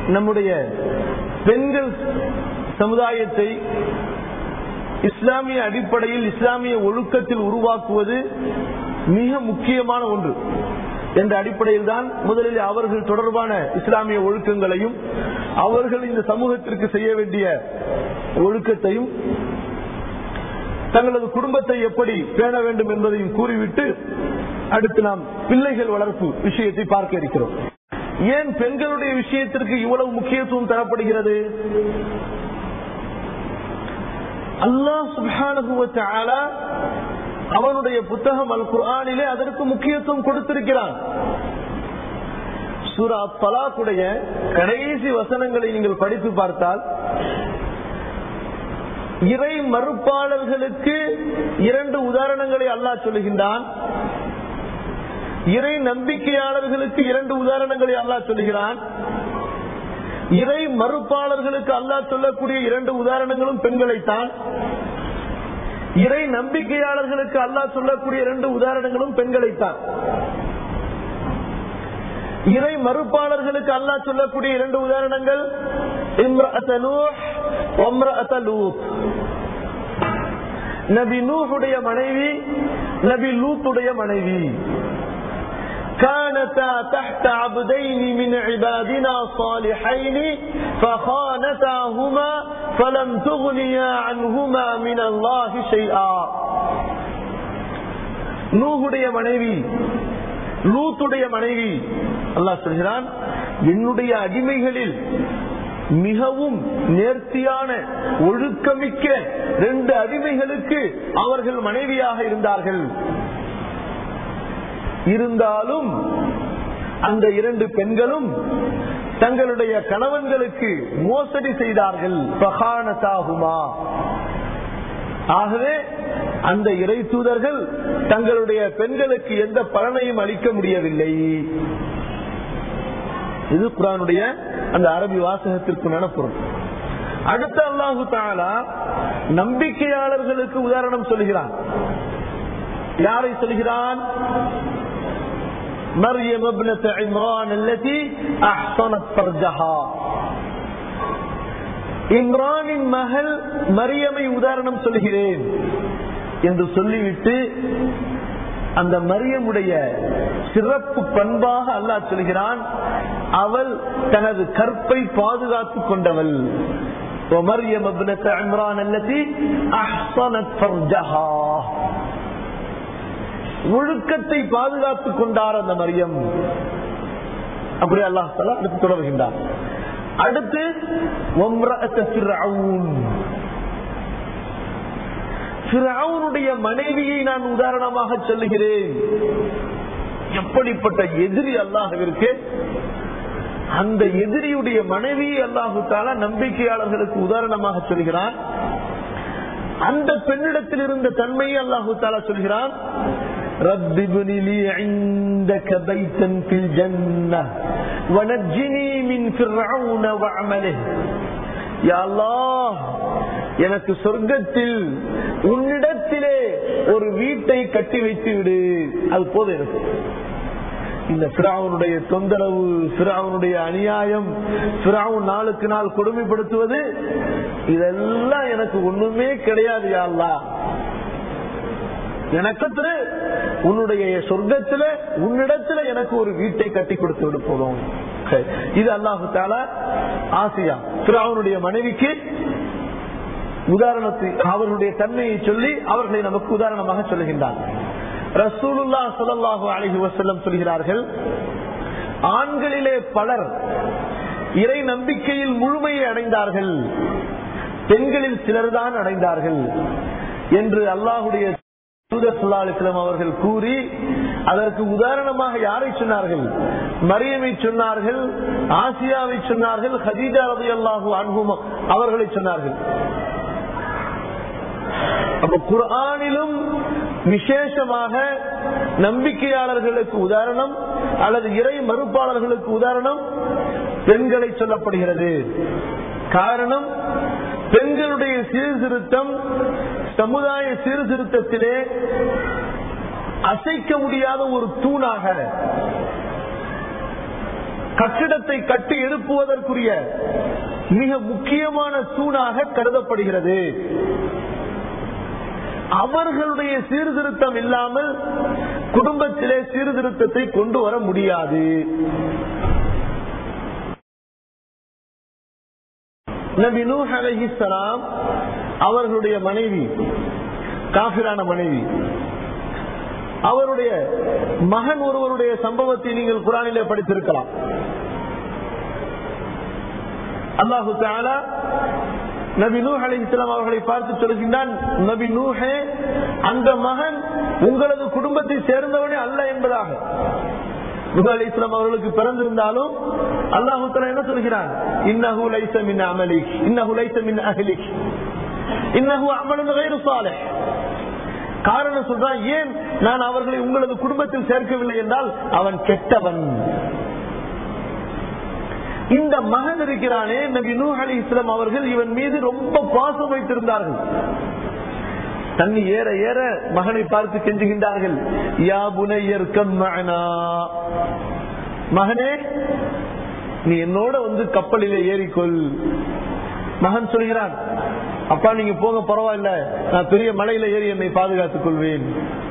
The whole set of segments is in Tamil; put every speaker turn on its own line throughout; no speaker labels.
நம்முடைய பெண்கள் சமுதாயத்தை இஸ்லாமிய அடிப்படையில் இஸ்லாமிய ஒழுக்கத்தில் உருவாக்குவது மிக முக்கியமான ஒன்று என்ற அடிப்படையில் தான் முதலில் அவர்கள் தொடர்பான இஸ்லாமிய ஒழுக்கங்களையும் அவர்கள் இந்த சமூகத்திற்கு செய்ய வேண்டிய ஒழுக்கத்தையும் தங்களது குடும்பத்தை எப்படி பேண வேண்டும் என்பதையும் கூறிவிட்டு அடுத்து நாம் பிள்ளைகள் வளர்ப்பு விஷயத்தை பார்க்க இருக்கிறோம் ஏன் பெண்களுடைய விஷயத்திற்கு இவ்வளவு முக்கியத்துவம் தரப்படுகிறது அல்லாஹ் சுபானுவ அவனுடைய புத்தகம் அல் குர்ஆனிலே அதற்கு முக்கியத்துவம் கொடுத்திருக்கிறான் சூரா தலாக்குடைய கடைசி வசனங்களை நீங்கள் படித்து பார்த்தால் இறை மறுப்பாளர்களுக்கு இரண்டு உதாரணங்களை அல்லாஹ் சொல்லுகின்றான் இறை நம்பிக்கையாளர்களுக்கு இரண்டு உதாரணங்களை அல்லாஹ் சொல்லுகிறான் இறை மறுப்பாளர்களுக்கு அல்லாஹ் சொல்லக்கூடிய இரண்டு உதாரணங்களும் பெண்களைத்தான் இறை நம்பிக்கையாளர்களுக்கு அல்லாஹ் சொல்லக்கூடிய இரண்டு உதாரணங்களும் பெண்களைத்தான் இறை மறுப்பாளர்களுக்கு அல்லாஹ் சொல்லக்கூடிய இரண்டு உதாரணங்கள் நபி நூஹுடைய மனைவி நபி லூத்துடைய மனைவி كانتا تحت عبدين من عبادنا صالحين فخانتاهما فلم تغنيا عنهما من الله شيئا நூகுடைய மனைவி லூத்துடைய மனைவி அல்லாஹ் சொல்கிறான் என்னுடைய அடிமைகளில் மிகவும் நேர்த்தியான ஒழுக்கமிக்க ரெண்டு அடிமைகளுக்கு அவர்கள் மனைவியாக இருந்தார்கள் இருந்தாலும் அந்த இரண்டு பெண்களும் தங்களுடைய கணவன்களுக்கு மோசடி செய்தார்கள் பிரகானத்தாகுமா ஆகவே அந்த இறை தூதர்கள் தங்களுடைய பெண்களுக்கு எந்த பலனையும் அளிக்க முடியவில்லை இது குரானுடைய அந்த அரபி வாசகத்திற்குமான பொருள் அடுத்த அல்லாஹு தாலா நம்பிக்கையாளர்களுக்கு உதாரணம் சொல்கிறான் யாரை சொல்கிறான் مريم ابنة عمران التي أحصنت فرجها இம்ரானின் மகள் மரியமை உதாரணம் சொல்கிறேன் என்று சொல்லிவிட்டு அந்த மரியமுடைய சிறப்பு பண்பாக அல்லாஹ் சொல்கிறான் அவள் தனது கற்பை பாதுகாத்துக் கொண்டவள் ومريم ابنة عمران التي أحصنت فرجها ஒழுக்கத்தை பாதுகாத்துக் கொண்டார் அந்த மரியம் அப்படி அல்லாஹ் அடுத்து தொடர்கின்றார் அடுத்து மனைவியை நான் உதாரணமாக சொல்லுகிறேன் எப்படிப்பட்ட எதிரி அல்லாஹிற்கு அந்த எதிரியுடைய மனைவியை அல்லாஹு தாலா நம்பிக்கையாளர்களுக்கு உதாரணமாக சொல்கிறான் அந்த பெண்ணிடத்தில் இருந்த தன்மையை அல்லாஹு தாலா சொல்கிறான் رب ابن لي عندك بيتا في الجنة ونجني من فرعون وعمله يا الله எனக்கு சொர்க்கத்தில் உன்னிடத்திலே ஒரு வீட்டை கட்டி வைத்து விடு அது போதும் எனக்கு இந்த பிராவனுடைய தொந்தரவு பிராவனுடைய அநியாயம் பிராவன் நாளுக்கு நாள் கொடுமைப்படுத்துவது இதெல்லாம் எனக்கு ஒண்ணுமே கிடையாது யாழ்லா எனக்கு உன்னுடைய சொர்க்கத்துல உன்னிடத்துல எனக்கு ஒரு வீட்டை கட்டி கொடுத்து விடு போதும் இது அல்லாஹு தாலா ஆசியா பிராவனுடைய மனைவிக்கு உதாரணத்தை அவர்களுடைய தன்மையை சொல்லி அவர்களை நமக்கு உதாரணமாக சொல்லுகின்றார் ரசூலுல்லா சுல்லாஹு அலஹி வசல்லம் சொல்கிறார்கள் ஆண்களிலே பலர் இறை நம்பிக்கையில் முழுமையை அடைந்தார்கள் பெண்களில் சிலர்தான் அடைந்தார்கள் என்று அல்லாஹுடைய அவர்கள் கூறி அதற்கு உதாரணமாக யாரை சொன்னார்கள் மரியமை சொன்னார்கள் ஆசியாவை சொன்னார்கள் ஹதீஜா ரவி அல்லாஹூ அன்பும் அவர்களை சொன்னார்கள் அப்ப குரானிலும் விசேஷமாக நம்பிக்கையாளர்களுக்கு உதாரணம் அல்லது இறை மறுப்பாளர்களுக்கு உதாரணம் பெண்களை சொல்லப்படுகிறது காரணம் பெண்களுடைய சீர்திருத்தம் சமுதாய சீர்திருத்தத்திலே அசைக்க முடியாத ஒரு தூணாக கட்டிடத்தை கட்டி எழுப்புவதற்குரிய மிக முக்கியமான தூணாக கருதப்படுகிறது அவர்களுடைய சீர்திருத்தம் இல்லாமல் குடும்பத்திலே சீர்திருத்தத்தை கொண்டு வர முடியாது நபி நூஹ் அலைஹிஸ்ஸலாம் அவர்களுடைய மனைவி காபிரான மனைவி அவருடைய மகன் ஒருவருடைய சம்பவத்தை நீங்கள் குரானிலே படித்திருக்கலாம் அல்லாஹு தாலா நபி நூஹ் அலிஸ்லாம் அவர்களை பார்த்து சொல்கின்றான் நபி நூஹே அந்த மகன் உங்களது குடும்பத்தை சேர்ந்தவனே அல்ல என்பதாக நூஹ் அலி இஸ்லாம் அவர்களுக்கு பிறந்திருந்தாலும் அல்லாஹு தாலா என்ன சொல்கிறான் இன்னஹு லைஸ மின் அமலிக் இன்னஹு லைஸ மின் அஹ்லிக் இன்னஹு அமலுன் கைரு சாலிஹ் காரணம் சொல்றான் ஏன் நான் அவர்களை உங்களது குடும்பத்தில் சேர்க்கவில்லை என்றால் அவன் கெட்டவன் இந்த மகன் இருக்கிறானே நபி நூ அலி இஸ்லாம் அவர்கள் இவன் மீது ரொம்ப பாசம் வைத்திருந்தார்கள் தண்ணி ஏற ஏற மகனை பார்த்து கெஞ்சுகின்றார்கள் யா புனையர் மகனே நீ என்னோட வந்து கப்பலிலே ஏறிக்கொள் மகன் சொல்கிறான் அப்பா நீங்க போக பரவாயில்ல நான் பெரிய மலையில ஏறி என்னை பாதுகாத்துக் கொள்வேன்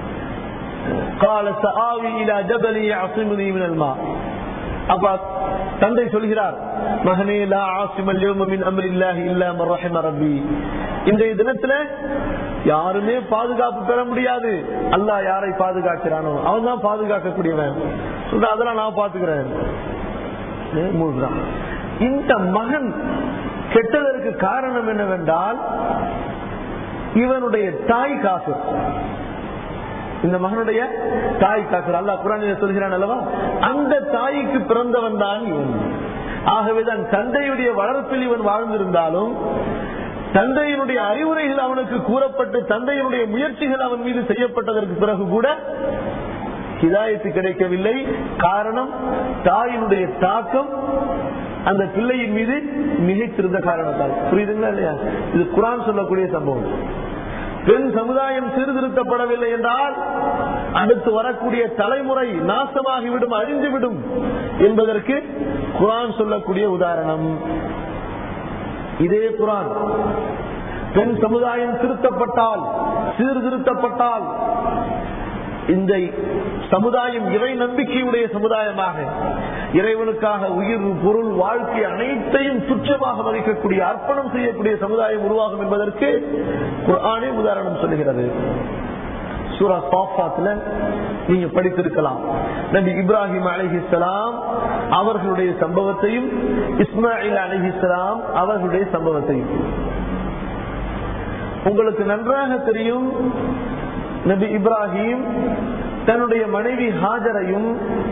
அப்பா தந்தை சொல்கிறார் மகனே லா ஆசிமல் யௌமமின் அம்ரில்லாஹி இல்லா மன் ரஹிம ரப்பி இன்றைய தினத்துல யாருமே பாதுகாப்பு பெற முடியாது அல்லாஹ் யாரை பாதுகாக்கிறானோ அவன் தான் பாதுகாக்கக்கூடியவன் சொல்ற அதெல்லாம் நான் பாத்துக்கிறேன் மூழ்கிறான் இந்த மகன் கெட்டதற்கு காரணம் என்னவென்றால் இவனுடைய தாய் காசு இந்த மகனுடைய தாய் காசு அல்லா குரானில சொல்கிறான் அல்லவா அந்த தாய்க்கு பிறந்தவன் தான் இவன் ஆகவேதான் தந்தையுடைய வளர்ப்பில் இவன் வாழ்ந்திருந்தாலும் தந்தையினுடைய அறிவுரைகள் அவனுக்கு கூறப்பட்டு தந்தையினுடைய முயற்சிகள் அவன் மீது செய்யப்பட்டதற்கு பிறகு கூட ஹிதாயத்து கிடைக்கவில்லை காரணம் தாயினுடைய தாக்கம் அந்த பிள்ளையின் மீது மிகைத்திருந்த காரணத்தால் புரியுதுங்களா இல்லையா இது குரான் சொல்லக்கூடிய சம்பவம் பெண் சமுதாயம் சீர்திருத்தப்படவில்லை என்றால் அடுத்து வரக்கூடிய தலைமுறை நாசமாகிவிடும் அழிந்துவிடும் என்பதற்கு குரான் சொல்லக்கூடிய உதாரணம் இதே குரான் பெண் சமுதாயம் திருத்தப்பட்டால் சீர்திருத்தப்பட்டால் இந்த சமுதாயம் இறை நம்பிக்கையுடைய சமுதாயமாக இறைவனுக்காக உயிர் பொருள் வாழ்க்கை அனைத்தையும் துச்சமாக மதிக்கக்கூடிய அர்ப்பணம் செய்யக்கூடிய சமுதாயம் உருவாகும் என்பதற்கு குர்ஆனே உதாரணம் சொல்லுகிறது சூரா சாஃபாத்துல நீங்க படித்திருக்கலாம் நபி இப்ராஹிம் அலிஹிஸ்லாம் அவர்களுடைய சம்பவத்தையும் இஸ்மாயில் அலிஹிஸ்லாம் அவர்களுடைய சம்பவத்தையும் உங்களுக்கு நன்றாக தெரியும் நபி இப்ராஹிம் தன்னுடைய மனைவி ஹாஜரையும்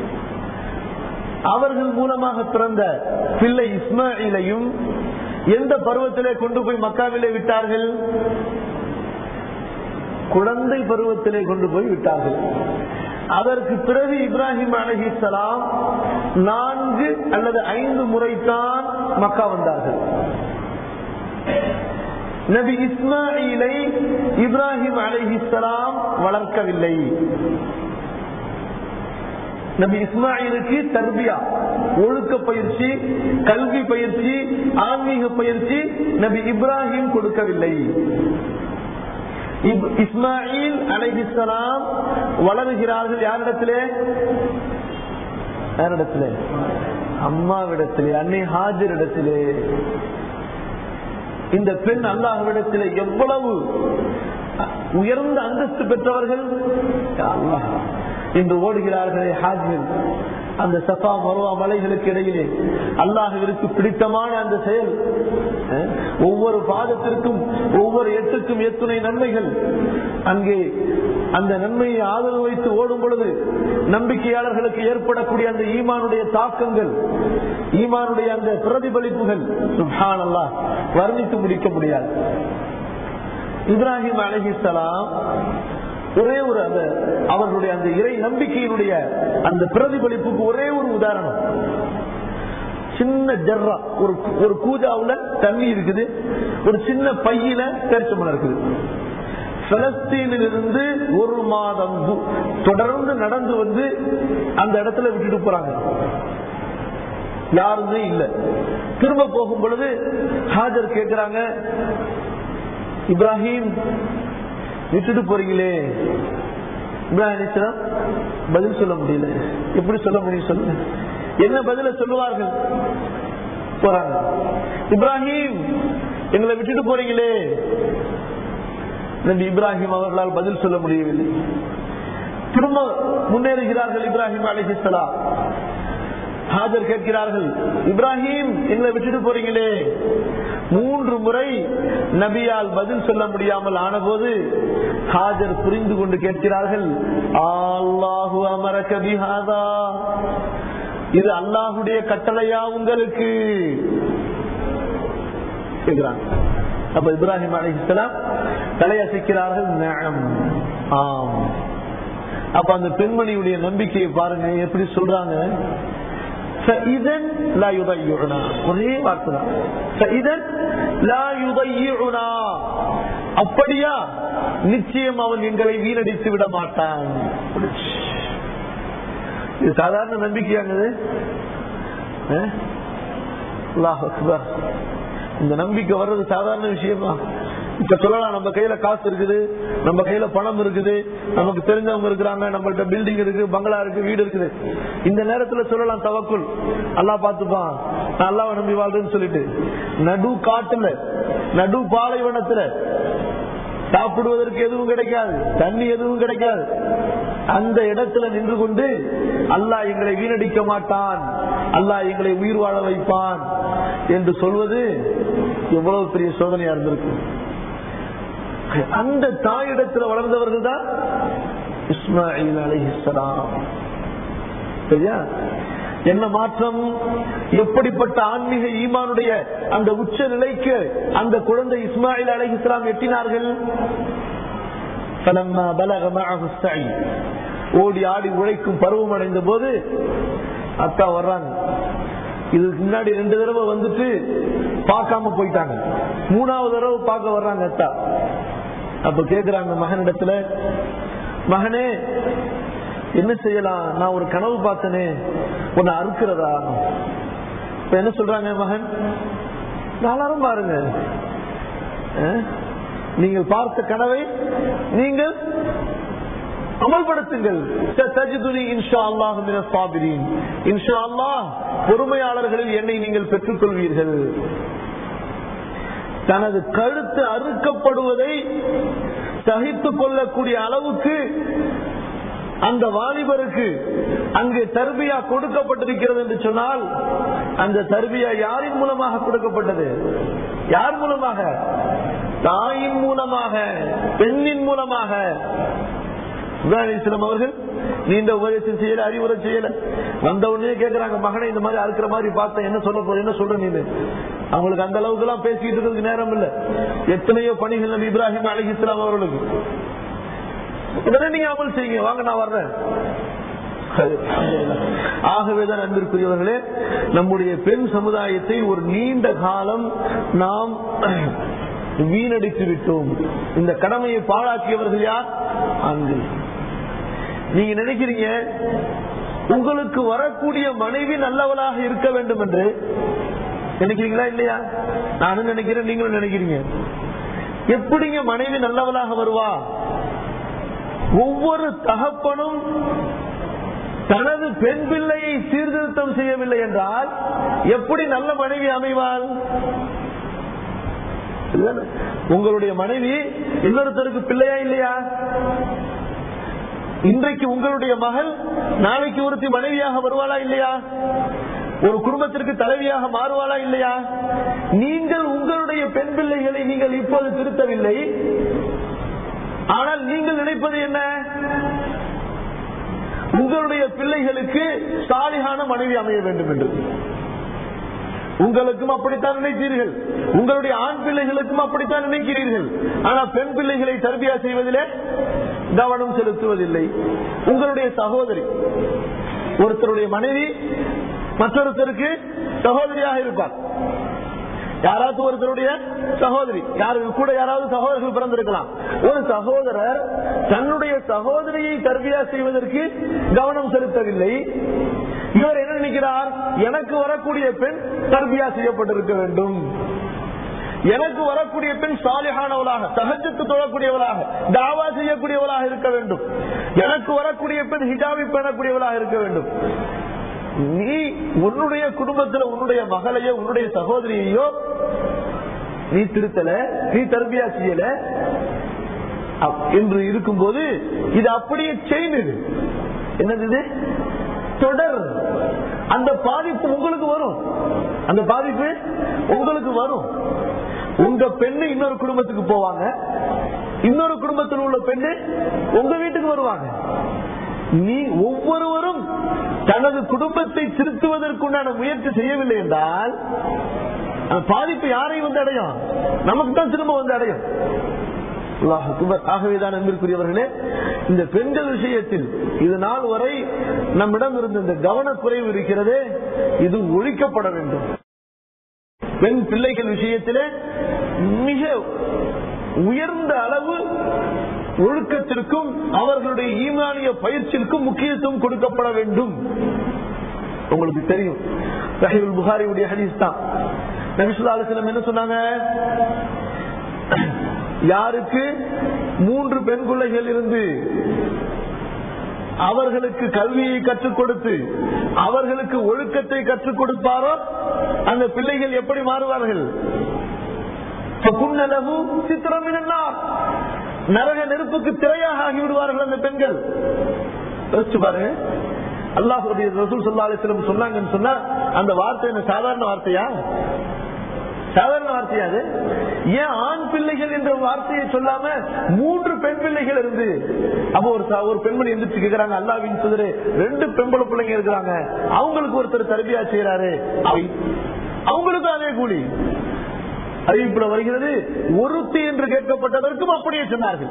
அவர்கள் மூலமாக பிறந்த பிள்ளை இஸ்மாயிலையும் எந்த பருவத்திலே கொண்டு போய் மக்காவிலே விட்டார்கள் குழந்தை பருவத்திலே கொண்டு போய் விட்டார்கள் அதற்கு பிறகு இப்ராஹிம் அலஹிசலாம் நான்கு அல்லது ஐந்து முறைதான் மக்கா வந்தார்கள் நபி இஸ்மாயிலை இப்ராஹிம் அலைஹிஸ்லாம் வளர்க்கவில்லை நபி இஸ்மாயிலுக்கு தர்பியா ஒழுக்க பயிற்சி கல்வி பயிற்சி ஆன்மீக பயிற்சி நபி இப்ராஹிம் கொடுக்கவில்லை இஸ்மாயில் அலைஹிஸ்லாம் வளருகிறார்கள் யாரிடத்திலே யாரிடத்திலே அம்மாவிடத்திலே அன்னை ஹாஜர் இடத்திலே இந்த பெண் அல்லாஹ்விடத்தில் எவ்வளவு உயர்ந்த அந்தஸ்து பெற்றவர்கள் அல்லாஹ் இன்று ஓடுகிறார்களே ஹாஜிகள் அந்த சஃபா மருவா மலைகளுக்கு இடையிலே அல்லாஹிற்கு பிடித்தமான அந்த செயல் ஒவ்வொரு பாதத்திற்கும் ஒவ்வொரு எட்டுக்கும் எத்துணை நன்மைகள் அங்கே அந்த நன்மையை ஆதரவு வைத்து ஓடும் பொழுது நம்பிக்கையாளர்களுக்கு ஏற்படக்கூடிய அந்த ஈமானுடைய தாக்கங்கள் ஈமானுடைய அந்த பிரதிபலிப்புகள் சுஹான் அல்லாஹ் வர்ணித்து முடிக்க முடியாது இப்ராஹிம் அலஹிசலாம் ஒரே ஒரு அந்த அவர்களுடைய அந்த இறை நம்பிக்கையினுடைய அந்த பிரதிபலிப்புக்கு ஒரே ஒரு உதாரணம் சின்ன ஜர்ரா ஒரு ஒரு கூஜாவுல தண்ணி இருக்குது ஒரு சின்ன பையில பேரிச்சம்பளம் இருக்குது பலஸ்தீனிலிருந்து ஒரு மாதம் தொடர்ந்து நடந்து வந்து அந்த இடத்துல விட்டுட்டு போறாங்க யாருமே இல்ல திரும்ப போகும் பொழுது ஹாஜர் கேட்கிறாங்க இப்ராஹிம் விட்டுட்டு போறீங்களே இப்ராஹிம் அலிஸ்லாம் பதில் சொல்ல முடியல எப்படி சொல்ல முடியும் சொல்லுங்க என்ன பதில சொல்லுவார்கள் போறாங்க இப்ராஹிம் எங்களை விட்டுட்டு போறீங்களே நபி இப்ராஹிம் அவர்களால் பதில் சொல்ல முடியவில்லை திரும்ப முன்னேறுகிறார்கள் இப்ராஹிம் அலிஹிஸ்லாம் ஹாஜர் கேட்கிறார்கள் இப்ராஹிம் எங்களை விட்டுட்டு போறீங்களே மூன்று முறை நபியால் பதில் சொல்ல முடியாமல் ஆனபோது ஹாஜர் புரிந்து கொண்டு கேட்கிறார்கள் அல்லாஹு அமர கபிஹாதா இது அல்லாஹுடைய கட்டளையா உங்களுக்கு கேட்கிறாங்க அப்ப இப்ராஹிம் அலிஹலாம் தலையசைக்கிறார்கள் நேரம் ஆம் அப்ப அந்த பெண்மணியுடைய நம்பிக்கையை பாருங்க எப்படி சொல்றாங்க فإذن لا يضيعنا ஒரே வார்த்தை தான் فإذن لا يضيعنا அப்படியா நிச்சயம் அவன் எங்களை வீணடித்து விட மாட்டான் இது சாதாரண நம்பிக்கையானது அல்லாஹ் அக்பர் இந்த நம்பிக்கை வர்றது சாதாரண விஷயமா இப்ப சொல்லலாம் நம்ம கையில காசு இருக்குது நம்ம கையில பணம் இருக்குது நமக்கு தெரிஞ்சவங்க இருக்கிறாங்க நம்மள்ட்ட பில்டிங் இருக்கு பங்களா இருக்கு வீடு இருக்குது இந்த நேரத்துல சொல்லலாம் தவக்குள் அல்லா பாத்துப்பான் நான் அல்லாவை நம்பி வாழ்றேன்னு சொல்லிட்டு நடு காட்டுல நடு பாலைவனத்துல சாப்பிடுவதற்கு எதுவும் கிடைக்காது தண்ணி எதுவும் கிடைக்காது அந்த இடத்துல நின்று கொண்டு அல்லாஹ் எங்களை வீணடிக்க மாட்டான் அல்லாஹ் எங்களை உயிர் வாழ வைப்பான் என்று சொல்வது எவ்வளவு பெரிய சோதனையா இருந்திருக்கு அந்த தாயிடத்துல வளர்ந்தவர்கள் தான் இஸ்மாயில் அலிஹிஸ்லாம் சரியா என்ன மாற்றம் எப்படிப்பட்ட ஆன்மீக ஈமானுடைய அந்த உச்ச நிலைக்கு அந்த குழந்தை இஸ்மாயில் அலி இஸ்லாம் எட்டினார்கள் ஓடி ஆடி உழைக்கும் பருவம் அடைந்த போது அக்கா வர்றாங்க இதுக்கு முன்னாடி ரெண்டு தடவை வந்துட்டு பார்க்காம போயிட்டாங்க மூணாவது தடவை பார்க்க வர்றாங்க அத்தா அப்ப கேக்குறாங்க மகனிடத்துல மகனே என்ன செய்யலாம் நான் ஒரு கனவு பார்த்தனே உன்னை அறுக்கிறதா இப்ப என்ன சொல்றாங்க மகன் நாளாரும் பாருங்க நீங்கள் பார்த்த கனவை நீங்கள் அமல்படுத்துங்கள் பொறுமையாளர்களில் என்னை நீங்கள் பெற்றுக் கொள்வீர்கள் தனது கழுத்து அறுக்கப்படுவதை சகித்துக் கொள்ளக்கூடிய அளவுக்கு அந்த வாலிபருக்கு அங்கு தர்பியா கொடுக்கப்பட்டிருக்கிறது என்று சொன்னால் அந்த தர்பியா யாரின் மூலமாக கொடுக்கப்பட்டது யார் மூலமாக தாயின் மூலமாக பெண்ணின் மூலமாக இஸ்லாம் அவர்கள் நீண்ட உபதேசம் செய்யல அறிவுரை செய்யல வந்த உடனே கேக்குறாங்க மகனை இந்த மாதிரி அறுக்கிற மாதிரி பார்த்தேன் என்ன சொல்ல போற என்ன சொல்ற நீ அவங்களுக்கு அந்த அளவுக்கு எல்லாம் பேசிட்டு இருக்கிறதுக்கு நேரம் இல்ல எத்தனையோ பணிகள் நபி இப்ராஹிம் அலி இஸ்லாம் அவர்களுக்கு உடனே நீங்க அமல் செய்யுங்க வாங்க நான் வர்றேன் ஆகவேதான் அன்பிற்குரியவர்களே நம்முடைய பெண் சமுதாயத்தை ஒரு நீண்ட காலம் நாம் வீணடித்து விட்டோம் இந்த கடமையை பாழாக்கியவர்கள் யார் ஆண்கள் நீங்க நினைக்கிறீங்க உங்களுக்கு வரக்கூடிய மனைவி நல்லவளாக இருக்க வேண்டும் என்று நினைக்கிறீங்களா இல்லையா நானும் நினைக்கிறேன் நீங்களும் நினைக்கிறீங்க எப்படிங்க மனைவி நல்லவளாக வருவா ஒவ்வொரு தகப்பனும் தனது பெண் பிள்ளையை சீர்திருத்தம் செய்யவில்லை என்றால் எப்படி நல்ல மனைவி அமைவாள் உங்களுடைய மனைவி இன்னொருத்தருக்கு பிள்ளையா இல்லையா இன்றைக்கு உங்களுடைய மகள் நாளைக்கு ஒருத்தி மனைவியாக வருவாளா இல்லையா ஒரு குடும்பத்திற்கு தலைவியாக மாறுவாளா இல்லையா நீங்கள் உங்களுடைய பெண் பிள்ளைகளை நீங்கள் இப்போது திருத்தவில்லை ஆனால் நீங்கள் நினைப்பது என்ன உங்களுடைய பிள்ளைகளுக்கு சாலிகான மனைவி அமைய வேண்டும் என்று உங்களுக்கும் அப்படித்தான் நினைக்கிறீர்கள் உங்களுடைய ஆண் பிள்ளைகளுக்கும் அப்படித்தான் நினைக்கிறீர்கள் ஆனா பெண் பிள்ளைகளை தர்பியா செய்வதிலே கவனம் செலுத்துவதில்லை உங்களுடைய சகோதரி ஒருத்தருடைய மனைவி மற்றொருத்தருக்கு சகோதரியாக இருப்பார் யாராவது ஒருத்தருடைய சகோதரி யாரு கூட யாராவது சகோதரர்கள் பிறந்திருக்கலாம் ஒரு சகோதரர் தன்னுடைய சகோதரியை தர்பியா செய்வதற்கு கவனம் செலுத்தவில்லை இவர் என்ன நினைக்கிறார் எனக்கு வரக்கூடிய பெண் தர்பியா செய்யப்பட்டிருக்க வேண்டும் எனக்கு வரக்கூடிய பெண் சாலிஹானவளாக சகஜத்து தொழக்கூடியவளாக தாவா செய்யக்கூடியவளாக இருக்க வேண்டும் எனக்கு வரக்கூடிய பெண் ஹிஜாபி பண்ணக்கூடியவளாக இருக்க வேண்டும் நீ உன்னுடைய குடும்பத்துல உன்னுடைய மகளையோ உன்னுடைய சகோதரியையோ நீ திருத்தல நீ தர்பியா செய்யல அப்- என்று இருக்கும்போது இது அப்படியே செயின் இது என்னது இது தொடர் அந்த பாதிப்பு உங்களுக்கு வரும் அந்த பாதிப்பு உங்களுக்கு வரும் உங்க பெண்ணு இன்னொரு குடும்பத்துக்கு போவாங்க இன்னொரு குடும்பத்தில் உள்ள பெண்ணு உங்க வீட்டுக்கு வருவாங்க நீ ஒவ்வொருவரும் தனது குடும்பத்தை திருத்துவதற்குண்டான முயற்சி செய்யவில்லை என்றால் அந்த பாதிப்பு யாரை வந்து அடையும் நமக்கு தான் திரும்ப வந்து அடையும் அல்லாஹ் அக்பர். ஆகவேதான் அன்பிற்குரியவர்களே இந்த பெண்கள் விஷயத்தில் இது நாள் வரை நம்மிடம் இருந்த இந்த கவனக்குறைவு இருக்கிறதே இது ஒழிக்கப்பட வேண்டும் பெண் பிள்ளைகள் விஷயத்திலே மிக உயர்ந்த அளவு ஒழுக்கத்திற்கும் அவர்களுடைய ஈமானிய பயிற்சிக்கும் முக்கியத்துவம் கொடுக்கப்பட வேண்டும் உங்களுக்கு தெரியும் ரஹீல் புகாரியுடைய ஹதீஸ் தான் நபிசுல்லா அலுவலம் என்ன சொன்னாங்க யாருக்கு மூன்று பெண் பிள்ளைகள் இருந்து அவர்களுக்கு கல்வியை கற்றுக் கொடுத்து அவர்களுக்கு ஒழுக்கத்தை கற்றுக் கொடுப்பாரோ அந்த பிள்ளைகள் எப்படி மாறுவார்கள் புன்னலகு சித்திரமினார் நரக நெருப்புக்கு திரையாக ஆகிவிடுவார்கள் அந்த பெண்கள் யோசிச்சு பாருங்க அல்லாஹுடைய ரசூல் சல்லா அலிஸ்லம் சொன்னாங்கன்னு சொன்னா அந்த வார்த்தை என்ன சாதாரண வார்த்தையா சாதாரண வார்த்தையா அது ஏன் ஆண் பிள்ளைகள் என்ற வார்த்தையை சொல்லாம மூன்று பெண் பிள்ளைகள் இருந்து அப்ப ஒரு ச- ஒரு பெண்மணி எந்திரிச்சு கேக்குறாங்க அல்லாவின் சுதரு ரெண்டு பெண்பள பிள்ளைங்க இருக்கிறாங்க அவங்களுக்கு ஒருத்தர் தரபியா செய்யறாரு அவை- அவங்களுக்கும் அதே கூலி அறிவிப்புல வருகிறது ஒருத்தி என்று கேட்கப்பட்டதற்கும் அப்படியே சொன்னார்கள்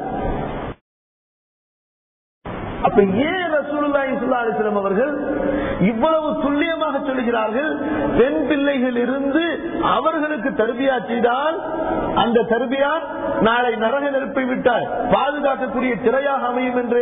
அப்ப ஏன் ரசூலுல்லாஹி ஸல்லல்லாஹு அலைஹி வஸல்லம் அவர்கள் இவ்வளவு துல்லியமாக சொல்லுகிறார்கள் பெண் பிள்ளைகள் இருந்து அவர்களுக்கு தர்பியா செய்தால் அந்த தர்பியா நாளை நரக நெருப்பை விட்டால் பாதுகாக்கக்கூடிய திரையாக அமையும் என்று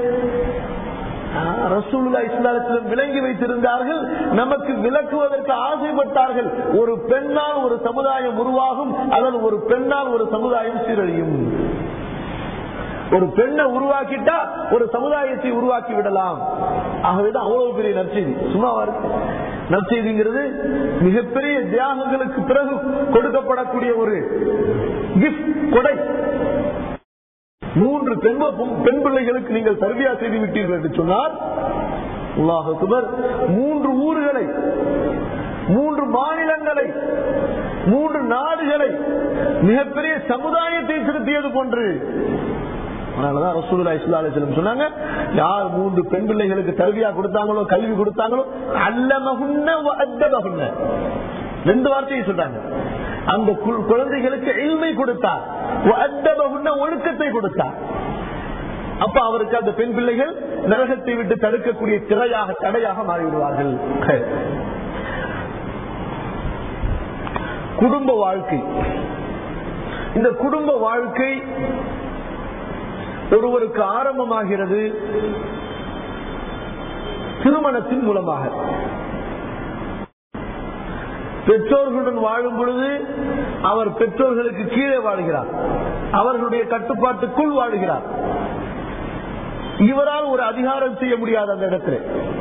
ரசூலுல்லா இஸ்லாத்திலும் விளங்கி வைத்திருந்தார்கள் நமக்கு விளக்குவதற்கு ஆசைப்பட்டார்கள் ஒரு பெண்ணால் ஒரு சமுதாயம் உருவாகும் அதன் ஒரு பெண்ணால் ஒரு சமுதாயம் சீரழியும் ஒரு பெண்ணை உருவாக்கிட்டா ஒரு சமுதாயத்தை உருவாக்கி விடலாம் ஆகவேதான் அவ்வளவு பெரிய நற்செய்தி சும்மாவா இருக்கு நற்செய்திங்கிறது மிகப்பெரிய தியாகங்களுக்கு பிறகு கொடுக்கப்படக்கூடிய ஒரு கிஃப்ட் கொடை மூன்று பெண் பெண் பிள்ளைகளுக்கு நீங்கள் தர்பியா செய்து விட்டீர்கள் என்று சொன்னால் அல்லாஹ் அக்பர், மூன்று ஊர்களை மூன்று மாநிலங்களை மூன்று நாடுகளை மிகப்பெரிய சமுதாயத்தை திருத்தியது போன்று அதனாலதான் ரசூலுல்லா இஸ்லா அலிஸ்லம் சொன்னாங்க யார் மூன்று பெண் பிள்ளைகளுக்கு கல்வியா கொடுத்தாங்களோ கல்வி கொடுத்தாங்களோ அல்லமகுன்ன அத்தமகுன்ன ரெண்டு வார்த்தையை சொல்றாங்க அந்த கு- குழந்தைகளுக்கு இல்மை கொடுத்தார் அத்தமகுன்ன ஒழுக்கத்தை கொடுத்தார் அப்ப அவருக்கு அந்த பெண் பிள்ளைகள் நரகத்தை விட்டு தடுக்கக்கூடிய திரையாக தடையாக மாறிவிடுவார்கள் குடும்ப வாழ்க்கை இந்த குடும்ப வாழ்க்கை ஒருவருக்கு ஆரம்பமாகிறது திருமணத்தின் மூலமாக பெற்றோர்களுடன் வாழும் பொழுது அவர் பெற்றோர்களுக்கு கீழே வாழ்கிறார் அவர்களுடைய கட்டுப்பாட்டுக்குள் வாழுகிறார் இவரால் ஒரு அதிகாரம் செய்ய முடியாது அந்த இடத்துல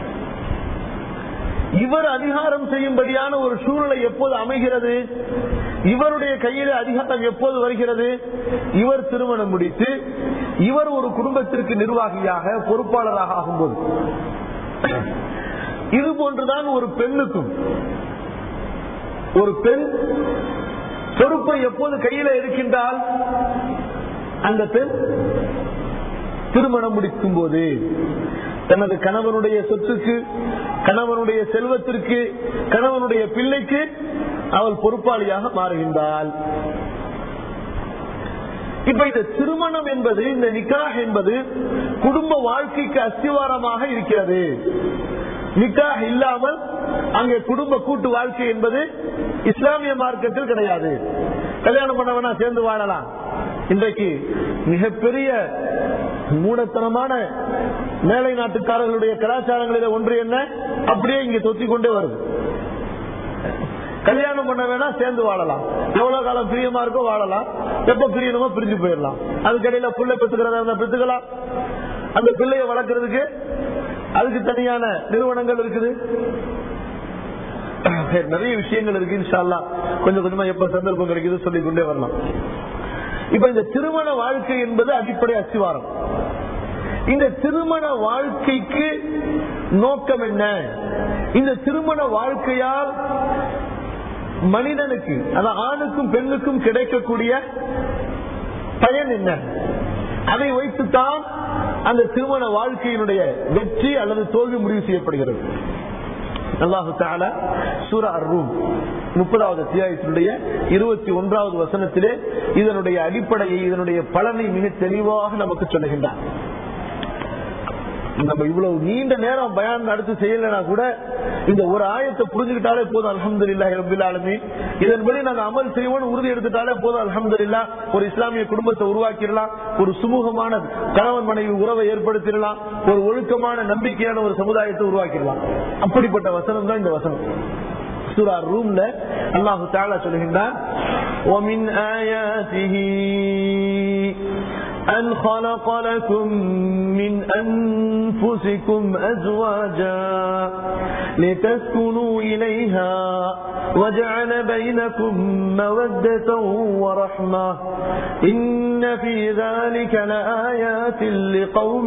இவர் அதிகாரம் செய்யும்படியான ஒரு சூழ்நிலை எப்போது அமைகிறது இவருடைய கையில அதிகாரம் எப்போது வருகிறது இவர் திருமணம் முடித்து இவர் ஒரு குடும்பத்திற்கு நிர்வாகியாக பொறுப்பாளராக ஆகும்போது இது போன்றுதான் ஒரு பெண்ணுக்கும் ஒரு பெண் பொறுப்பை எப்போது கையில இருக்கின்றால் அந்த பெண் திருமணம் முடிக்கும் போது தனது கணவனுடைய சொத்துக்கு கணவனுடைய செல்வத்திற்கு கணவனுடைய பிள்ளைக்கு அவள் பொறுப்பாளியாக மாறுகின்றாள் இப்ப இந்த திருமணம் என்பது இந்த நிக்காஹ் என்பது குடும்ப வாழ்க்கைக்கு அஸ்திவாரமாக இருக்கிறது நிக்காஹ் இல்லாமல் அங்கே குடும்ப கூட்டு வாழ்க்கை என்பது இஸ்லாமிய மார்க்கத்தில் கிடையாது கல்யாணம் பண்ணவனா சேர்ந்து வாழலாம் இன்றைக்கு மிகப்பெரிய மூடத்தனமான மேலை நாட்டுக்காரர்களுடைய கலாச்சாரங்களில ஒன்று என்ன அப்படியே இங்க தொத்தி கொண்டே வருது கல்யாணம் பண்ண வேணா சேர்ந்து வாழலாம் எவ்வளவு காலம் பிரியமா இருக்கோ வாழலாம் எப்ப பிரியணுமோ பிரிஞ்சு போயிடலாம் அதுக்கடையில பிள்ளை பெற்றுக்கிறதா இருந்தா பெற்றுக்கலாம் அந்த பிள்ளைய வளர்க்கறதுக்கு அதுக்கு தனியான நிறுவனங்கள் இருக்குது சரி, நிறைய விஷயங்கள் இருக்கு இன்ஷால்லா கொஞ்சம் கொஞ்சமா எப்ப சந்தர்ப்பம் கிடைக்குது சொல்லிக் கொண்டே வரலாம் இப்ப இந்த திருமண வாழ்க்கை என்பது அடிப்படை அஸ்திவாரம் இந்த திருமண வாழ்க்கைக்கு நோக்கம் என்ன இந்த திருமண வாழ்க்கையால் மனிதனுக்கு அதாவது ஆணுக்கும் பெண்ணுக்கும் கிடைக்கக்கூடிய பயன் என்ன அதை வைத்துத்தான் அந்த திருமண வாழ்க்கையினுடைய வெற்றி அல்லது தோல்வி முடிவு செய்யப்படுகிறது அல்லாஹு தாலா சூரா அர்-ரூம் முப்பதாவது அத்தியாயத்தினுடைய இருபத்தி ஒன்றாவது வசனத்திலே இதனுடைய அடிப்படையை இதனுடைய பலனை மிக தெளிவாக நமக்கு சொல்லுகின்றார் நம்ம இவ்வளவு நீண்ட நேரம் பயான் நடத்தி செய்யலைனா கூட இந்த ஒரு ஆயத்தை புரிஞ்சுக்கிட்டாலே போதும் அலமதுல்லா ரபில் ஆலமி இதன்படி நாங்க அமல் செய்வோம் உறுதி எடுத்துட்டாலே போதும் அலமதுல்லா ஒரு இஸ்லாமிய குடும்பத்தை உருவாக்கிடலாம் ஒரு சுமூகமான கணவன் மனைவி உறவை ஏற்படுத்திடலாம் ஒரு ஒழுக்கமான நம்பிக்கையான ஒரு சமுதாயத்தை உருவாக்கிடலாம் அப்படிப்பட்ட வசனம் தான் இந்த வசனம் சூரா ரூம்ல அல்லாஹு தாலா சொல்லுகின்றான் ومن آياته أن خلق لكم من أنفسكم أزواجا لتسكنوا إليها وجعل بينكم مودة ورحمة إن في ذلك لآيات لقوم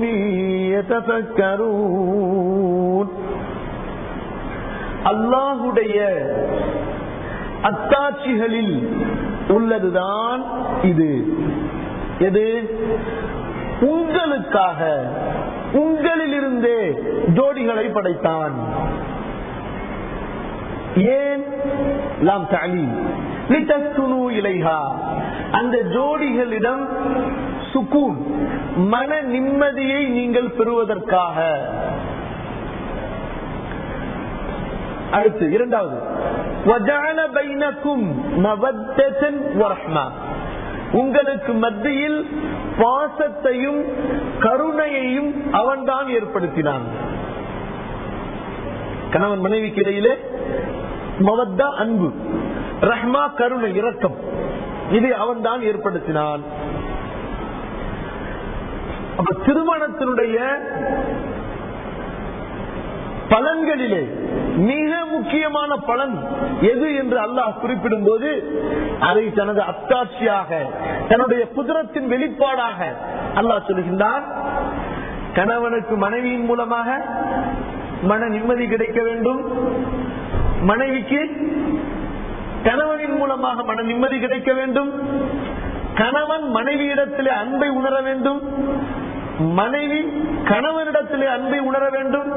يتفكرون அல்லாஹுடைய அத்தாட்சிகளில் உள்ளதுதான் இது எது உங்களுக்காக உங்களிலிருந்தே ஜோடிகளை படைத்தான் ஏன் லாம் தாலி லிதஸ்குனு இலைஹா அந்த ஜோடிகளிடம் சுக்கூன் மன நிம்மதியை நீங்கள் பெறுவதற்காக அடுத்து இரண்டாவது وَجَعَلَ بَيْنَكُمْ مَوَدَّةً وَرَحْمَةً உங்களுக்கு மத்தியில் பாசத்தையும் கருணையையும் அவன்தான் ஏற்படுத்தினான் கணவன் மனைவிக்கு இடையிலே மவத்தா அன்பு ரஹ்மா கருணை இரக்கம் இதை அவன்தான் ஏற்படுத்தினான் அப்ப திருமணத்தினுடைய பலன்களிலே மிக முக்கியமான பலன் எது என்று அல்லாஹ் குறிப்பிடும் போது அதை தனது அத்தாட்சியாக தன்னுடைய குதிரத்தின் வெளிப்பாடாக அல்லாஹ் சொல்கின்றான் கணவனுக்கு மனைவியின் மூலமாக மன நிம்மதி கிடைக்க வேண்டும் மனைவிக்கு கணவனின் மூலமாக மன நிம்மதி கிடைக்க வேண்டும் கணவன் மனைவியிடத்திலே அன்பை உணர வேண்டும் மனைவி கணவனிடத்திலே அன்பை உணர வேண்டும்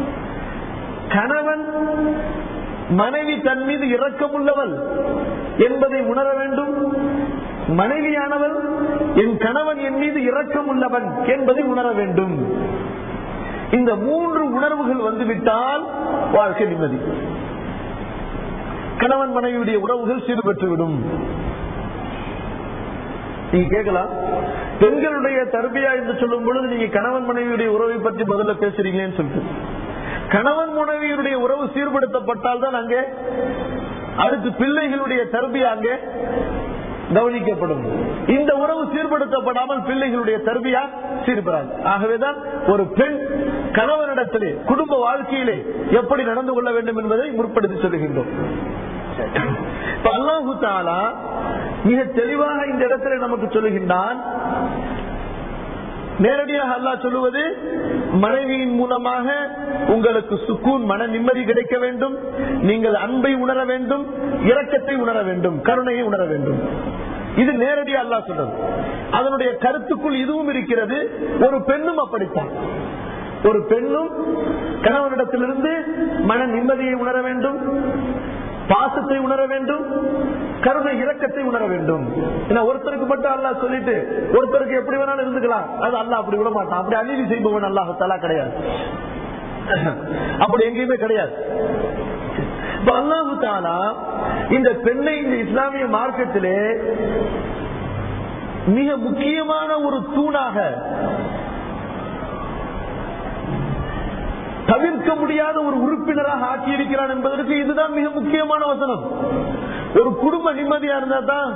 கணவன் மனைவி தன் மீது இரக்கமுள்ளவள் என்பதை உணர வேண்டும் மனைவியானவள் என் கணவன் என் மீது இரக்கம் உள்ளவன் என்பதை உணர வேண்டும் இந்த மூன்று உணர்வுகள் வந்துவிட்டால் வாழ்க்கை நிம்மதி கணவன் மனைவியுடைய உறவுகள் சீர்பெற்றுவிடும் நீங்க கேட்கலாம் பெண்களுடைய தர்பியா என்று சொல்லும் பொழுது நீங்க கணவன் மனைவியுடைய உறவை பற்றி முதல்ல பேசுறீங்களேன்னு சொல்லிட்டு கணவன் மனைவியுடைய உறவு சீர்படுத்தப்பட்டால் தான் அங்கே அடுத்து பிள்ளைகளுடைய தர்பியா அங்கே கவனிக்கப்படும் இந்த உறவு சீர்படுத்தப்படாமல் பிள்ளைகளுடைய தர்பியா சீர்பெறாது ஆகவேதான் ஒரு பெண் கணவனிடத்திலே குடும்ப வாழ்க்கையிலே எப்படி நடந்து கொள்ள வேண்டும் என்பதை முற்படுத்தி சொல்லுகின்றோம் இப்ப அல்லாஹு தாலா மிக தெளிவாக இந்த இடத்துல நமக்கு சொல்லுகின்றான் நேரடியாக அல்லாஹ் சொல்லுவது மனைவியின் மூலமாக உங்களுக்கு சுக்கூன் மன நிம்மதி கிடைக்க வேண்டும் நீங்கள் அன்பை உணர வேண்டும் இரக்கத்தை உணர வேண்டும் கருணையை உணர வேண்டும் இது நேரடியாக அல்லாஹ் சொல்றது அதனுடைய கருத்துக்குள் இதுவும் இருக்கிறது ஒரு பெண்ணும் அப்படித்தான் ஒரு பெண்ணும் கணவனிடத்திலிருந்து மன நிம்மதியை உணர வேண்டும் பாசத்தை உணர வேண்டும் கருணை இரக்கத்தை உணர வேண்டும் ஏன்னா ஒருத்தருக்கு மட்டும் அல்லா சொல்லிட்டு ஒருத்தருக்கு எப்படி வேணாலும் இருந்துக்கலாம் அது அல்லா அப்படி விட மாட்டான் அப்படி அநீதி செய்பவன் அல்லாஹ் தலா கிடையாது அப்படி எங்கேயுமே கிடையாது இப்ப அல்லாஹு தாலா இந்த பெண்ணை இந்த இஸ்லாமிய மார்க்கத்திலே மிக முக்கியமான ஒரு தூணாக தவிர்க்க முடியாத ஒரு உறுப்பினராக ஆக்கி இருக்கிறான் என்பதற்கு இதுதான் மிக முக்கியமான வசனம் ஒரு குடும்ப நிம்மதியா இருந்தா தான்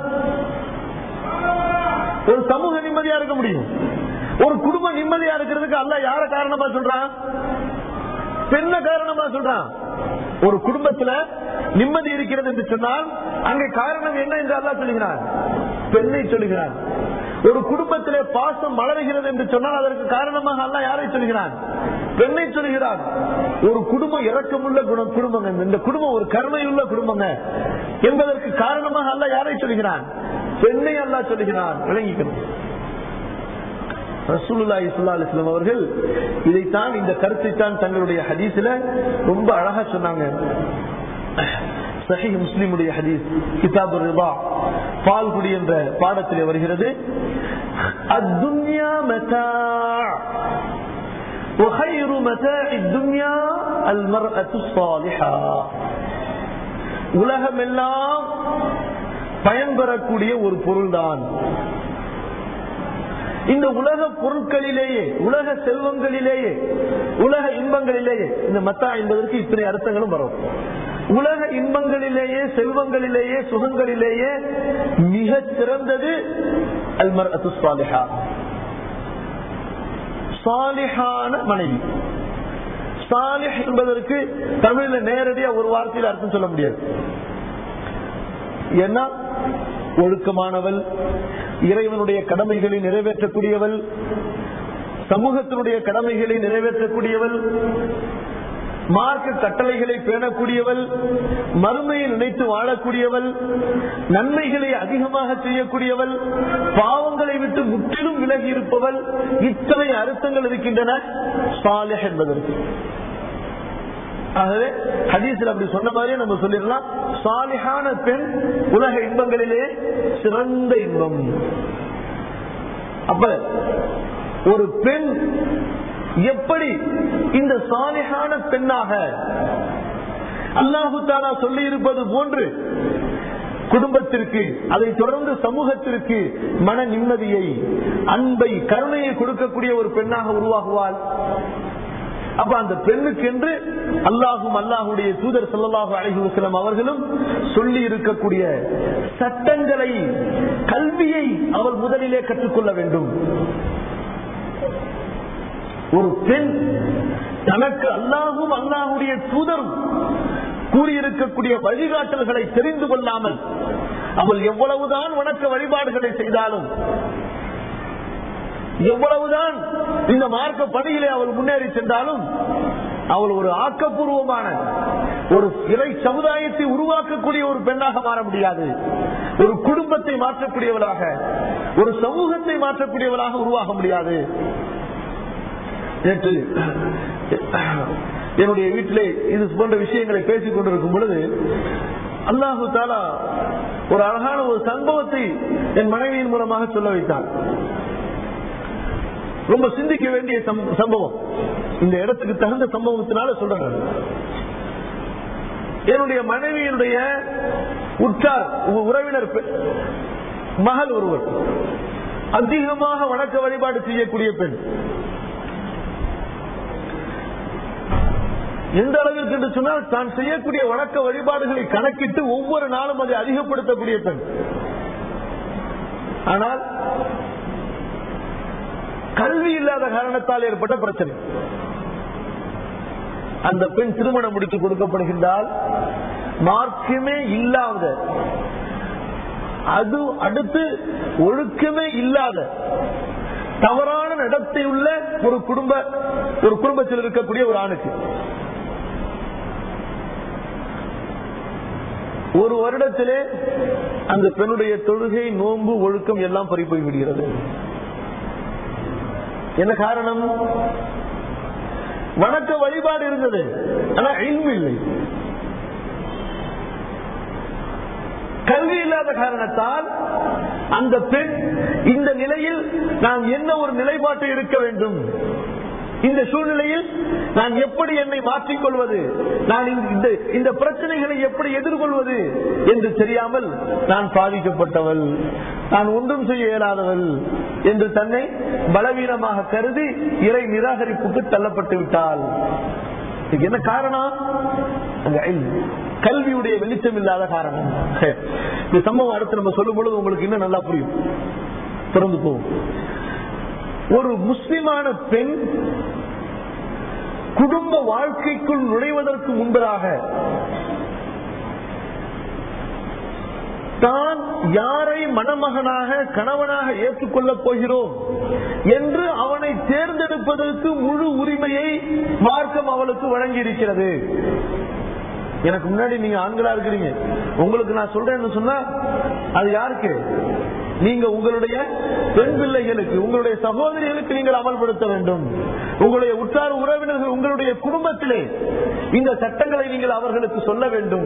ஒரு சமூக நிம்மதியா இருக்க முடியும் ஒரு குடும்ப நிம்மதியா இருக்கிறதுக்கு அல்ல யார காரணமா சொல்றான் பெண்ண காரணமா சொல்றான் ஒரு குடும்பத்துல நிம்மதி இருக்கிறது என்று சொன்னால் அங்கே காரணம் என்ன என்று அல்லா சொல்லுகிறான் பெண்ணை சொல்லுகிறான் ஒரு குடும்பத்திலே பாசம் மலர்கிறது என்று சொன்னால் அதற்கு காரணமாக அல்ல யாரை சொல்கிறான் பெண்ணை சொல்கிறான் ஒரு குடும்பம் இறக்கமுள்ள குணம் குடும்பங்க இந்த குடும்பம் ஒரு கருணையுள்ள குடும்பங்க என்பதற்கு காரணமாக அல்ல யாரை சொல்கிறான் பெண்ணை அல்லா சொல்லுகிறான் விளங்கிக்கணும் ரசூலுல்லாஹி ஸல்லல்லாஹு அலைஹி வஸல்லம் அவர்கள் இதைத்தான் இந்த கருத்தை தான் தங்களுடைய ஹதீஸ்ல ரொம்ப அழகா சொன்னாங்க சஹீஹ் முஸ்லிமுடைய ஹதீஸ் கிதாபு ரிபா பால்குடி என்ற பாடத்திலே வருகிறது அத்துன்யா மதா وخير متاع الدنيا المرأة الصالحة உலகம் எல்லாம் பயன்பெறக்கூடிய ஒரு பொருள்தான் இந்த உலக பொருட்களிலேயே உலக செல்வங்களிலேயே உலக இன்பங்களிலேயே இந்த மத்தா என்பதற்கு இத்தனை அர்த்தங்களும் வரும் உலக இன்பங்களிலேயே செல்வங்களிலேயே சுகங்களிலேயே மிக சிறந்தது அல்மர் அத்துஸ்வாலிஹா சாலிஹான மனைவி சாலிஹ் என்பதற்கு தமிழ்ல நேரடியா ஒரு வார்த்தையில் அர்த்தம் சொல்ல முடியாது ஏன்னா ஒழுக்கமானவள் இறைவனுடைய கடமைகளை நிறைவேற்றக்கூடியவள் சமூகத்தினுடைய கடமைகளை நிறைவேற்றக்கூடியவள் மார்க்க கட்டளைகளை பேணக்கூடியவள் மறுமையை நினைத்து வாழக்கூடியவள் நன்மைகளை அதிகமாக செய்யக்கூடியவள் பாவங்களை விட்டு முற்றிலும் விலகி இருப்பவள் இத்தனை அர்த்தங்கள் இருக்கின்றன சாலிஹ் என்பதற்கு ஆகவே ஹதீஸில் அப்படி சொன்ன மாதிரியே நம்ம சொல்லிடலாம் சாலிஹான பெண் உலக இன்பங்களிலே சிறந்த இன்பம் அப்ப ஒரு பெண் எப்படி இந்த சாலிஹான பெண்ணாக அல்லாஹு தாலா சொல்லி இருப்பது போன்று குடும்பத்திற்கு அதை தொடர்ந்து சமூகத்திற்கு மன நிம்மதியை அன்பை கருணையை கொடுக்கக்கூடிய ஒரு பெண்ணாக உருவாகுவாள் அப்ப அந்த பெண்ணுக்கு என்று அல்லாஹும் அல்லாஹுடைய தூதர் சொல்லலாஹு அழகி வசலம் அவர்களும் சொல்லி இருக்கக்கூடிய சட்டங்களை கல்வியை அவள் முதலிலே கற்றுக்கொள்ள வேண்டும் ஒரு பெண் தனக்கு அல்லாஹும் அல்லாஹுடைய தூதரும் கூறியிருக்கக்கூடிய வழிகாட்டல்களை தெரிந்து கொள்ளாமல் அவள் எவ்வளவுதான் வணக்க வழிபாடுகளை செய்தாலும் எவ்வளவுதான் இந்த மார்க்க பணியிலே அவள் முன்னேறி சென்றாலும் அவள் ஒரு ஆக்கப்பூர்வமான ஒரு இறை சமுதாயத்தை உருவாக்கக்கூடிய ஒரு பெண்ணாக மாற முடியாது ஒரு குடும்பத்தை மாற்றக்கூடியவளாக ஒரு சமூகத்தை மாற்றக்கூடியவளாக உருவாக முடியாது நேற்று என்னுடைய வீட்டிலே இது போன்ற விஷயங்களை பேசிக் கொண்டிருக்கும் பொழுது அல்லாஹு தாலா ஒரு அழகான ஒரு சம்பவத்தை என் மனைவியின் மூலமாக சொல்ல வைத்தார் ரொம்ப சிந்திக்க வேண்டிய சம்பவம் இந்த இடத்துக்கு தகுந்த சம்பவத்தினால சொல்றேன் என்னுடைய மனைவியினுடைய உற்றார் உறவினர் மகள் ஒருவர் அதிகமாக வணக்க வழிபாடு செய்யக்கூடிய பெண் எந்த அளவிற்கு என்று சொன்னால் தான் செய்யக்கூடிய வணக்க வழிபாடுகளை கணக்கிட்டு ஒவ்வொரு நாளும் அதை அதிகப்படுத்தக்கூடிய பெண் ஆனால் கல்வி இல்லாத காரணத்தால் ஏற்பட்ட பிரச்சனை அந்த பெண் திருமணம் முடித்து கொடுக்கப்படுகின்றால் மார்க்கமே இல்லாத அது அடுத்து ஒழுக்கமே இல்லாத தவறான நடத்தை உள்ள ஒரு குடும்ப ஒரு குடும்பத்தில் இருக்கக்கூடிய ஒரு ஆணுக்கு ஒரு வருடத்திலே அந்த பெண்ணுடைய தொழுகை நோன்பு ஒழுக்கம் எல்லாம் பறி போய் விடுகிறது என்ன காரணம் வணக்க வழிபாடு இருந்தது ஆனா இல்மு இல்லை கல்வி இல்லாத காரணத்தால் அந்த பெண் இந்த நிலையில் நான் என்ன ஒரு நிலைப்பாட்டு இருக்க வேண்டும் இந்த சூழ்நிலையில் நான் எப்படி என்னை மாற்றிக் கொள்வது நான் இந்த இந்த பிரச்சனைகளை எப்படி எதிர்கொள்வது என்று தெரியாமல் நான் பாதிக்கப்பட்டவள் நான் ஒன்றும் செய்ய இயலாதவள் என்று தன்னை பலவீனமாக கருதி இறை நிராகரிப்புக்கு தள்ளப்பட்டு விட்டாள் இதுக்கு என்ன காரணம் அந்த இல்ம். கல்வியுடைய வெளிச்சம் இல்லாத காரணம் இந்த சம்பவம் அடுத்து நம்ம சொல்லும் பொழுது உங்களுக்கு இன்னும் நல்லா புரியும் திறந்து போகும் ஒரு முஸ்லிமான பெண் குடும்ப வாழ்க்கைக்குள் நுழைவதற்கு முன்பதாக தான் யாரை மணமகனாக கணவனாக ஏற்றுக்கொள்ளப் போகிறோம் என்று அவனை தேர்ந்தெடுப்பதற்கு முழு உரிமையை மார்க்கம் அவளுக்கு வழங்கி இருக்கிறது எனக்கு முன்னாடி நீங்க ஆண்களா இருக்கிறீங்க உங்களுக்கு நான் சொல்றேன்னு சொன்னா அது யாருக்கு நீங்க உங்களுடைய பெண் பிள்ளைகளுக்கு உங்களுடைய சகோதரிகளுக்கு நீங்கள் அமல்படுத்த வேண்டும் உங்களுடைய உற்றார் உறவினர்கள் உங்களுடைய குடும்பத்திலே இந்த சட்டங்களை நீங்கள் அவர்களுக்கு சொல்ல வேண்டும்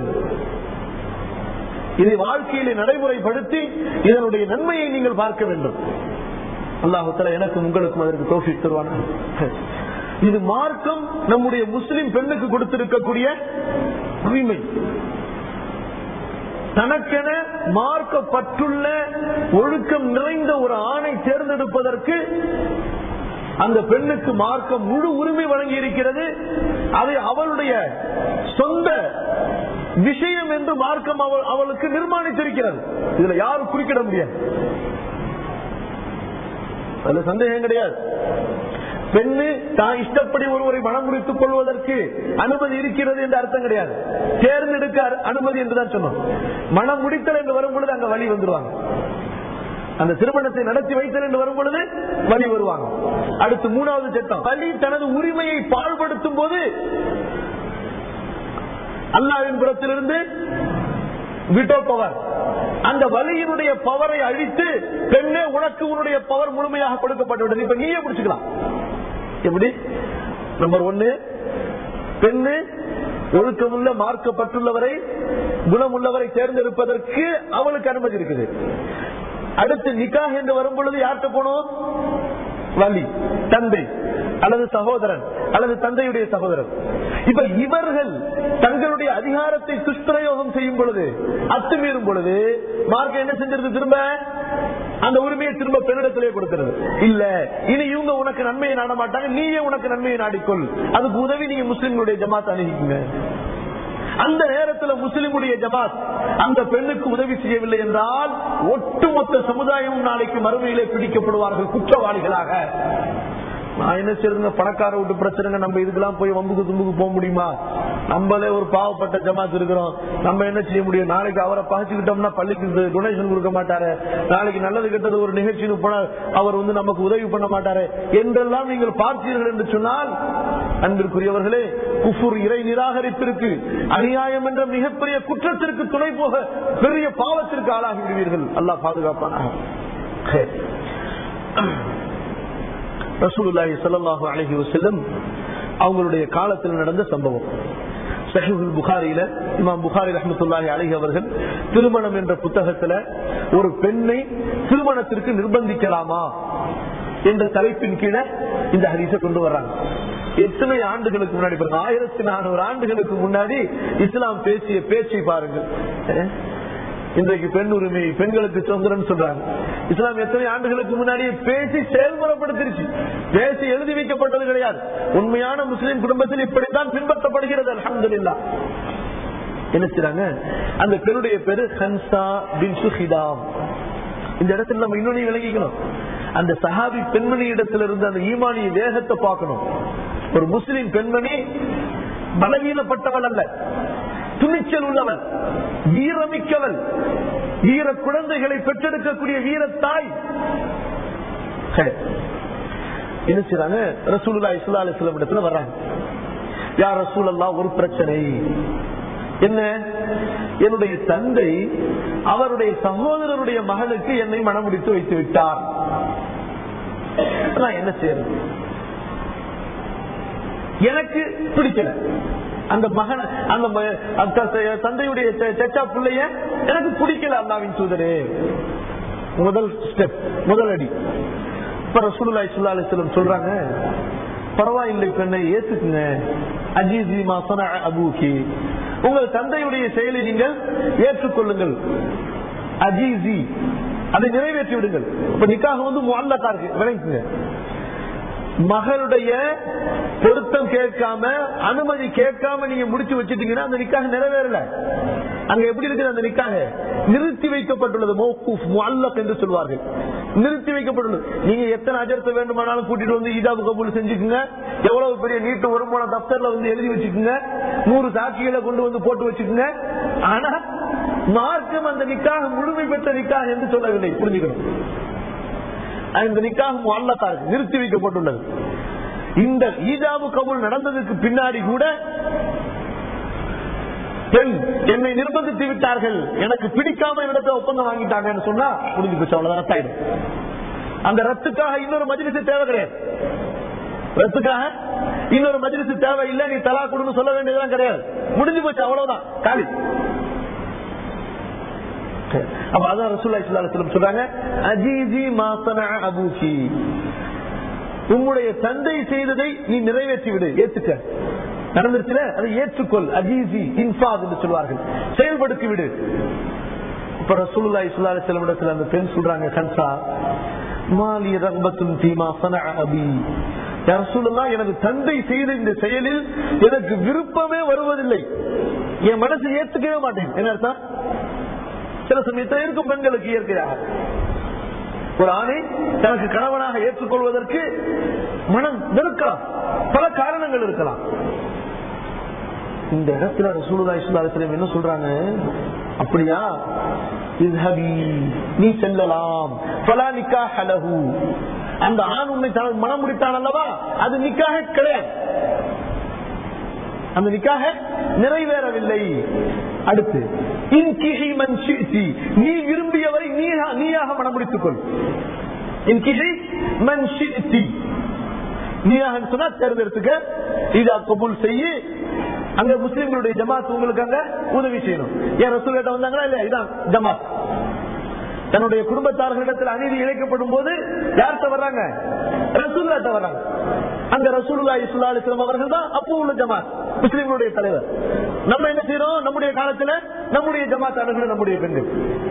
இதை வாழ்க்கையிலே நடைமுறைப்படுத்தி இதனுடைய நன்மையை நீங்கள் பார்க்க வேண்டும் அல்லாஹுத்தல எனக்கும் உங்களுக்கும் அதற்கு தோஃபி தருவான இது மார்க்கம் நம்முடைய முஸ்லிம் பெண்ணுக்கு கொடுத்திருக்கக்கூடிய உரிமை தனக்கென மார்க்கப்பட்டுள்ள ஒழுக்கம் நிறைந்த ஒரு ஆணை தேர்ந்தெடுப்பதற்கு அந்த பெண்ணுக்கு மார்க்கம் முழு உரிமை வழங்கி இருக்கிறது அதை அவளுடைய சொந்த விஷயம் என்று மார்க்கம் அவள் அவளுக்கு நிர்மாணித்திருக்கிறது இதுல யாரும் குறுக்கிட முடியாது அதுல சந்தேகம் கிடையாது பெண்ணு தான் இஷ்டப்படி ஒருவரை மனம் முடித்துக் கொள்வதற்கு அனுமதி இருக்கிறது என்று அர்த்தம் கிடையாது தேர்ந்தெடுக்க அனுமதி என்றுதான் சொன்னோம் மனம் முடித்தல் என்று வரும் பொழுது அங்க வழி வந்துருவாங்க அந்த திருமணத்தை நடத்தி வைத்தல் என்று வரும் பொழுது வழி வருவாங்க அடுத்து மூணாவது சட்டம் வழி தனது உரிமையை பாழ்படுத்தும் போது அல்லாவின் புறத்திலிருந்து விட்டோ பவர் அந்த வலியினுடைய பவரை அழித்து பெண்ணே உனக்கு உன்னுடைய பவர் முழுமையாக கொடுக்கப்பட்டுவிட்டது இப்ப நீயே பிடிச்சுக்கலாம் எப்படி நம்பர் ஒன்னு பெண்ணு ஒழுக்கமுள்ள மார்க்கப்பட்டுள்ளவரை குணமுள்ளவரை தேர்ந்தெடுப்பதற்கு அவளுக்கு அனுமதி இருக்குது அடுத்து நிக்காக என்று வரும் பொழுது யார்கிட்ட போனோம் வலி தந்தை அல்லது சகோதரன் அல்லது தந்தையுடைய சகோதரன் இப்ப இவர்கள் தங்களுடைய அதிகாரத்தை துஷ்பிரயோகம் செய்யும் பொழுது அத்துமீறும் பொழுது மார்க்க என்ன செஞ்சிருக்கு திரும்ப அந்த உரிமையை திரும்ப பெண்ணிடத்திலே கொடுக்கிறது இல்ல இனி இவங்க உனக்கு நன்மையை நாட மாட்டாங்க நீயே உனக்கு நன்மையை நாடிக்கொள் அதுக்கு உதவி நீங்க முஸ்லிம்களுடைய ஜமாத் அணுகிக்குங்க அந்த நேரத்தில் முஸ்லிமுடைய ஜமாத் அந்த பெண்ணுக்கு உதவி செய்யவில்லை என்றால் ஒட்டுமொத்த சமுதாயமும் நாளைக்கு மறுமையிலே பிடிக்கப்படுவார்கள் குற்றவாளிகளாக நான் என்ன செய்யுங்க பணக்கார விட்டு பிரச்சனைங்க நம்ம இதுக்கெல்லாம் போய் வம்புக்கு தும்புக்கு போக முடியுமா நம்மளே ஒரு பாவப்பட்ட ஜமாத் இருக்கிறோம் நம்ம என்ன செய்ய முடியும் நாளைக்கு அவரை பகிச்சுக்கிட்டோம்னா பள்ளிக்கு டொனேஷன் கொடுக்க மாட்டாரு நாளைக்கு நல்லது கெட்டது ஒரு நிகழ்ச்சின்னு போனா அவர் வந்து நமக்கு உதவி பண்ண மாட்டாரு என்றெல்லாம் நீங்கள் பார்த்தீர்கள் என்று சொன்னால் அன்பிற்குரியவர்களே குஃபுர் இறை நிராகரிப்பிற்கு அநியாயம் என்ற மிகப்பெரிய குற்றத்திற்கு துணை போக பெரிய பாவத்திற்கு ஆளாகி விடுவீர்கள் அல்லாஹ் பாதுகாப்பானாக ரசூலுல்லாஹி ஸல்லல்லாஹு அலைஹி வஸல்லம் அவங்களுடைய காலத்தில் நடந்த சம்பவம் சஹீஹுல் புகாரியில இமாம் புகாரி ரஹ்மத்துல்லாஹி அலைஹி அவர்கள் திருமணம் என்ற புத்தகத்துல ஒரு பெண்ணை திருமணத்திற்கு நிர்பந்திக்கலாமா என்ற தலைப்பின் கீழே இந்த ஹரிசை கொண்டு வர்றாங்க எத்தனை ஆண்டுகளுக்கு முன்னாடி பாருங்க ஆயிரத்தி நானூறு ஆண்டுகளுக்கு முன்னாடி இஸ்லாம் பேசிய பேச்சை பாருங்கள் அஹ் இன்றைக்கு பெண் உரிமை பெண்களுக்கு சுதந்திரம் சொல்றாங்க இஸ்லாம் எத்தனை ஆண்டுகளுக்கு முன்னாடி பேசி செயல்முறைப்படுத்திருச்சு பேசி எழுதி வைக்கப்பட்டது கிடையாது உண்மையான முஸ்லிம் குடும்பத்தில் இப்படித்தான் பின்பற்றப்படுகிறது அலமதுல்லா என்ன செய்றாங்க அந்த பெண்ணுடைய பேரு ஹன்சா பின் சுஹிதாம் இந்த இடத்துல நம்ம இன்னொன்னு விளங்கிக்கணும் அந்த சஹாபி பெண்மணி இடத்துல இருந்து அந்த ஈமானிய வேகத்தை பார்க்கணும் ஒரு முஸ்லிம் பெண்மணி பலவீனப்பட்டவள் அல்ல துணிச்சல் உள்ளவள் வீரமிக்கவள் வீர குழந்தைகளை பெற்றெடுக்கக்கூடிய வீரத்தாய் சரி. என்ன செய்றாங்க ரசூலுல்லா இஸ்லா அலிஸ்லாம் இடத்துல வர்றாங்க யார் ரசூலல்லா ஒரு பிரச்சனை என்ன என்னுடைய தந்தை அவருடைய சகோதரருடைய மகனுக்கு என்னை மனமுடித்து வைத்து விட்டார் நான் என்ன செய்யறது எனக்கு பிடிக்கல அந்த மகன் அந்த ம- அந்த த- தந்தையுடைய செ- செச்சா பிள்ளைய எனக்கு பிடிக்கல அல்லாவின் தூதரே முதல் ஸ்டெப் முதல் அடி இப்ப ரசூலுல்லாஹி ஸல்லல்லாஹு அலைஹி வஸல்லம் சொல்றாங்க பரவாயில்லை பெண்ணை ஏத்துக்குங்க அஜீசி மாசன அபூகி உங்கள் தந்தையுடைய செயலை நீங்கள் ஏற்றுக்கொள்ளுங்கள் அஜீசி அதை நிறைவேற்றி விடுங்கள் இப்ப நிக்காக வந்து முல்லக்கா இருக்கு விளங்குங்க மகளுடைய பொருத்தம் கேட்காம அனுமதி கேட்காம நீங்க முடிச்சு வச்சிட்டீங்கன்னா அந்த நிக்காக நிறைவேறல அங்க எப்படி இருக்குது அந்த நிக்காக நிறுத்தி வைக்கப்பட்டுள்ளது மௌகூஃப் முஅல்லக் என்று சொல்வார்கள் நிறுத்தி வைக்கப்பட்டுள்ளது நீங்க எத்தனை அஜர்த்த வேண்டுமானாலும் கூட்டிட்டு வந்து ஈதாபு கபூல் செஞ்சுக்குங்க எவ்வளவு பெரிய நீட்டு வருமான தப்தர்ல வந்து எழுதி வச்சுக்குங்க நூறு சாட்சிகளை கொண்டு வந்து போட்டு வச்சுக்குங்க ஆனா மார்க்கம் அந்த நிக்காக முழுமை பெற்ற நிக்காக என்று சொல்லவில்லை புரிஞ்சுக்கணும் இந்த நிக்காக முஅல்லக்கா இருக்கு நிறுத்தி வைக்கப்பட்டுள்ளது இந்த ஈஜாபு கபூல் நடந்ததுக்கு பின்னாடி கூட பெண் என்னை நிர்பந்தித்து விட்டார்கள் எனக்கு பிடிக்காம இடத்தை ஒப்பந்தம் வாங்கிட்டாங்கன்னு சொன்னா முடிஞ்சு போச்சு அவ்வளவுதான் ரத்தாயிடும் அந்த ரத்துக்காக இன்னொரு மஜ்லிசு தேவை கிடையாது ரத்துக்காக இன்னொரு மஜ்லிசு தேவை இல்ல நீ தலா கொடுன்னு சொல்ல வேண்டியதெல்லாம் கிடையாது முடிஞ்சு போச்சு அவ்வளவுதான் காலி அப்ப அதான் ரசூல்லா ஸல்லல்லாஹு அலைஹி வஸல்லம் சொல்றாங்க அஜீஜி மா சனஅ அபூகி உம்முடைய தந்தை செய்ததை நீ நிறைவேற்றி விடு ஏத்துக்க நடந்துருச்சுல அதை ஏற்றுக்கொள் அஜீசி இன்ஃபாத் என்று சொல்வார்கள் செயல்படுத்தி விடு இப்ப ரசூலுல்லாஹி ஸல்லல்லாஹு அலைஹி வஸல்லம் இடத்துல அந்த பெண் சொல்றாங்க கன்சா மாலி ரக்பத்துன் ஃபீமா சனஅ அபி யா ரசூலுல்லாஹ் எனது தந்தை செய்த இந்த செயலில் எனக்கு விருப்பமே வருவதில்லை என் மனசு ஏத்துக்கவே மாட்டேன் என்ன அர்த்தம் சில சமயத்தில் இருக்கும் பெண்களுக்கு இயற்கையாக ஒரு ஆணை தனக்கு கணவனாக ஏற்றுக்கொள்வதற்கு மனம் வெறுக்கலாம் பல காரணங்கள் இருக்கலாம் இந்த இடத்துல ரசூலுல்லாஹி ஸல்லல்லாஹு அலைஹி வஸல்லம் என்ன சொல்றாங்க அப்படியா இஸ்ஹபி நீ செல்லலாம் ஃபலா நிக்காஹ லஹு அந்த ஆண் உன்னை தனது மனம் முடித்தான் அல்லவா அது நிக்காக கிடையாது அந்த நிக்காக நிறைவேறவில்லை அடுத்து இன்கிஹி மன் ஷி'தி. நீ விரும்பியவரை நீயா- நீயாக மனம் முடித்துக் கொள் இன்கிஹி மன் ஷி'தி. நீயாக சொன்னா தேர்ந்தெடுத்துக்க இதா கபூல் செய்ய அங்க முஸ்லிம்களுடைய ஜமாத் உங்களுக்கு அங்க உதவி செய்யணும் ஏன் ரசூல் கிட்ட வந்தாங்களா இல்லையா இதான் ஜமாத் தன்னுடைய குடும்பத்தார்களிடத்தில் அநீதி இழைக்கப்படும் போது யார்கிட்ட வர்றாங்க ரசூல்லாட்ட வர்றாங்க அந்த ரசூலுல்லா இஸ்லா அலிஸ்லாம் அவர்கள் தான் அப்போ உள்ள ஜமாத் முஸ்லிம்களுடைய தலைவர் நம்ம என்ன செய்யறோம் நம்முடைய காலத்துல நம்முடைய ஜமாத் அணுகுன நம்முடைய பெண்கள்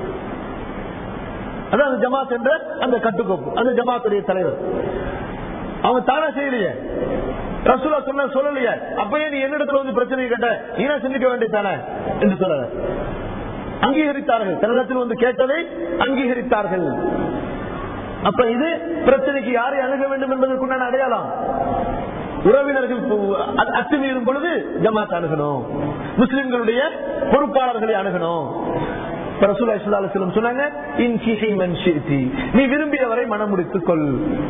அதான் அந்த ஜமாத் என்ற அந்த கட்டுக்கோப்பு அந்த ஜமாத்துடைய தலைவர் அவங்க தானே செய்யலையே ரசூலா சொன்ன சொல்லலையே அப்பயே நீ என்னிடத்துல வந்து பிரச்சனை கேட்ட நீனா சிந்திக்க வேண்டியதானே என்று சொல்லல அங்கீகரித்தார்கள் தன்னிடத்தில் வந்து கேட்டதை அங்கீகரித்தார்கள் அப்ப இது பிரச்சனைக்கு யாரை அணுக வேண்டும் என்பதற்குண்டான அடையாளம் உறவினர்கள் பு- அ- அத்துமீறும் பொழுது ஜமாத் அணுகணும் முஸ்லிம்களுடைய பொறுப்பாளர்களை அணுகணும் இப்ப ரசூலுல்லாஹி ஸல்லல்லாஹு அலைஹி வஸல்லம் சொன்னாங்க "இன் கிஹி மன் ஷி'தி." நீ விரும்பியவரை மனம் முடித்துக் கொள்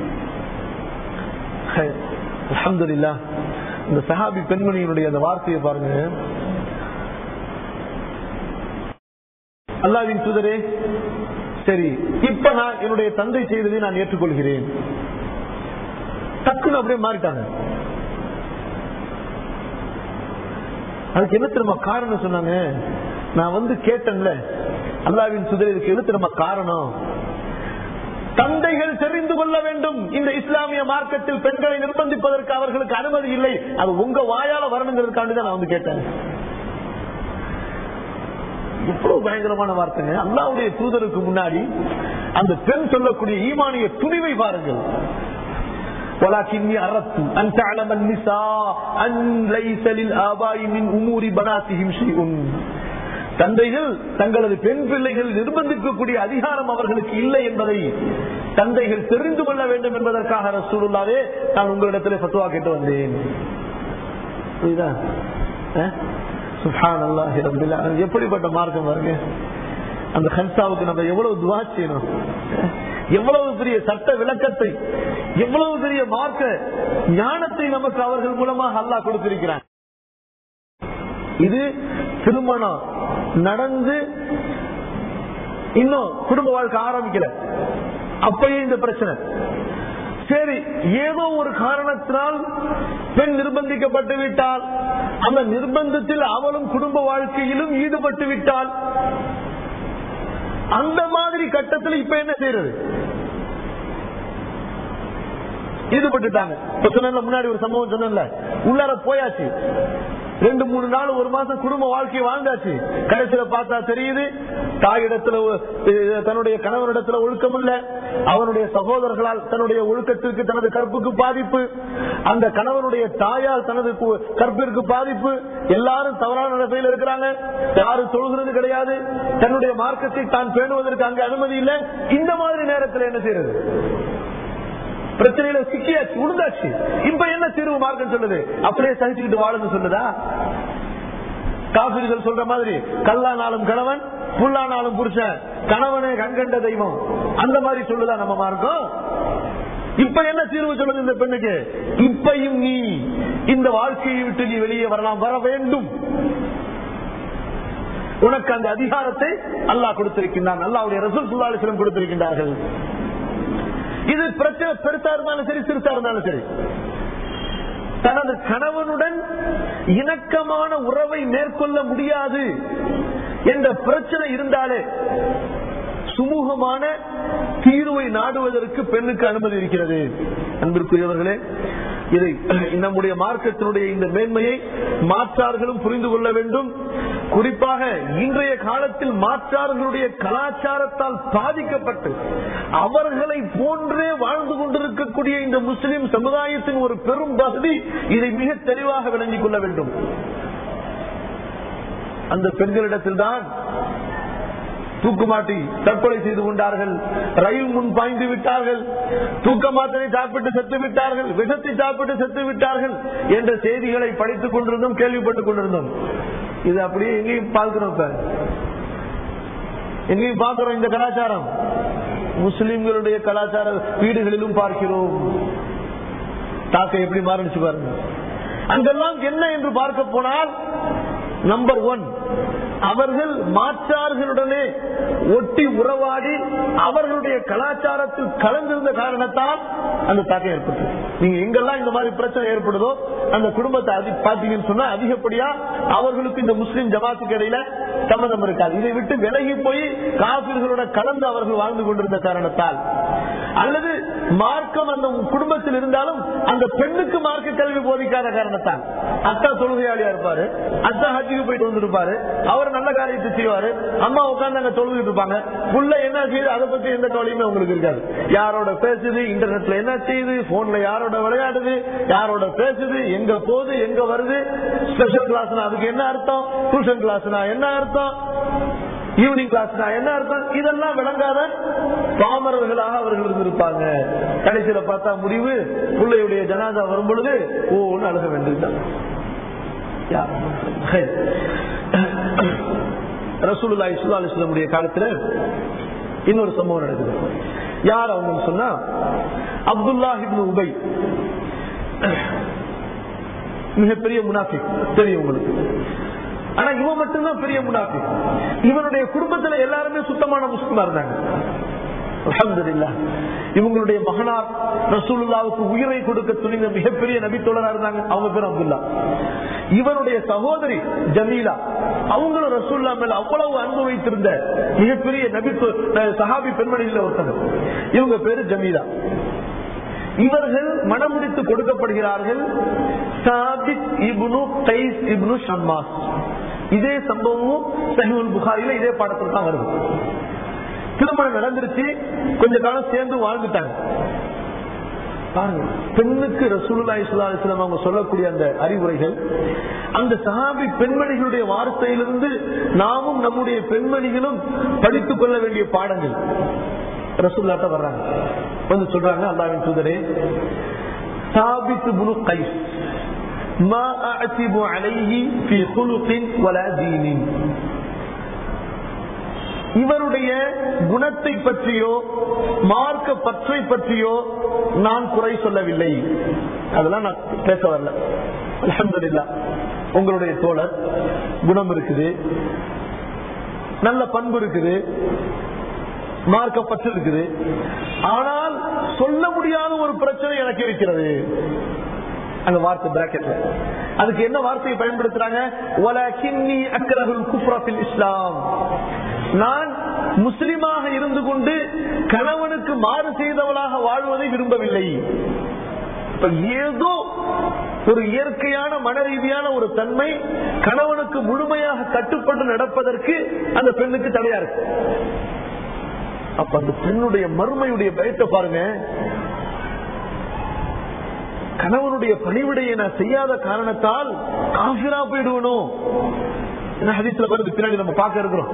அல்ஹம்துலில்லாஹ் இந்த சஹாபி பெண்மணியினுடைய அந்த வார்த்தையை பாருங்க அல்லாவின் தூதரே சரி இப்ப நான் என்னுடைய தந்தை செய்ததை நான் ஏற்றுக்கொள்கிறேன் டக்குன்னு அப்படியே மாறிட்டாங்க அதுக்கு என்ன திரும்ப காரணம் சொன்னாங்க நான் வந்து கேட்டேன்ல அல்லாவின் சுதர் இதுக்கு எது திரும்ப காரணம் தந்தைகள் தெரிந்து கொள்ள வேண்டும் இந்த இஸ்லாமிய மார்க்கத்தில் பெண்களை நிர்பந்திப்பதற்கு அவர்களுக்கு அனுமதி இல்லை அது உங்க வாயால வரணுங்கிறதுக்காண்டி தான் நான் வந்து கேட்டேன் எவ்வளவு பயங்கரமான வார்த்தைங்க அல்லாவுடைய தூதருக்கு முன்னாடி அந்த பெண் சொல்லக்கூடிய ஈமானிய துணிவை பாருங்கள் ولكني أردت أن تعلم النساء أن ليس للآباء من أمور بناتهم شيء தந்தைகள் தங்களது பெண் பிள்ளைகள் நிர்பந்திக்கக்கூடிய அதிகாரம் அவர்களுக்கு இல்லை என்பதை தந்தைகள் தெரிந்து கொள்ள வேண்டும் என்பதற்காக ரசூலுல்லாவே நான் உங்களிடத்தில் ஃபத்துவா கேட்டு வந்தேன் புரியுதா அஹ்? சுப்ஹானல்லாஹி ரப்பில் ஆலமீன். எப்படிப்பட்ட மார்க்கம் பாருங்க அந்த ஹன்சாவுக்கு நம்ம எவ்வளவு துவா செய்யணும் அஹ்? எவ்வளவு பெரிய சட்ட விளக்கத்தை எவ்வளவு பெரிய மார்க்க ஞானத்தை நமக்கு அவர்கள் மூலமாக அல்லாஹ் கொடுத்திருக்கிறான் இது திருமணம் நடந்து இன்னும் குடும்ப வாழ்க்கை ஆரம்பிக்கல அப்பயே இந்த பிரச்சனை சரி ஏதோ ஒரு காரணத்தினால் பெண் நிர்பந்திக்கப்பட்டு விட்டால் அந்த நிர்பந்தத்தில் அவளும் குடும்ப வாழ்க்கையிலும் ஈடுபட்டு விட்டால் அந்த மாதிரி கட்டத்தில் இப்ப என்ன செய்யறது ஈடுபட்டுட்டாங்க இப்ப சொன்னேன்ல முன்னாடி ஒரு சம்பவம் சொன்னேன்ல உள்ளார போயாச்சு ரெண்டு மூணு நாள் ஒரு மாசம் குடும்ப வாழ்க்கையை வாழ்ந்தாச்சு கடைசியில பார்த்தா தெரியுது தாயிடத்துல ஒ- அஹ் தன்னுடைய கணவனிடத்துல ஒழுக்கம் இல்ல அவனுடைய சகோதரர்களால் தன்னுடைய ஒழுக்கத்திற்கு தனது கற்புக்கு பாதிப்பு அந்த கணவனுடைய தாயால் தனது கு- கற்பிற்கு பாதிப்பு எல்லாரும் தவறான நிலைமையில் இருக்கிறாங்க யாரும் தொழுகிறது கிடையாது தன்னுடைய மார்க்கத்தை தான் பேணுவதற்கு அங்கு அனுமதி இல்லை இந்த மாதிரி நேரத்தில் என்ன செய்யறது பிரச்சனையில சிக்கியாச்சு உழுந்தாச்சு இப்ப என்ன தீர்வு மார்க்கம் சொல்லுது அப்படியே சகிச்சுக்கிட்டு வாழுன்னு சொல்லுதா காபிர்கள் சொல்ற மாதிரி கல்லானாலும் கணவன் புல்லானாலும் புருஷன் கணவனே கண்கண்ட தெய்வம் அந்த மாதிரி சொல்லுதா நம்ம மார்க்கம் இப்ப என்ன தீர்வு சொல்லுது இந்த பெண்ணுக்கு இப்பையும் நீ இந்த வாழ்க்கையை விட்டு நீ வெளியே வரலாம் வர வேண்டும் உனக்கு அந்த அதிகாரத்தை அல்லாஹ் கொடுத்திருக்கின்றான் அல்லாவுடைய ரசூல் சுல்லாலிஸ்லம் கொடுத்திருக்கின்றார்கள் இது பிரச்சனை பெருசா இருந்தாலும் சரி சிறுசா இருந்தாலும் சரி தனது கணவனுடன் இணக்கமான உறவை மேற்கொள்ள முடியாது என்ற பிரச்சனை இருந்தாலே சுமூகமான தீர்வை நாடுவதற்கு பெண்ணுக்கு அனுமதி இருக்கிறது அன்பிற்குரியவர்களே இதை நம்முடைய மார்க்கத்தினுடைய இந்த மேன்மையை மாற்றார்களும் புரிந்து கொள்ள வேண்டும் குறிப்பாக இன்றைய காலத்தில் மாற்றார்களுடைய கலாச்சாரத்தால் பாதிக்கப்பட்டு அவர்களை போன்றே வாழ்ந்து கொண்டிருக்கக்கூடிய இந்த முஸ்லிம் சமுதாயத்தின் ஒரு பெரும் பகுதி இதை மிக தெளிவாக விளங்கிக் கொள்ள வேண்டும் அந்த பெண்களிடத்தில் தான் தூக்குமாட்டி தற்கொலை செய்து கொண்டார்கள் ரயில் முன் பாய்ந்து விட்டார்கள் தூக்க மாத்திரை சாப்பிட்டு செத்து விட்டார்கள் விஷத்தை சாப்பிட்டு செத்து விட்டார்கள் என்ற செய்திகளை படித்துக் கொண்டிருந்தோம் கேள்விப்பட்டுக் கொண்டிருந்தோம் இது அப்படியே எங்கேயும் பார்க்கிறோம் இப்ப எங்கேயும் பார்க்கிறோம் இந்த கலாச்சாரம் முஸ்லிம்களுடைய கலாச்சார வீடுகளிலும் பார்க்கிறோம் தாக்கம் எப்படி மாறிச்சு பாருங்க அங்கெல்லாம் என்ன என்று பார்க்க போனால் நம்பர் ஒன் அவர்கள் மாற்றார்களுடனே ஒட்டி உறவாடி அவர்களுடைய கலாச்சாரத்தில் கலந்திருந்த காரணத்தால் அந்த தாக்கம் ஏற்பட்டது நீங்க எங்கெல்லாம் இந்த மாதிரி பிரச்சனை ஏற்படுதோ அந்த குடும்பத்தை அதி- பாத்தீங்கன்னு சொன்னா அதிகப்படியா அவர்களுக்கு இந்த முஸ்லிம் ஜமாத்துக்கு இடையில சம்மதம் இருக்காது இதை விட்டு விலகி போய் காபிர்களோட கலந்து அவர்கள் வாழ்ந்து கொண்டிருந்த காரணத்தால் அல்லது மார்க்கம் அந்த குடும்பத்தில் இருந்தாலும் அந்த பெண்ணுக்கு மார்க்க கல்வி போதிக்காத காரணத்தால் அத்தா தொழுகையாளியா இருப்பாரு அத்தா ஹஜ்ஜுக்கு போயிட்டு வந்திருப்பாரு அவர் நல்ல காரியத்தை செய்வாரு அம்மா உட்கார்ந்து அங்க தொழுதுட்டு இருப்பாங்க புள்ள என்ன செய்யுது அதை பத்தி எந்த கவலையுமே உங்களுக்கு இருக்காது யாரோட பேசுது இன்டர்நெட்ல என்ன செய்யுது போன்ல யாரோட விளையாடுது யாரோட பேசுது எங்க போகுது எங்க வருது ஸ்பெஷல் கிளாஸ்னா அதுக்கு என்ன அர்த்தம் டியூஷன் கிளாஸ்னா என்ன அர்த்தம் ஈவினிங் கிளாஸ்னா என்ன அர்த்தம் இதெல்லாம் விளங்காத பாமரர்களாக அவர்கள் இருந்திருப்பாங்க கடைசியில பார்த்தா முடிவு பிள்ளையுடைய ஜனாதா வரும் பொழுது ஓன்னு அழுக வேண்டியதுதான் ரசூலுல்லாஹி ஸல்லல்லாஹு அலைஹி வஸல்லம் காலத்துல இன்னொரு சம்பவம் நடக்குது யார் அவங்க சொன்னா அப்துல்லாஹ் இப்னு உபை மிகப்பெரிய முனாஃபிக் தெரியும் உங்களுக்கு ஆனா இவன் மட்டும்தான் பெரிய முனாஃபிக் இவனுடைய குடும்பத்துல எல்லாருமே சுத்தமான முஸ்லிமா இருந்தாங்க அல்ஹம்துலில்லாஹ் இவங்களுடைய மகனார் ரசூலுல்லாவுக்கு உயிரை கொடுக்க துணிந்த மிகப்பெரிய நபித்தோழரா இருந்தாங்க அவங்க பேர் அப்துல்லா இவனுடைய சகோதரி ஜமீலா அவங்களும் ரசூல்லா மேல அவ்வளவு அன்பு வைத்திருந்த மிகப்பெரிய நபி சஹாபி பெண்மணிகள் ஒருத்தங்க இவங்க பேரு ஜமீலா இவர்கள் மனமுடித்து கொடுக்கப்படுகிறார்கள் சாபித் இப்னு கைஸ் இப்னு ஷம்மாஸ் இதே சம்பவமும் சஹிவுல் புகாரில இதே பாடத்தில் தான் வருது திருமணம் நடந்துருச்சு கொஞ்ச காலம் சேர்ந்து வாழ்ந்துட்டாங்க பாருங்க பெண்ணுக்கு ரசூலுல்லாஹி ஸல்லல்லாஹு அலைஹி வஸல்லம் அவங்க சொல்லக்கூடிய அந்த அறிவுரைகள் அந்த சஹாபி பெண்மணிகளுடைய வார்த்தையிலிருந்து நாமும் நம்முடைய பெண்மணிகளும் படித்துக் கொள்ள வேண்டிய பாடங்கள் ரசூல்லாட்ட வர்றாங்க வந்து சொல்றாங்க அல்லாவின் தூதரே சாபித் புனு கைஸ் ما أعتب عليه في خلق ولا دين இவருடைய குணத்தை பற்றியோ மார்க்க பற்றை பற்றியோ நான் குறை சொல்லவில்லை அதெல்லாம் நான் பேச வரல அலமதுல்லா உங்களுடைய தோழர் குணம் இருக்குது நல்ல பண்பு இருக்குது மார்க்க பற்று இருக்குது ஆனால் சொல்ல முடியாத ஒரு பிரச்சனை எனக்கு இருக்கிறது அந்த வார்த்தை பிராக்கெட்ல அதுக்கு என்ன வார்த்தையை பயன்படுத்துறாங்க "வலக்கின்னி அக்ரஹுல் குஃப்ர ஃபில் இஸ்லாம் நான் முஸ்லிமாக இருந்து கொண்டு கணவனுக்கு மாறு செய்தவளாக வாழ்வதை விரும்பவில்லை இப்ப ஏதோ ஒரு இயற்கையான மன ரீதியான ஒரு தன்மை கணவனுக்கு முழுமையாக கட்டுப்பட்டு நடப்பதற்கு அந்த பெண்ணுக்கு தடையா இருக்கு அப்ப அந்த பெண்ணுடைய மறுமையுடைய பயத்தை பாருங்க கணவனுடைய பணிவிடையை நான் செய்யாத காரணத்தால் காபிரா போயிடுவனும் ஹதீஸ்ல வருது பின்னாடி நம்ம பார்க்க இருக்கிறோம்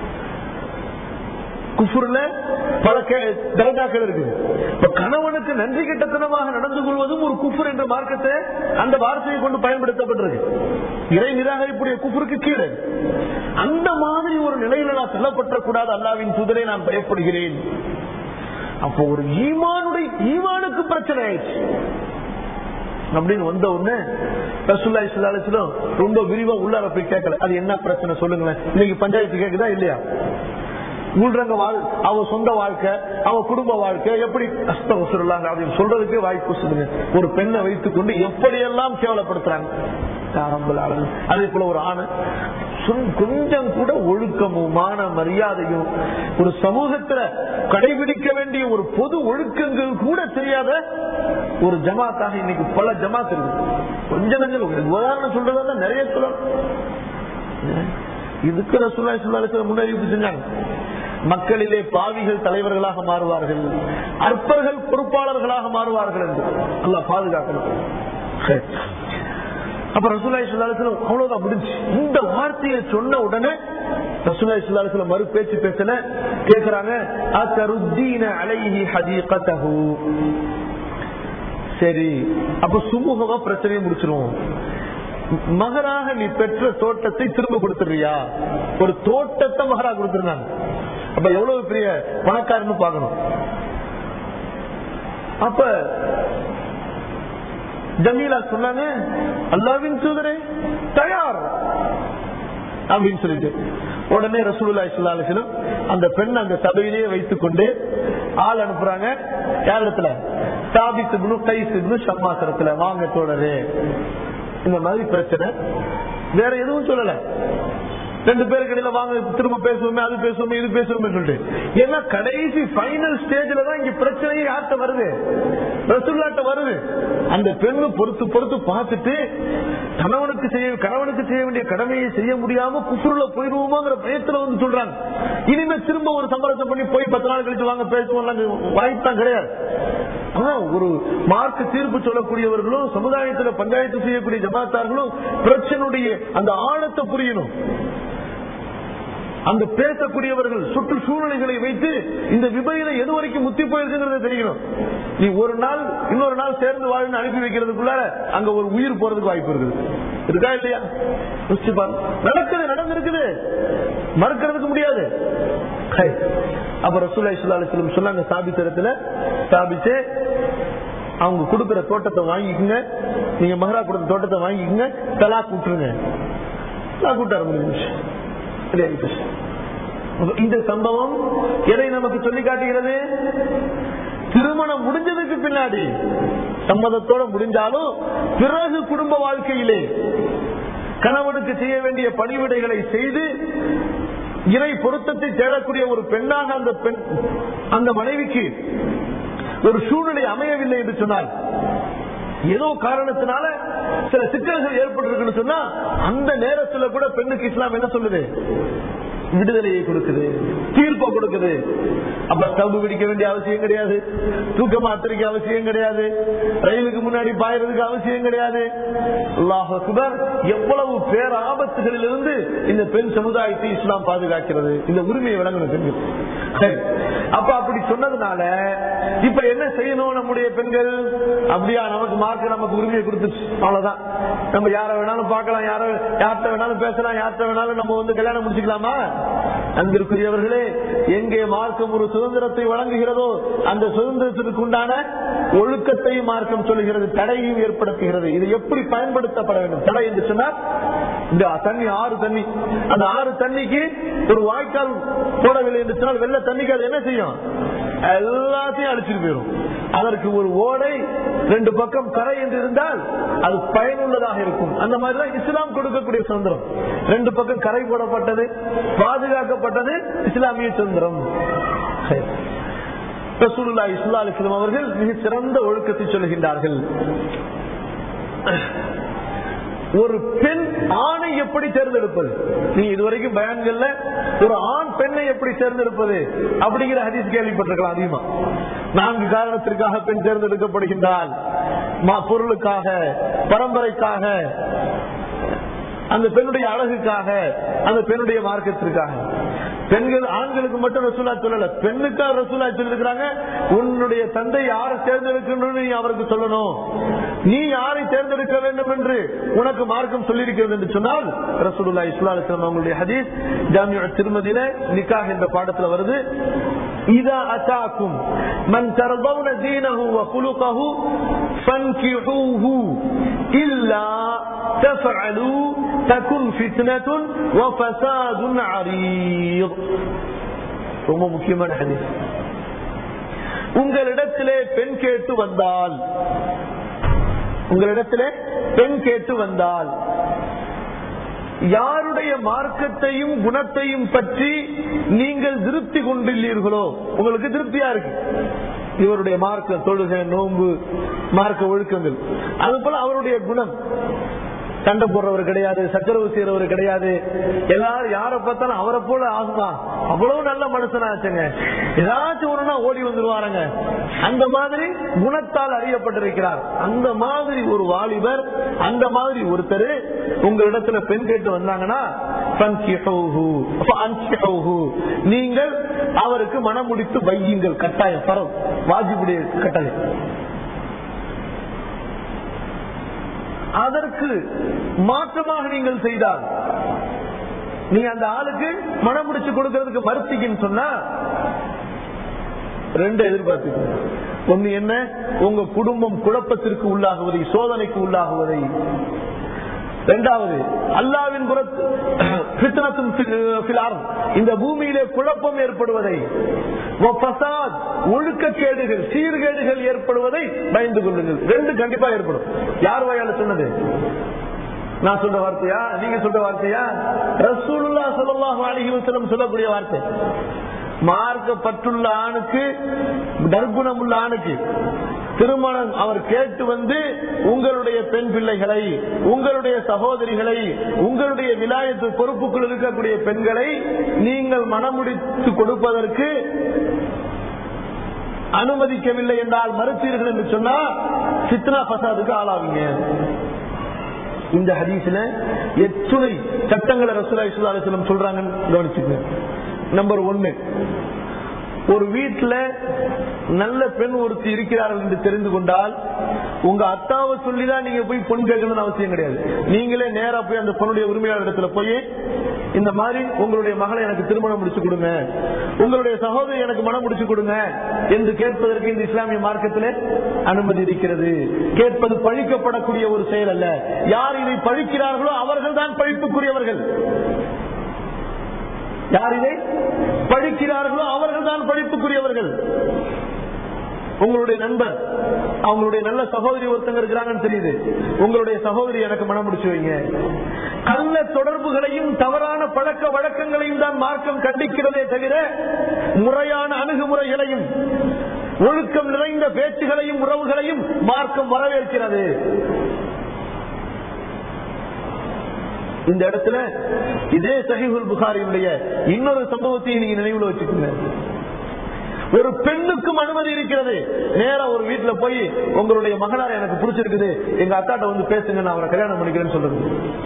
குஃபுர்ல பல தரஜாக்கள் இருக்குது இப்ப கணவனுக்கு நன்றி கட்டத்தனமாக நடந்து கொள்வதும் ஒரு குஃபுர் என்ற மார்க்கத்தை அந்த வார்த்தையை கொண்டு பயன்படுத்தப்பட்டிருக்கு இறை நிராகரிப்புடைய குஃபுருக்கு கீழே அந்த மாதிரி ஒரு நிலையில நான் செல்லப்பட்டக்கூடாது அல்லாவின் தூதரை நான் பயப்படுகிறேன் அப்போ ஒரு ஈமானுடைய ஈமானுக்கு பிரச்சனை ஆயிடுச்சு அப்படின்னு வந்த உடனே ரசுல்லா இஸ்லாலும் ரொம்ப விரிவா உள்ளார போய் கேட்கல அது என்ன பிரச்சனை சொல்லுங்களேன் இன்னைக்கு பஞ்சாயத்து கேக்குதா இல்லையா உள்ரங்க வாழ் அவ சொந்த வாழ்க்கை அவ குடும்ப வாழ்க்கை எப்படி கஷ்டம் அப்படின்னு சொல்றதுக்கு வாய்ப்பு சொல்லுங்க ஒரு பெண்ணை வைத்துக் கொண்டு எப்படியெல்லாம் கேவலப்படுத்துறாங்க அதே போல ஒரு ஆணை கொஞ்சம் கூட ஒழுக்கமும் மான மரியாதையும் ஒரு சமூகத்துல கடைபிடிக்க வேண்டிய ஒரு பொது ஒழுக்கங்கள் கூட தெரியாத ஒரு ஜமாத்தாக இன்னைக்கு பல ஜமாத் இருக்கு கொஞ்சம் கொஞ்சம் உதாரணம் சொல்றதா நிறைய சொல்லணும் இதுக்கு ரசூல்லா சுல்லாலத்துல முன்னறிவிப்பு செஞ்சாங்க மக்களிலே பாவிகள் தலைவர்களாக மாறுவார்கள் அற்பர்கள் பொறுப்பாளர்களாக மாறுவார்கள் என்று அல்லா பாதுகாக்கணும் அப்ப ரசூல்லா சுல்லாலத்துல அவ்வளவுதான் முடிஞ்சு இந்த வார்த்தையை சொன்ன உடனே ரசூல்லா சுல்லாலத்துல மறு பேச்சு பேசல கேக்குறாங்க அலைஹி ஹதீகதஹு சரி அப்ப சுமூகமா பிரச்சனையை முடிச்சிருவோம் மகராக நீ பெற்ற தோட்டத்தை திரும்ப கொடுத்துறியா ஒரு தோட்டத்தை மகரா கொடுத்திருந்தாங்க அப்ப எவ்வளவு பெரிய பணக்காரன்னு பாக்கணும் அப்ப ஜமீலா சொன்னாங்க அல்லாவின் தூதரே தயார் அப்படின்னு சொல்லிட்டு உடனே ரசூலுல்லா இஸ்லாலும் அந்த பெண் அந்த சபையிலேயே வைத்துக் கொண்டு ஆள் அனுப்புறாங்க யார் இடத்துல சாபித்து கைசு சம்மாசனத்துல வாங்க தோழரே இந்த மாதிரி பிரச்சனை வேற எதுவும் சொல்லல ரெண்டு பேருக்கு இடையில வாங்க திரும்ப பேசுவோமே அது பேசுவோமே இது பேசுவோமே சொல்லிட்டு ஏன்னா கடைசி பைனல் ஸ்டேஜ்ல தான் இங்க பிரச்சனையே யார்கிட்ட வருது ரசுல்லாட்ட வருது அந்த பெண்ணு பொறுத்து பொறுத்து பார்த்துட்டு கணவனுக்கு செய்ய கணவனுக்கு செய்ய வேண்டிய கடமையை செய்ய முடியாம குசுருல போயிடுவோமோங்கிற பயத்துல வந்து சொல்றாங்க இனிமே திரும்ப ஒரு சம்பளத்தை பண்ணி போய் பத்து நாள் கழிச்சு வாங்க பேசுவோம் வாய்ப்பு தான் கிடையாது ஆனா ஒரு மார்க் தீர்ப்பு சொல்லக்கூடியவர்களும் சமுதாயத்துல பஞ்சாயத்து செய்யக்கூடிய ஜமாத்தார்களும் பிரச்சனையுடைய அந்த ஆழத்தை புரியணும் அந்த பேசக்கூடியவர்கள் சுற்று சூழ்நிலைகளை வைத்து இந்த விபரீதம் எது வரைக்கும் முத்தி போயிருக்குங்கிறத தெரியணும் நீ ஒரு நாள் இன்னொரு நாள் சேர்ந்து வாழ்ந்து அனுப்பி வைக்கிறதுக்குள்ளார அங்க ஒரு உயிர் போறதுக்கு வாய்ப்பு இருக்குது இருக்கா இல்லையா நடக்குது நடந்திருக்குது மறுக்கிறதுக்கு முடியாது அப்ப ரசூல்லா இஸ்லாலும் சொன்னாங்க ஸ்தாபித்திரத்துல ஸ்தாபிச்சு அவங்க கொடுக்கிற தோட்டத்தை வாங்கிக்கோங்க நீங்க மகரா கொடுத்த தோட்டத்தை வாங்கிக்கோங்க தலா கூட்டுருங்க தலா கூட்டார முடிஞ்சு இந்த சம்பவம் எதை நமக்கு சொல்லி காட்டுகிறது திருமணம் முடிஞ்சதுக்கு பின்னாடி சம்மதத்தோட முடிஞ்சாலும் பிறகு குடும்ப வாழ்க்கையிலே கணவனுக்கு செய்ய வேண்டிய பணிவிடைகளை செய்து இறை பொருத்தத்தை தேடக்கூடிய ஒரு பெண்ணாக அந்த பெண் அந்த மனைவிக்கு ஒரு சூழ்நிலை அமையவில்லை என்று சொன்னால் ஏதோ காரணத்தினால சில சிக்கல்கள் ஏற்பட்டிருக்குன்னு சொன்னா அந்த நேரத்துல கூட பெண்ணுக்கு இஸ்லாம் என்ன சொல்லுது விடுதலையை கொடுக்குது தீர்ப்பை கொடுக்குது அப்ப ஸ்டவ் பிடிக்க வேண்டிய அவசியம் கிடையாது தூக்க மாத்திரைக்கு அவசியம் கிடையாது ரயிலுக்கு முன்னாடி பாயறதுக்கு அவசியம் கிடையாது அல்லாஹ் அக்பர் எவ்வளவு பேர் ஆபத்துகளில் இருந்து இந்த பெண் சமுதாயத்தை இஸ்லாம் பாதுகாக்கிறது இந்த உரிமையை வழங்கணும் பெண்கள் சரி அப்ப அப்படி சொன்னதுனால இப்ப என்ன செய்யணும் நம்முடைய பெண்கள் அப்படியா நமக்கு மார்க்க நமக்கு உரிமையை கொடுத்துச்சு அவ்வளவுதான் நம்ம யார வேணாலும் பார்க்கலாம் யார யார்கிட்ட வேணாலும் பேசலாம் யார்கிட்ட வேணாலும் நம்ம வந்து கல்யாணம் முடிச்சுக்கலாமா அங்கிருக்குரியவர்களே எங்கே மார்க்கம் ஒரு சுதந்திரத்தை வழங்குகிறதோ அந்த சுதந்திரத்திற்கு உண்டான ஒழுக்கத்தையும் மார்க்கம் சொல்லுகிறது தடையும் ஏற்படுத்துகிறது இது எப்படி பயன்படுத்தப்பட வேண்டும் தடை என்று சொன்னால் இந்த தண்ணி ஆறு தண்ணி அந்த ஆறு தண்ணிக்கு ஒரு வாய்க்கால் போடவில்லை என்று சொன்னால் வெள்ள தண்ணிக்கு அது என்ன செய்யும் எல்லாத்தையும் அழிச்சிட்டு போயிடும் அதற்கு ஒரு ஓடை ரெண்டு பக்கம் கரை என்று இருந்தால் அது பயனுள்ளதாக இருக்கும் அந்த மாதிரிதான் இஸ்லாம் கொடுக்கக்கூடிய சுதந்திரம் ரெண்டு பக்கம் கரை போடப்பட்டது பாதுகாக்கப்பட்டது இஸ்லாமிய சுதந்திரம் ரசூலுல்லா இஸ்லா அலிஸ்லாம் அவர்கள் மிக சிறந்த ஒழுக்கத்தை சொல்லுகின்றார்கள் ஒரு பெண் ஆணை எப்படி தேர்ந்தெடுப்பது நீங்க இதுவரைக்கும் பயான்கள்ல ஒரு ஆண் பெண்ணை எப்படி தேர்ந்தெடுப்பது அப்படிங்கிற ஹதீஸ் கேள்விப்பட்டிருக்கலாம் அதிகமா நான்கு காரணத்திற்காக பெண் தேர்ந்தெடுக்கப்படுகின்றால் மா- பொருளுக்காக பரம்பரைக்காக அந்த பெண்ணுடைய அழகுக்காக அந்த பெண்ணுடைய மார்க்கத்திற்காக பெண்கள் ஆண்களுக்கு மட்டும் ரசூலா சொல்லல பெண்ணுக்காக ரசூலா சொல்லிருக்கிறாங்க உன்னுடைய தந்தை யாரை தேர்ந்தெடுக்கணும்னு நீ அவருக்கு சொல்லணும் நீ யாரை தேர்ந்தெடுக்க வேண்டும் என்று உனக்கு மார்க்கம் சொல்லியிருக்கிறது என்று சொன்னால் ரசூலுல்லா இஸ்லாம் அவங்களுடைய ஹதீஸ் ஜாமியா திருமதியில நிக்காஹ் என்ற பாடத்துல வருது இதா அத்தாக்கும் மன் தரபவுன தீனஹு வ குலுகஹு ஃபன்கிஹூஹு இல்லா تفعلوا تكن فتنة وفساد عريض ரொம்ப முக்கியமான ஹதீஸ் உங்களிடத்திலே பெண் கேட்டு வந்தால் உங்களிடத்திலே பெண் கேட்டு வந்தால் யாருடைய மார்க்கத்தையும் குணத்தையும் பற்றி நீங்கள் திருப்தி கொண்டுள்ளீர்களோ உங்களுக்கு திருப்தியா இருக்கு இவருடைய மார்க்க தொழுகை நோன்பு மார்க்க ஒழுக்கங்கள் அது போல அவருடைய குணம் சண்டை போடுறவர் கிடையாது சச்சரவு செய்யறவர் கிடையாது எல்லாரும் யார பார்த்தாலும் அவரை போல ஆகுமா அவ்வளவு நல்ல மனுஷனாச்சுங்க ஏதாச்சும் ஒண்ணுனா ஓடி வந்துருவாருங்க அந்த மாதிரி குணத்தால் அறியப்பட்டிருக்கிறார் அந்த மாதிரி ஒரு வாலிபர் அந்த மாதிரி ஒருத்தர் உங்களிடத்துல பெண் கேட்டு வந்தாங்கன்னா ஃபன்கிஹூஹு, ஃபஅன்கிஹூஹு. நீங்கள் அவருக்கு மனமுடித்து வையுங்கள் கட்டாயம் பரம் வாஜிபுடைய கட்டாயம் அதற்கு மாற்றமாக நீங்கள் செய்தால் நீ அந்த ஆளுக்கு மனம் முடிச்சு கொடுக்கறதுக்கு மறுத்தீங்கன்னு சொன்னா ரெண்டு எதிர்பார்த்து ஒண்ணு என்ன உங்க குடும்பம் குழப்பத்திற்கு உள்ளாகுவதை சோதனைக்கு உள்ளாகுவதை இரண்டாவது அல்லாவின் புறத்து ஃபித்னத்தும் ஃபில்- ஃபில் அர்த். இந்த பூமியிலே குழப்பம் ஏற்படுவதை வ ஃபசாத், ஒழுக்கக்கேடுகள் சீர்கேடுகள் ஏற்படுவதை பயந்து கொள்ளுங்கள் ரெண்டு கண்டிப்பா ஏற்படும் யார் வாயால சொன்னது நான் சொல்ற வார்த்தையா நீங்க சொல்ற வார்த்தையா ரசூலுல்லா ஸல்லல்லாஹு அலைஹி வஸல்லம் சொல்லக்கூடிய வார்த்தை மார்க்கப்பட்டுள்ள ஆணுக்கு நற்குணம் உள்ள ஆணுக்கு திருமணம் அவர் கேட்டு வந்து உங்களுடைய பெண் பிள்ளைகளை உங்களுடைய சகோதரிகளை உங்களுடைய விலாயத்து பொறுப்புக்குள் இருக்கக்கூடிய பெண்களை நீங்கள் மனமுடித்து கொடுப்பதற்கு அனுமதிக்கவில்லை என்றால் மறுத்தீர்கள் என்று சொன்னா சித்னா பசாதுக்கு ஆளாவீங்க இந்த ஹதீஸ்ல எத்துணை சட்டங்களை ரசூலா இஸ்லா அலிஸ்லம் சொல்றாங்கன்னு கவனிச்சுக்கங்க நம்பர் ஒன்னு ஒரு வீட்டுல நல்ல பெண் ஒருத்தி இருக்கிறார்கள் என்று தெரிந்து கொண்டால் உங்க அத்தாவை சொல்லிதான் நீங்க போய் பொன் கேட்கணும்னு அவசியம் கிடையாது நீங்களே நேரா போய் அந்த பொண்ணுடைய உரிமையாளர் இடத்துல போய் இந்த மாதிரி உங்களுடைய மகளை எனக்கு திருமணம் முடிச்சு கொடுங்க உங்களுடைய சகோதரி எனக்கு மனம் முடிச்சு கொடுங்க என்று கேட்பதற்கு இந்த இஸ்லாமிய மார்க்கத்திலே அனுமதி இருக்கிறது கேட்பது பழிக்கப்படக்கூடிய ஒரு செயல் அல்ல யார் இதை பழிக்கிறார்களோ அவர்கள் தான் பழிப்புக்குரியவர்கள் யார் இதை படிக்கிறார்களோ அவர்கள் தான் படிப்புக்குரியவர்கள் உங்களுடைய நண்பர் அவங்களுடைய நல்ல சகோதரி ஒருத்தங்க இருக்கிறாங்கன்னு தெரியுது உங்களுடைய சகோதரி எனக்கு மனம் முடிச்சு வைங்க கள்ள தொடர்புகளையும் தவறான பழக்க வழக்கங்களையும் தான் மார்க்கம் கண்டிக்கிறதே தவிர முறையான அணுகுமுறைகளையும் ஒழுக்கம் நிறைந்த பேச்சுகளையும் உறவுகளையும் மார்க்கம் வரவேற்கிறது இந்த இடத்துல இதே சஹிஹுல் புகாரியுடைய இன்னொரு சம்பவத்தையும் நீங்க நினைவுல வச்சுக்கோங்க ஒரு பெண்ணுக்கும் அனுமதி இருக்கிறது நேரா ஒரு வீட்டுல போய் உங்களுடைய மகனார் எனக்கு பிடிச்சிருக்குது எங்க அத்தாட்ட வந்து பேசுங்க நான் அவரை கல்யாணம் பண்ணிக்கிறேன்னு சொல்றது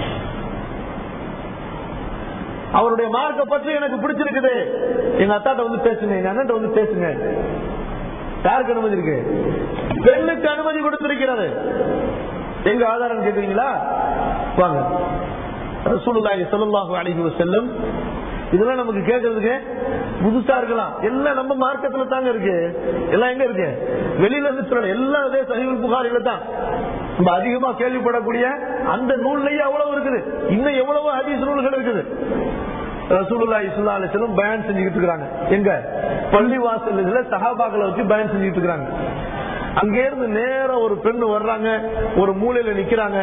அவருடைய மார்க்க பற்றி எனக்கு பிடிச்சிருக்குது எங்க அத்தாட்ட வந்து பேசுங்க எங்க அண்ணன் வந்து பேசுங்க யாருக்கு அனுமதி இருக்கு பெண்ணுக்கு அனுமதி கொடுத்திருக்கிறது எங்க ஆதாரம் கேக்குறீங்களா வாங்க ரசூலுல்லாஹி ஸல்லல்லாஹு அலைஹி வஸல்லம் இதெல்லாம் நமக்கு கேட்கறதுக்கு புதுசா இருக்கலாம் எல்லாம் நம்ம மார்க்கத்துல தாங்க இருக்கு எல்லாம் எங்க இருக்கு வெளியில இருந்து சொல்லல எல்லாம் அதே சஹீஹுல் புகாரில தான் நம்ம அதிகமா கேள்விப்படக்கூடிய அந்த நூல்லயே அவ்வளவு இருக்குது இன்னும் எவ்வளவு ஹதீஸ் நூல்கள் இருக்குது ரசூலுல்லாஹி ஸல்லல்லாஹு அலைஹி வஸல்லம் பயன் செஞ்சுக்கிட்டு இருக்காங்க எங்க பள்ளி வாசல்ல சஹாபாக்களை வச்சு பயன் செஞ்சுக்கிட்டு இருக்காங்க அங்க இருந்து நேரம் ஒரு பெண்ணு வர்றாங்க ஒரு மூலையில நிக்கிறாங்க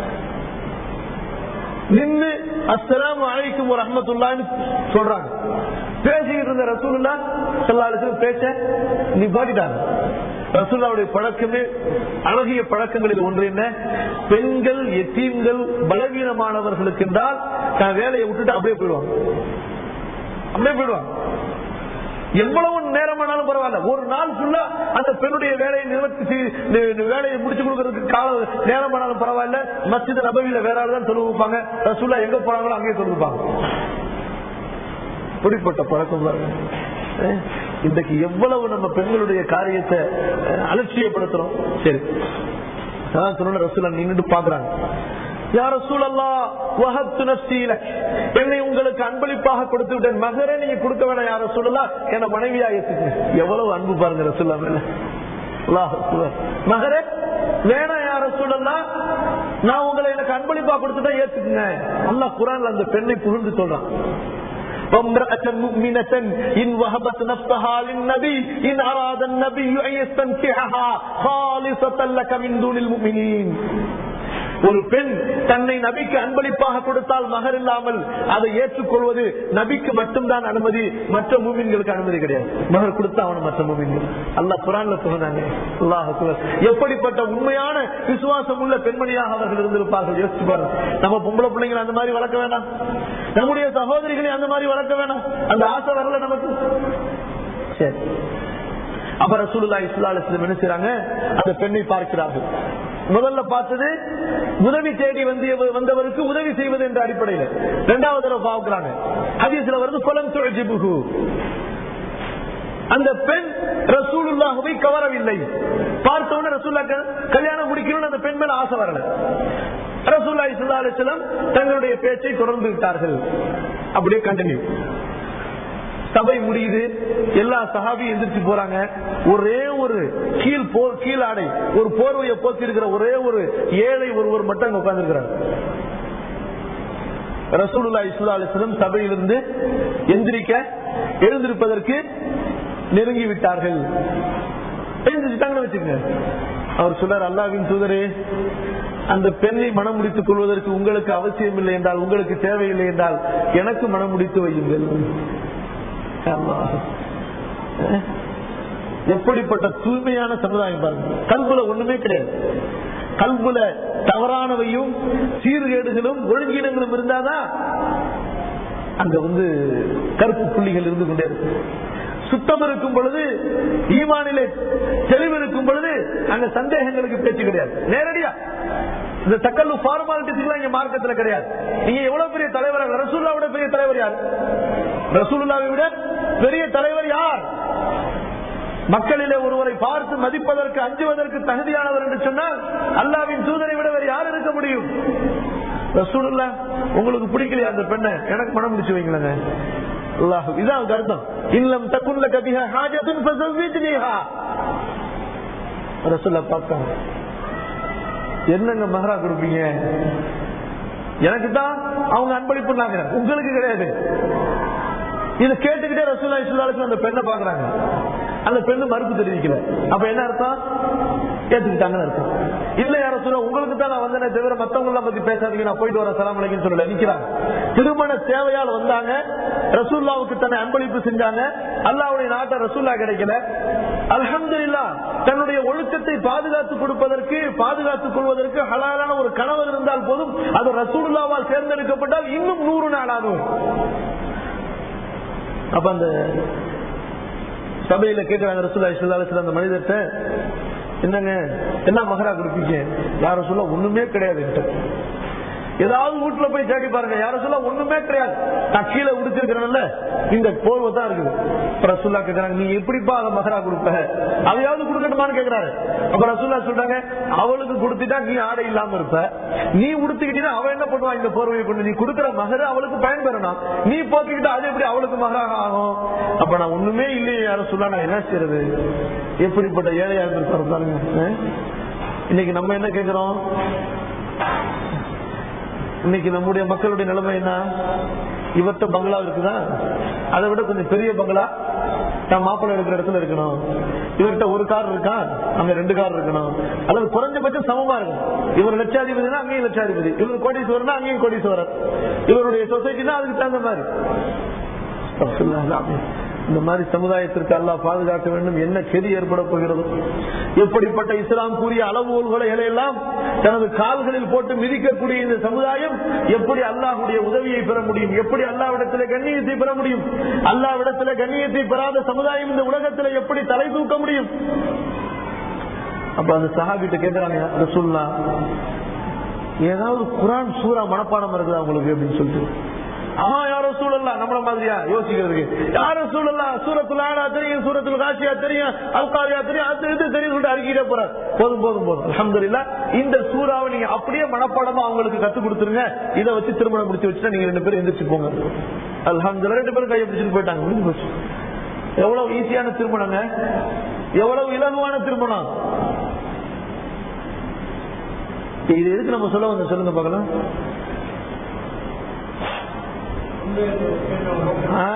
நின்று அஸ்லாம் அழைக்கும் ஒரு அஹமத்துல்லான்னு சொல்றாங்க பேசிக்கிட்டு இருந்த ரசூலுல்லா சல்லாஹ் பேச்ச நீ பாட்டிட்டாங்க ரசூல்லாவுடைய பழக்கமே அழகிய பழக்கங்களில் ஒன்று என்ன பெண்கள் எத்தீம்கள் பலவீனமானவர்களுக்கு என்றால் தான் வேலையை விட்டுட்டு அப்படியே போயிடுவாங்க அப்படியே போயிடுவாங்க எவ்வளவு நேரமானாலும் பரவாயில்ல ஒரு நாள் ஃபுல்லா அந்த பெண்ணுடைய வேலையை நிவர்த்தி செய்து- நி- நி- வேலையை முடிச்சு கொடுக்கறதுக்கு கால நேரமானாலும் பரவாயில்ல மஸ்ஜித் நபவியில வேற ஆள் தான் தொழுவு வைப்பாங்க ரசூல்லா எங்க போறாங்களோ அங்கேயே தொழுவு வைப்பாங்க இப்படிப்பட்ட பழக்கம் பாருங்க அஹ் இன்றைக்கு எவ்வளவு நம்ம பெண்களுடைய காரியத்தை அஹ், அலட்சியப்படுத்துறோம் சரி அதான் சொன்ன ரசூலா நின்னுட்டு பாக்குறாங்க யார சூழல்லா வஹத்து நப்சீல என்னை உங்களுக்கு அன்பளிப்பாக கொடுத்து விட்டேன் மகரே நீங்க கொடுக்க வேணாம் யார சூழலா என்ன மனைவியா ஏத்துக்கு எவ்வளவு அன்பு பாருங்க ரசூல்லா மேல அல்லாஹ் அக்பர். மகரே வேணாம் யார சூழல்லா நான் உங்களை எனக்கு அன்பளிப்பா கொடுத்துட்டா ஏத்துக்குங்க அல்லாஹ் குரான்ல அந்த பெண்ணை புகழ்ந்து சொல்றான் وامرأة مؤمنة إن وهبت نفسها للنبي إن أراد النبي أن يستنكحها خالصة لك من دون المؤمنين ஒரு பெண் தன்னை நபிக்கு அன்பளிப்பாக கொடுத்தால் மகர் இல்லாமல் அதை ஏற்றுக்கொள்வது நபிக்கு மட்டும்தான் அனுமதி மற்ற மூமின்களுக்கு அனுமதி கிடையாது மகர் கொடுத்தா அவன் மற்ற மூமின்கள் அல்லாஹ் குரான்ல சொன்னாங்க அல்லாஹ் அக்பர். எப்படிப்பட்ட உண்மையான விசுவாசம் உள்ள பெண்மணியாக அவர்கள் இருந்திருப்பார்கள் யோசிச்சு பாருங்க நம்ம பொம்பளை பிள்ளைங்களை அந்த மாதிரி வளர்க்க வேண்டாம் நம்முடைய சகோதரிகளை அந்த மாதிரி வளர்க்க வேண்டாம் அந்த ஆசை வரல நமக்கு சரி அப்ப ரசூலுல்லாஹி ஸல்லல்லாஹு அலைஹி வஸல்லம் என்ன செய்றாங்க அந்த பெண்ணை பார்க்கிறார்கள் முதல்ல பார்த்தது உதவி தேடி வந்து வந்தவருக்கு உதவி செய்வது என்ற அடிப்படையில் இரண்டாவது தடவை பார்க்கிறாங்க ஹதீஸ்ல வருது கொலம் துழஜிபுகு அந்த பெண் ரசூலுல்லாஹுவை கவரவில்லை பார்த்தவொடனே ரசூல்லா கல்யாணம் முடிக்கணும்னு அந்த பெண் மேல ஆசை வரல ரசூல்லா இஸ்லா அலிஸ்லாம் தங்களுடைய பேச்சை தொடர்ந்து விட்டார்கள் அப்படியே கண்டினியூ சபை முடியுது எல்லா சஹாபியும் எந்திரிச்சு போறாங்க ஒரே ஒரு கீழ் போர் கீழாடை ஒரு போர்வையை போத்தி இருக்கிற ஒரே ஒரு ஏழை ஒருவர் மட்டும் அங்க உட்கார்ந்து ரசூலுல்லா இஸ்லா அலிஸ்லம் சபையிலிருந்து எந்திரிக்க எழுந்திருப்பதற்கு நெருங்கி விட்டார்கள் எழுந்திரிச்சிட்டாங்கன்னு வச்சுக்கோங்க அவர் சொன்னார் அல்லாவின் தூதரே அந்த பெண்ணை மனம் முடித்துக் கொள்வதற்கு உங்களுக்கு அவசியம் இல்லை என்றால் உங்களுக்கு தேவையில்லை என்றால் எனக்கு மனம் முடித்து வையுங்கள் அல்லாஹ். அஹ். எப்படிப்பட்ட தூய்மையான சமுதாயம் பாருங்க கல்புல ஒண்ணுமே கிடையாது கல்புல தவறானவையும் சீர்கேடுகளும் ஒழுங்கீனங்களும் இருந்தாதான் அங்க வந்து கருப்பு புள்ளிகள் இருந்து கொண்டே இருக்கும் சுத்தம் இருக்கும் பொழுது ஈமானிலே தெளிவு இருக்கும் பொழுது அங்க சந்தேகங்களுக்கு பேச்சு கிடையாது நேரடியா இந்த தக்கல்லு ஃபார்மாலிட்டிஸ் எல்லாம் இங்க மார்க்கத்துல கிடையாது நீங்க எவ்வளவு பெரிய தலைவர் ரசூல்லா விட பெரிய தலைவர் யார் ரசூலுல்லாவை விட பெரிய தலைவர் யார் மக்களிலே ஒருவரை பார்த்து மதிப்பதற்கு அஞ்சுவதற்கு தகுதியானவர் என்று சொன்னால் அல்லாவின் தூதரை விட வேறு யார் இருக்க முடியும் ரசூலுல்லா உங்களுக்கு பிடிக்கலையா அந்த பெண்ணை எனக்கு மனம் முடிச்சு வைங்களேங்க அல்லாஹ் இதான் அதுக்கு அர்த்தம் இல்லம் தக்குல்ல கபிஹா ஹாஜத்துன் ஃபஸவ்விஜ்னிஹா ரசூலுல்லா பார்த்தாங்க என்னங்க மகரா கொடுப்பீங்க எனக்கு தான் அவங்க அன்பளிப்புனாங்க உங்களுக்கு கிடையாது இதை கேட்டுக்கிட்டே ரசூல்லா இஸ்லாலுக்கு அந்த பெண்ணை பாக்குறாங்க அந்த பெண்ணு மறுப்பு தெரிவிக்கல அப்ப என்ன அர்த்தம் ஏத்துக்கிட்டாங்கன்னு அர்த்தம் இல்ல யார சொல்ல உங்களுக்கு தான் நான் வந்தேனே தவிர மத்தவங்க எல்லாம் பத்தி பேசாதீங்க நான் போயிட்டு வர சலாம் அலைக்கும் சொல்லல நிக்கிறாங்க திருமண தேவையால் வந்தாங்க ரசூல்லாவுக்கு தன்னை அன்பளிப்பு செஞ்சாங்க அல்லாவுடைய நாட்டை ரசூல்லா கிடைக்கல அல்ஹம்துலில்லா தன்னுடைய ஒழுக்கத்தை பாதுகாத்துக் கொடுப்பதற்கு பாதுகாத்துக் கொள்வதற்கு ஹலாலான ஒரு கணவர் இருந்தால் போதும் அது ரசூலுல்லாவால் தேர்ந்தெடுக்கப்பட்டால் இன்னும் நூறு நாள் ஆகும் அப்ப அந்த சபையில கேட்கிறாங்க ரசூல்லா இஸ்லாத்துல அந்த மனிதர்கிட்ட என்னங்க என்ன மகரா கொடுப்பீங்க யார சொல்ல ஒண்ணுமே கிடையாது என்கிட்ட. ஏதாவது வீட்டுல போய் தேடி பாருங்க யார சொல்ல ஒண்ணுமே கிடையாது நான் கீழே உடுத்திருக்கிறேன்ல இந்த போர்வை தான் இருக்குது அப்ப ரசூல்லா கேக்குறாங்க நீ எப்படிப்பா அதை மகரா கொடுப்ப அதையாவது கொடுக்கட்டுமான்னு கேக்குறாரு அப்ப ரசூல்லா சொல்றாங்க அவளுக்கு கொடுத்துட்டா நீ ஆடை இல்லாம இருப்ப நீ உடுத்துக்கிட்டீங்கன்னா அவ என்ன பண்ணுவா இந்த போர்வையை கொண்டு நீ கொடுக்கிற மகர அவளுக்கு பயன்பெறணும் நீ போத்துக்கிட்டா அது எப்படி அவளுக்கு மகராக ஆகும் அப்ப நான் ஒண்ணுமே இல்லையே யாரும் சொல்ல நான் என்ன செய்யறது எப்படிப்பட்ட ஏழையா இருந்திருப்பாரு பாருங்க அஹ்? இன்னைக்கு நம்ம என்ன கேக்குறோம் இன்னைக்கு நம்முடைய மக்களுடைய நிலைமை என்ன இவர்கிட்ட பங்களா இருக்குதா அதை விட கொஞ்சம் பெரிய பங்களா நான் மாப்பிள்ளை இருக்கிற இடத்துல இருக்கணும் இவர்கிட்ட ஒரு கார் இருக்கா அங்க ரெண்டு கார் இருக்கணும் அல்லது குறைஞ்சபட்சம் சமமா இருக்கும் இவர் லட்சாதிபதினா அங்கேயும் லட்சாதிபதி இவர் கோடீஸ்வரனா அங்கேயும் கோடீஸ்வரர் இவருடைய சொசைட்டினா அதுக்கு தகுந்த மாதிரி இந்த மாதிரி சமுதாயத்திற்கு அல்லாஹ் பாதுகாக்க வேண்டும் என்ன கெதி ஏற்பட போகிறது எப்படிப்பட்ட இஸ்லாம் கூறிய அளவுகோல்களை எல்லாம் தனது கால்களில் போட்டு மிதிக்கக்கூடிய இந்த சமுதாயம் எப்படி அல்லாஹுடைய உதவியை பெற முடியும் எப்படி அல்லாவிடத்தில் கண்ணியத்தை பெற முடியும் அல்லாவிடத்தில் கண்ணியத்தை பெறாத சமுதாயம் இந்த உலகத்தில் எப்படி தலை தூக்க முடியும் அப்ப அந்த சஹாபிட்ட கேட்கிறாங்க ரசூல்லா ஏதாவது குரான் சூரா மனப்பாடம் இருக்குதா உங்களுக்கு அப்படின்னு சொல்லிட்டு ஆமா யாரோ சூழல்லா நம்மள மாதிரியா யோசிக்கிறதுக்கு யாரோ சூழல்லா சூரத்துல ஆடா தெரியும் சூரத்துல காட்சியா தெரியும் அல்காரியா தெரியும் அது இது தெரியும் சொல்லிட்டு அறிக்கையிட போறார் போதும் போதும் போதும் அலமதுல்லா இந்த சூறாவை நீங்க அப்படியே மனப்பாடமா அவங்களுக்கு கத்து கொடுத்துருங்க இதை வச்சு திருமணம் முடிச்சு வச்சுட்டா நீங்க ரெண்டு பேரும் எந்திரிச்சு போங்க அல்ஹம்துலில்லாஹ் ரெண்டு பேரும் கையை பிடிச்சிட்டு போயிட்டாங்க முடிஞ்சு போச்சு எவ்வளவு ஈஸியான திருமணங்க எவ்வளவு இலகுவான திருமணம் இது எதுக்கு நம்ம சொல்ல வந்த சொல்லுங்க பார்க்கலாம் ஆ,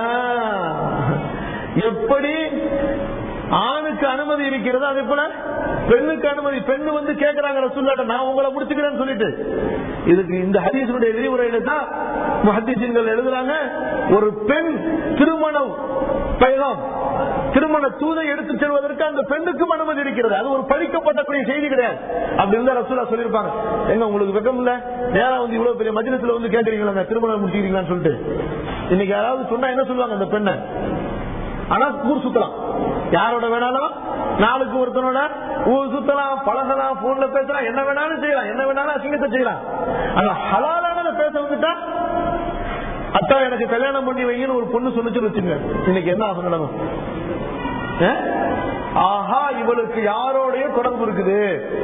எப்படி ஆணுக்கு அனுமதி இருக்கிறதோ அதே போல பெண்ணுக்கு அனுமதி பெண்ணு வந்து கேட்கிறாங்க ரசூல்லாட்ட நான் உங்களை முடிச்சுக்கிறேன்னு சொல்லிட்டு இதுக்கு இந்த ஹதீஸனுடைய விரிவுரையில தான் முஹத்தீசீன்கள் எழுதுறாங்க ஒரு பெண் திருமணம் பயணம் திருமண தூதை எடுத்து செல்வதற்கு அந்த பெண்ணுக்கும் அனுமதி இருக்கிறது அது ஒரு பழிக்கப்பட்டக்கூடிய செய்தி கிடையாது அப்படி இருந்தா ரசூலா சொல்லியிருப்பாங்க எங்க உங்களுக்கு வெக்கம் இல்ல நேரா வந்து இவ்வளவு பெரிய மஜினத்துல வந்து கேட்கறீங்களா திருமணம் முடிச்சுக்கிறீங்களான்னு சொல்லிட்டு இன்னைக்கு யாராவது சொன்னா என்ன சொல்லுவாங்க அந்த பெண்ணை ஆனா ஊர் சுத்தலாம் யாரோட வேணாலும் நாளுக்கு ஒருத்தனோட ஊர் சுத்தலாம் பழகலாம் போன்ல பேசலாம் என்ன வேணாலும் செய்யலாம் என்ன வேணாலும் அசிங்கத்தை செய்யலாம் ஆனா ஹலாலானதை பேச வந்துட்டா அத்தா எனக்கு கல்யாணம் பண்ணி வைங்கன்னு ஒரு பொண்ணு சொல்லிச்சு வச்சுங்க இன்னைக்கு என்ன ஆகும் நிலைமை ஆ? ஆஹா இவளுக்கு யாரோடய தொடர்பு இருக்குது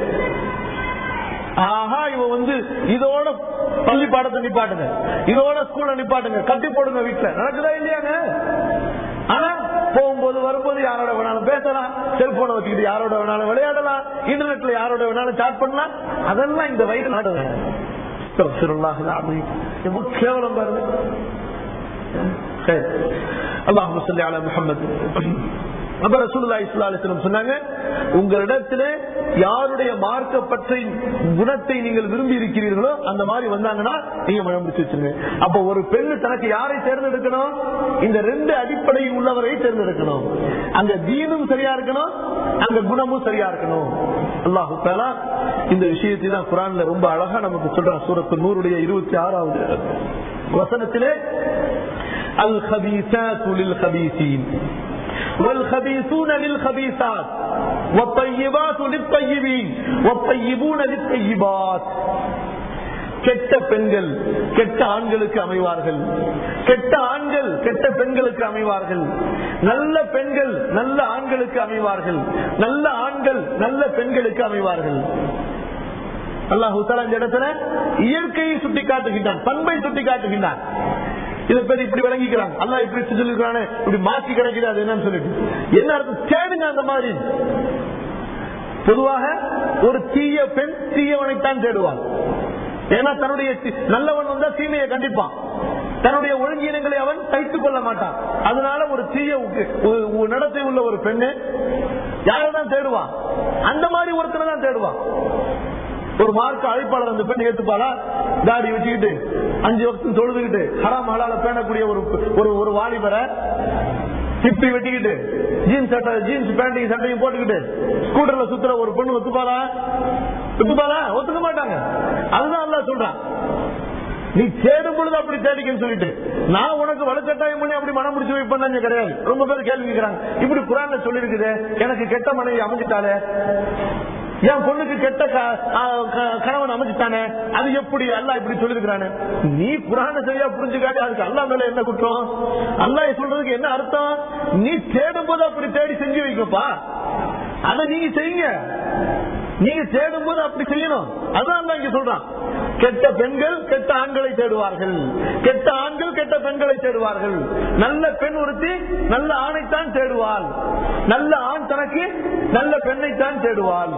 ஆஹா இவ வந்து இதோட பள்ளி பாடத்தை நிப்பாட்டுங்க இதோட ஸ்கூல்ல நிப்பாட்டுங்க கட்டி போடுங்க வீட்டுல நடக்குதா இல்லையாங்க ஆனா போகும்போது வரும்போது யாரோட வேணாலும் பேசலாம் செல்போனை வச்சுக்கிட்டு யாரோட வேணாலும் விளையாடலாம் இன்டர்நெட்ல யாரோட வேணாலும் சாட் பண்ணலாம் அதெல்லாம் இந்த வயது நாடுங்க அஸ்தக்ஃபிருல்லாஹ் அல்-அஸீம். எவ்வளவு கேவலம் பாருங்க சரி. அல்லாஹும்ம ஸல்லி அலா முஹம்மத் அப்ப ரசூலுல்லாஹி ஸல்லல்லாஹு அலைஹி வஸல்லம் சொன்னாங்க உங்களிடத்துல யாருடைய மார்க்க பற்றி குணத்தை நீங்கள் விரும்பி இருக்கிறீர்களோ அந்த மாதிரி வந்தாங்கன்னா நீங்க மனம் முடிச்சு வச்சிருங்க அப்ப ஒரு பெண்ணு தனக்கு யாரை தேர்ந்தெடுக்கணும் இந்த ரெண்டு அடிப்படை உள்ளவரை தேர்ந்தெடுக்கணும் அங்க தீனும் சரியா இருக்கணும் அங்க குணமும் சரியா இருக்கணும் அல்லாஹு தாலா இந்த விஷயத்தை தான் குரான்ல ரொம்ப அழகா நமக்கு சொல்றான் சூரத்து நூறுடைய இருபத்தி ஆறாவது வசனத்திலே அல் ஹபீசாத்து லில் ஹபீசீன் والخبيثون للخبيثات والطيبات للطيبين والطيبون للطيبات கெட்ட பெண்கள் கெட்ட ஆண்களுக்கு அமைவார்கள் கெட்ட ஆண்கள் கெட்ட பெண்களுக்கு அமைவார்கள் நல்ல பெண்கள் நல்ல ஆண்களுக்கு அமைவார்கள் நல்ல ஆண்கள் நல்ல பெண்களுக்கு அமைவார்கள் அல்லாஹு தாலா இந்த இடத்துல இயற்கையை சுட்டி காட்டுகின்றான் பண்பை சுட்டி காட்டுகின்றான் இதை பேர் இப்படி விளங்கிக்கிறாங்க அல்லா இப்படி சொல்லிருக்கானே இப்படி மாற்றி கிடைக்குது அது என்னன்னு சொல்லிட்டு என்ன அர்த்தம் தேடுங்க அந்த மாதிரி பொதுவாக ஒரு தீய பெண் தீயவனைத்தான் தேடுவான் ஏன்னா தன்னுடைய தி- நல்லவன் வந்தா தீமையை கண்டிப்பான் தன்னுடைய ஒழுங்கீனங்களை அவன் தைத்துக் கொள்ள மாட்டான் அதனால ஒரு தீய உ- உ- உ- நடத்தை உள்ள ஒரு பெண்ணு யாரை தான் தேடுவான் அந்த மாதிரி ஒருத்தனை தான் தேடுவான் ஒரு மார்க்க அழைப்பாளர் அந்த பெண் ஏத்துப்பாளா தாடி வச்சுக்கிட்டு அஞ்சு வருஷம் தொழுதுகிட்டு ஹராம் ஹலால பேணக்கூடிய ஒரு ஒரு ஒரு வாலிபரை சிப்பி வெட்டிக்கிட்டு ஜீன்ஸ் சட்டை ஜீன்ஸ் பேண்டையும் சட்டையும் போட்டுக்கிட்டு ஸ்கூட்டர்ல சுத்துற ஒரு பொண்ணு ஒத்துப்பாளா ஒத்துப்பாளா ஒத்துக்க மாட்டாங்க அதுதான் அல்லாஹ் சொல்றான் நீ தேடும் பொழுது அப்படி தேடிக்கன்னு சொல்லிட்டு நான் உனக்கு வலுக்கட்டாயம் பண்ணி அப்படி மனம் முடிச்சு வைப்பேன் கிடையாது ரொம்ப பேர் கேள்வி கேட்கிறாங்க இப்படி குரான்ல சொல்லிருக்குது எனக்கு கெட்ட மனைவி அமைஞ்சிட்டாலே என் பொண்ணுக்கு கெட்ட க- ஆ, க- கணவன் அமைஞ்சிட்டானே அது எப்படி அல்லா இப்படி சொல்லிருக்கிறானே நீ குரான சரியா புரிஞ்சுக்காட்டி அதுக்கு அல்லா மேல என்ன குற்றம் அல்லாஹ் சொல்றதுக்கு என்ன அர்த்தம் நீ தேடும் போது அப்படி தேடி செஞ்சு வைக்கப்பா அதை நீங்க செய்யுங்க நீங்க தேடும் போது அப்படி செய்யணும் அதான் அல்லாஹ் இங்க சொல்றான் கெட்ட பெண்கள் கெட்ட ஆண்களை தேடுவார்கள் கெட்ட ஆண்கள் கெட்ட பெண்களை தேடுவார்கள் நல்ல பெண் ஒருத்தி நல்ல ஆணைத்தான் தேடுவாள் நல்ல ஆண் தனக்கு நல்ல பெண்ணைத்தான் தேடுவாள்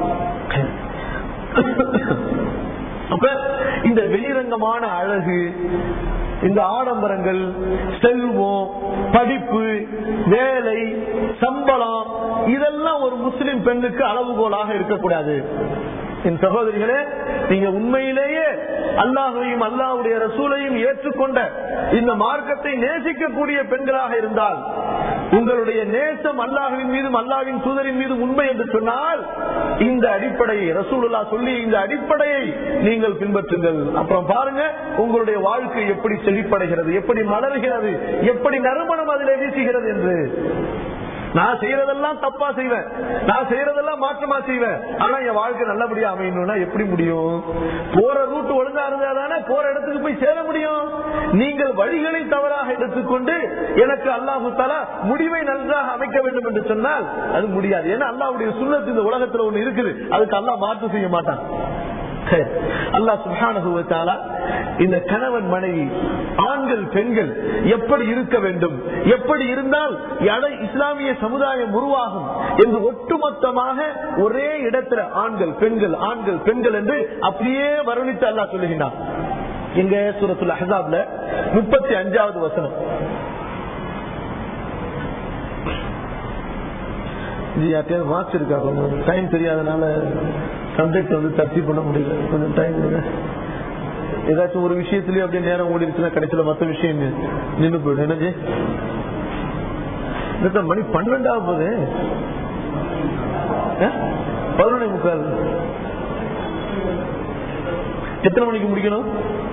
அப்ப இந்த வெளிரங்கமான அழகு இந்த ஆடம்பரங்கள் செல்வம் படிப்பு வேலை சம்பளம் இதெல்லாம் ஒரு முஸ்லிம் பெண்ணுக்கு அளவுகோலாக இருக்கக்கூடாது என் சகோதரிகளே நீங்க உண்மையிலேயே அல்லாஹையும் அல்லாஹுடைய ரசூலையும் ஏற்றுக்கொண்ட இந்த மார்க்கத்தை நேசிக்கக்கூடிய பெண்களாக இருந்தால் உங்களுடைய நேசம் அல்லாஹ்வின் மீதும் அல்லாஹ்வின் தூதரின் மீதும் உண்மை என்று சொன்னால் இந்த அடிப்படையை ரசூலுல்லா சொல்லி இந்த அடிப்படையை நீங்கள் பின்பற்றுங்கள் அப்புறம் பாருங்க உங்களுடைய வாழ்க்கை எப்படி செழிப்படைகிறது எப்படி மலர்கிறது எப்படி நறுமணம் அதிலே வீசுகிறது என்று நான் செய்யறதெல்லாம் தப்பா செய்வேன் நான் செய்யறதெல்லாம் மாற்றமா செய்வேன் ஆனா என் வாழ்க்கை நல்லபடியா அமையணும்னா எப்படி முடியும் போற ரூட் ஒழுங்கா இருந்தாதானே போற இடத்துக்கு போய் சேர முடியும் நீங்கள் வழிகளை தவறாக எடுத்துக்கொண்டு எனக்கு அல்லாஹு தலா முடிவை நன்றாக அமைக்க வேண்டும் என்று சொன்னால் அது முடியாது ஏன்னா அல்லாஹ்வுடைய சுண்ணத்து இந்த உலகத்துல ஒண்ணு இருக்குது அதுக்கு அல்லாஹ் மாற்று செய்ய மாட்டான் சரி. அல்லாஹ் சுப்ஹானஹு வ தஆலா இந்த கணவன் மனைவி ஆண்கள் பெண்கள் எப்படி இருக்க வேண்டும் எப்படி இருந்தால் எடை இஸ்லாமிய சமுதாயம் உருவாகும் என்று ஒட்டுமொத்தமாக ஒரே இடத்துல ஆண்கள் பெண்கள் ஆண்கள் பெண்கள் என்று அப்படியே வருணித்து அல்லாஹ் சொல்லுகிறான் எங்க சூரத்துல் அஹ்ஸாப்ல முப்பத்தி அஞ்சாவது வசனம் இது யார்ட்டையாவது மார்க்ஸ் இருக்கா கொஞ்சம் டைம் தெரியாதனால சப்ஜெக்ட் வந்து தர்த்தி பண்ண முடியல கொஞ்சம் டைம் ஏதாச்சும் ஒரு விஷயத்திலயும் அப்படியே நேரம் ஓடிடுச்சுன்னா கடைசியில மத்த விஷயம் நின்று போயிடும் என்னஜி இந்த மணி பன்னெண்டாவது போது பதினொன்று முக்கால் எத்தனை மணிக்கு முடிக்கணும்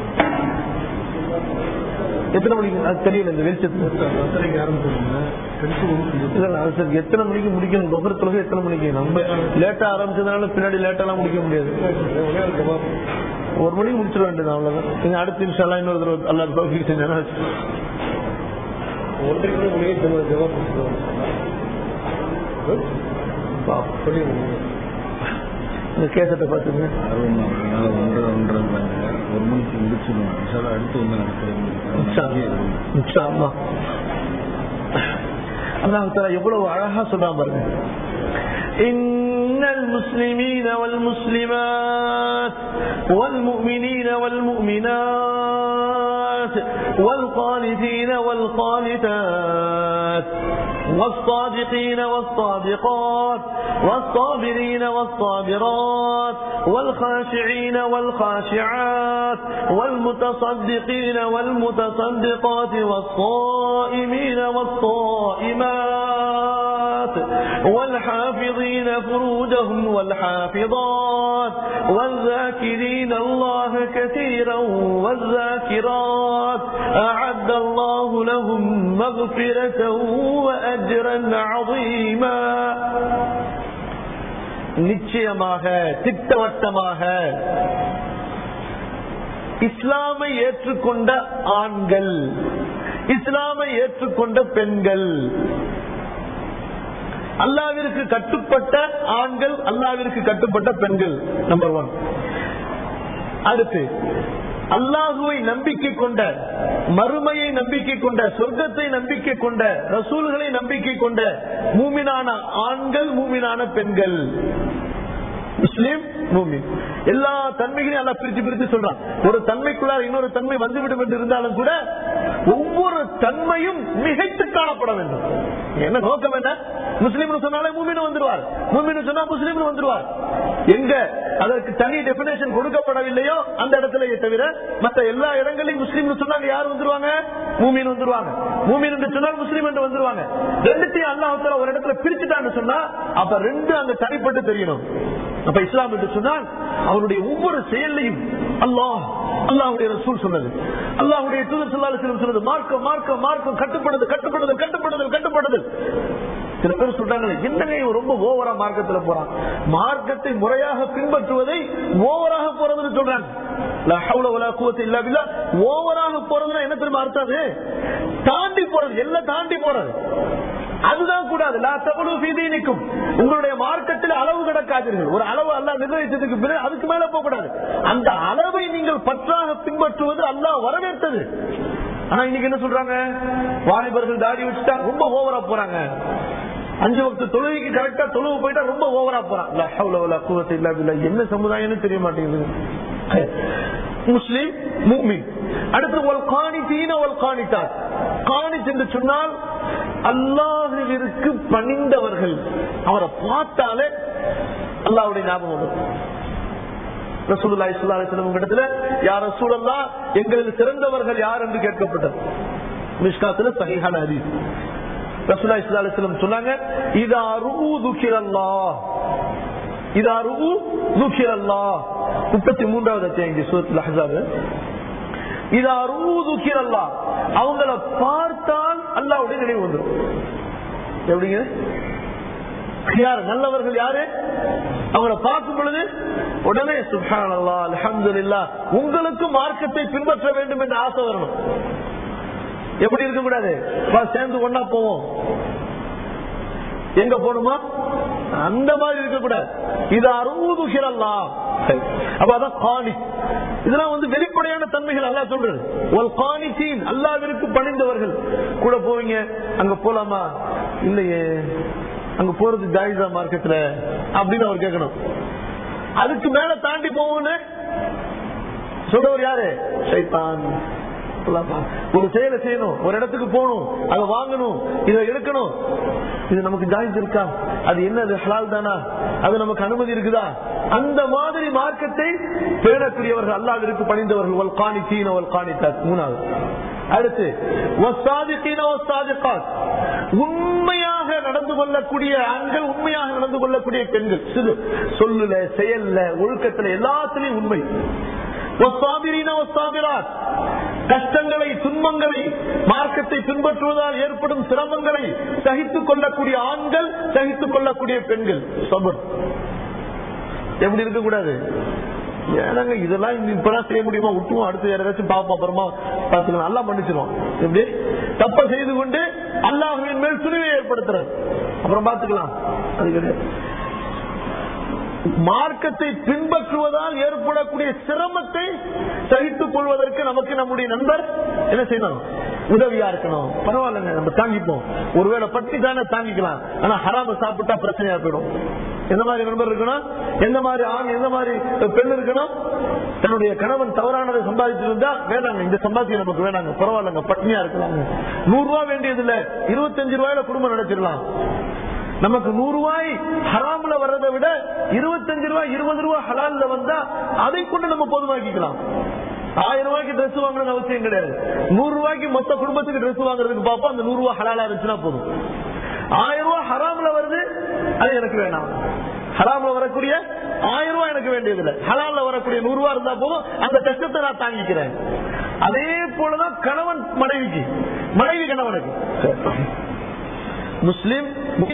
எத்தனை மணிக்கு அது தெரியல இந்த வெளிச்சத்துல இல்ல, இல்ல, அது சரி, எத்தனை மணிக்கு முடிக்கணும் தொகர் தொழுகை எத்தனை மணிக்கு நம்ம லேட்டா ஆரம்பிச்சதுனால பின்னாடி லேட்டா எல்லாம் முடிக்க முடியாது ஒரு மணிக்கு முடிச்சிட வேண்டியது அவ்வளவுதான் நீங்க அடுத்த நிமிஷம் எல்லாம் இன்னொரு தடவை அல்லா தௌஃபீக் செஞ்சா இந்த கேசத்தை பாத்துங்க
ஒன்றரை ஒன்றரை ஒரு மணிக்கு முடிச்சிடும் இன்ஷால்லா அடுத்து வந்து நடக்கிறது
இன்ஷா அல்லாஹ். அல்லாஹ் தஆலா எவ்வளவு அழகா சொன்னா பாருங்க إن المسلمين والمسلمات والمؤمنين والمؤمنات والقانتين والقانتات والصادقين والصادقات والصابرين والصابرات والخاشعين والخاشعات والمتصدقين والمتصدقات والصائمين والصائمات والحافظين فروجهم والحافظات والذاكرين الله كثيرا والذاكرات أعد الله لهم مغفرة وأجرا عظيما நிச்சயமாக திட்டவட்டமாக இஸ்லாமை ஏற்றுக்கொண்ட ஆண்கள் இஸ்லாமை ஏற்றுக்கொண்ட பெண்கள் அல்லாவிற்கு கட்டுப்பட்ட ஆண்கள் அல்லாவிற்கு கட்டுப்பட்ட பெண்கள் நம்பர் ஒன் அடுத்து அல்லாஹுவை நம்பிக்கை கொண்ட மறுமையை நம்பிக்கை கொண்ட சொர்க்கத்தை நம்பிக்கை கொண்ட ரசூல்களை நம்பிக்கை கொண்ட மூமினான ஆண்கள் மூமினான பெண்கள் முஸ்லீம் மூமின் எல்லா தன்மைகளையும் எல்லாம் பிரிச்சு பிரிச்சு சொல்றான் ஒரு தன்மைக்குள்ளார இன்னொரு தன்மை வந்துவிடும் என்று இருந்தாலும் கூட ஒவ்வொரு தன்மையும் மிகைத்து காணப்பட வேண்டும் என்ன நோக்கம் என்ன முஸ்லீம் சொன்னாலே மூமின் வந்துருவார் மூமின் சொன்னா முஸ்லீம் வந்துருவார் எங்க அதற்கு தனி டெபினேஷன் கொடுக்கப்படவில்லையோ அந்த இடத்துல தவிர மற்ற எல்லா இடங்களையும் முஸ்லீம் சொன்னாங்க யார் வந்துருவாங்க மூமின் வந்துருவாங்க மூமின் என்று சொன்னால் முஸ்லீம் என்று வந்துருவாங்க ரெண்டுத்தையும் அல்லாஹ் ஒரு இடத்துல பிரிச்சுட்டான்னு சொன்னா அப்ப ரெண்டு அங்க தனிப்பட்டு தெரியணும் அப்ப இஸ்லாம் என்று சொன்னால் அவருடைய ஒவ்வொரு செயலையும் அல்லாஹ் அல்லாஹுடைய ரசூல் சொன்னது அல்லாஹுடைய தூதர் சொல்லாலும் சொன்னது மார்க்கம் மார்க்கம் மார்க்கம் கட்டுப்படுதல் கட்டுப்படுதல் கட்டுப்படுதல் கட்டுப்படுதல் சில பேர் சொல்றாங்க என்னங்க இவன் ரொம்ப ஓவரா மார்க்கத்துல போறான் மார்க்கத்தை முறையாக பின்பற்றுவதை ஓவராக போறதுன்னு சொல்றாங்க லா ஹவ்ல வலா குவத்த இல்லா பில்லா. ஓவராக போறதுன்னா என்ன தெரியுமா அர்த்தம் அது தாண்டி போறது எல்லாம் தாண்டி போறது அதுதான் கூடாது லா தகுலு ஃபீ தீனிக்கும். உங்களுடைய மார்க்கத்தில் அளவு கிடக்காதீர்கள் ஒரு அளவு அல்லாஹ் நிர்ணயிச்சதுக்கு பிறகு அதுக்கு மேல போக கூடாது அந்த அளவை நீங்கள் பற்றாக பின்பற்றுவது அல்லாஹ் வரவேற்றது ஆனா இன்னைக்கு என்ன சொல்றாங்க வாலிபர்கள் தாடி வச்சுட்டா ரொம்ப ஓவரா போறாங்க அஞ்சு வக்து தொழுகைக்கு கரெக்டா தொழுவு போயிட்டா ரொம்ப ஓவரா போறான் லா ஹவ்ல வலா குவத்த இல்லா பில்லா. என்ன சமுதாயம்னு தெரிய மாட்டேங்குது முஸ்லிம் முக்மின் அடுத்து ஒல் காணித்தீன ஒல் காணித்தார் காணித் என்று சொன்னால் அல்லாஹுவிற்கு பணிந்தவர்கள் அவரை பார்த்தாலே அல்லாஹ்வுடைய ஞாபகம் வரும் ரசூலுல்லாஹி ஸல்லல்லாஹு அலைஹி வஸல்லம் இடத்துல யார் ரசூலல்லாஹ் எங்களில் சிறந்தவர்கள் யார் என்று கேட்கப்பட்டது மிஷ்காத்துல சஹீஹான ஹதீஸ் ரசூலா இஸ்லா அலிஸ்லம் சொன்னாங்க இதா ருஉ துக்கிரல்லா இதா ருஉ துக்கிரல்லா முப்பத்தி மூன்றாவது அத்தியாயம் சூரத்தில் அஹ்ஸாப் இதா ருஉ துக்கிரல்லா அவங்கள பார்த்தால் அல்லாஹ்வுடைய நினைவு வந்துடும் எப்படிங்க யார் நல்லவர்கள் யாரு அவங்கள பார்க்கும் பொழுது உடனே சுப்ஹான் அல்லா அலமதுல்லா உங்களுக்கு மார்க்கத்தை பின்பற்ற வேண்டும் என்ற ஆசை வரணும் எப்படி இருக்க கூடாது வா, சேர்ந்து ஒன்னா போவோம் எங்க போகணுமா அந்த மாதிரி இருக்கக்கூடாது இது அறுபதுகிறல்லா அப்ப அதான் காணி இதெல்லாம் வந்து வெளிப்படையான தன்மைகள் அல்லா சொல்றது ஒரு காணித்தீன் அல்லாவிற்கு பணிந்தவர்கள் கூட போவீங்க அங்க போலாமா இல்லையே அங்க போறது ஜாயிதா மார்க்கெட்ல அப்படின்னு அவர் கேட்கணும் அதுக்கு மேல தாண்டி போவோன்னு சொல்றவர் யாரு சைத்தான் போலாமா? ஒரு செயலை செய்யணும் ஒரு இடத்துக்கு போகணும் அதை வாங்கணும் இதை எடுக்கணும் இது நமக்கு ஜாயிஸ் இருக்கா அது என்னது ஹலால் தானா அது நமக்கு அனுமதி இருக்குதா அந்த மாதிரி மார்க்கத்தை பேணக்கூடியவர்கள் அல்லாவிற்கு பணிந்தவர்கள் வல் காணி தீன வல் காணித்தாத் மூணாவது அடுத்து வஸ்தாதிகீன வஸ்தாதிகாத். உண்மையாக நடந்து கொள்ளக்கூடிய ஆண்கள் உண்மையாக நடந்து கொள்ளக்கூடிய பெண்கள் சிறு சொல்லுல செயல்ல ஒழுக்கத்துல எல்லாத்திலையும் உண்மை வஸ்தாபிரீன வஸ்தாபிராத். கஷ்டங்களை துன்பங்களை மார்க்கத்தை பின்பற்றுவதால் ஏற்படும் சிரமங்களை சகித்துக் கொள்ளக்கூடிய ஆண்கள் சகித்துக் கொள்ளக்கூடிய பெண்கள் சபர் எப்படி இருக்கக்கூடாது ஏன்னாங்க இதெல்லாம் இந்த இப்பதான் செய்ய முடியுமா விட்டுவோம் அடுத்து வேற ஏதாச்சும் பாப்போம் அப்புறமா பாத்துக்கலாம் நல்லா மன்னிச்சிருவோம் எப்படி தப்ப செய்து கொண்டு அல்லாஹுவின் மேல் துணிவை ஏற்படுத்துறது அப்புறம் பாத்துக்கலாம் அது கிடையாது மார்க்கத்தை பின்பற்றுவதால் ஏற்படக்கூடிய சிரமத்தை சகித்துக் கொள்வதற்கு நமக்கு நம்முடைய நண்பர் என்ன செய்யணும் உதவியா இருக்கணும் பரவாயில்லைங்க நம்ம தாங்கிப்போம் ஒருவேளை பட்டி தானே தாங்கிக்கலாம் ஆனா ஹராம சாப்பிட்டா பிரச்சனையா போயிடும் எந்த மாதிரி நண்பர் இருக்கணும் எந்த மாதிரி ஆண் எந்த மாதிரி பெண் இருக்கணும் தன்னுடைய கணவன் தவறானதை சம்பாதிச்சிருந்தா வேணாங்க இந்த சம்பாத்தியம் நமக்கு வேணாங்க பரவாயில்லைங்க பட்னியா இருக்கலாங்க நூறு ரூபாய் வேண்டியது இல்ல இருபத்தஞ்சு ரூபாயில குடும்பம் நடத்திடலாம் நமக்கு நூறு ரூபாய் ஹராம்ல வர்றதை விட இருபத்தஞ்சு ரூபாய் இருபது ரூபாய் ஹலால்ல வந்தா அதை கொண்டு நம்ம போதுமாக்கிக்கலாம் ஆயிரம் ரூபாய்க்கு Dress வாங்கணும்னு அவசியம் கிடையாது நூறு ரூபாய்க்கு மொத்த குடும்பத்துக்கு Dress வாங்குறதுக்கு பார்ப்போம் அந்த நூறு ரூபாய் ஹலாலா இருந்துச்சுன்னா போதும் ஆயிரம் ரூபாய் ஹராம்ல வருது அது எனக்கு வேணாம் ஹராம்ல வரக்கூடிய ஆயிரம் ரூபாய் எனக்கு வேண்டியது இல்லை ஹலால்ல வரக்கூடிய நூறு ரூபாய் இருந்தா போதும் அந்த கஷ்டத்தை நான் தாங்கிக்கிறேன் அதே போலதான் கணவன் மனைவிக்கு மனைவி கணவனுக்கு முஸ்லிம்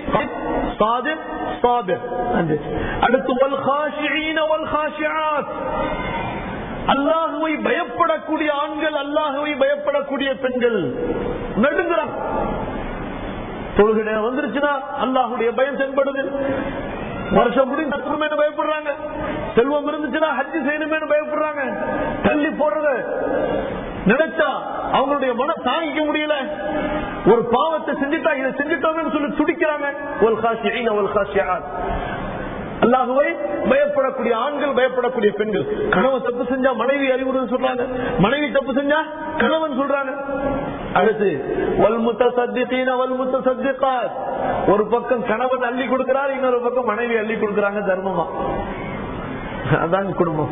صادق صابر அடுத்து والخاشعين والخاشعات அல்லாஹுவை பயப்படக்கூடிய ஆண்கள் அல்லாஹுவை பயப்படக்கூடிய பெண்கள் நடுங்கிறான் தொழுகை நேரம் வந்துருச்சுன்னா அல்லாஹுடைய பயம் தென்படுது வருஷம் முடிந்து தத்துவமே பயப்படுறாங்க செல்வம் இருந்துச்சுன்னா ஹஜ்ஜி செய்யணுமே பயப்படுறாங்க தள்ளி போடுறத நினைச்சா அவங்களுடைய மனம் தாங்கிக்க முடியல ஒரு பாவத்தை செஞ்சுட்டா இதை செஞ்சுட்டோம்னு சொல்லி துடிக்கிறாங்க ஒரு காசி ஒரு காசியார் அல்லாஹுவை பயப்படக்கூடிய ஆண்கள் பயப்படக்கூடிய பெண்கள் கணவன் தப்பு செஞ்சா மனைவி அறிவுறுன்னு சொல்றாங்க மனைவி தப்பு செஞ்சா கணவன் சொல்றாங்க அடுத்து வல்முத்த சத்தியத்தீன வல்முத்த சத்தியக்கார் ஒரு பக்கம் கணவன் அள்ளி கொடுக்கிறார் இன்னொரு பக்கம் மனைவி அள்ளி கொடுக்கறாங்க தர்மமா அதாங்க குடும்பம்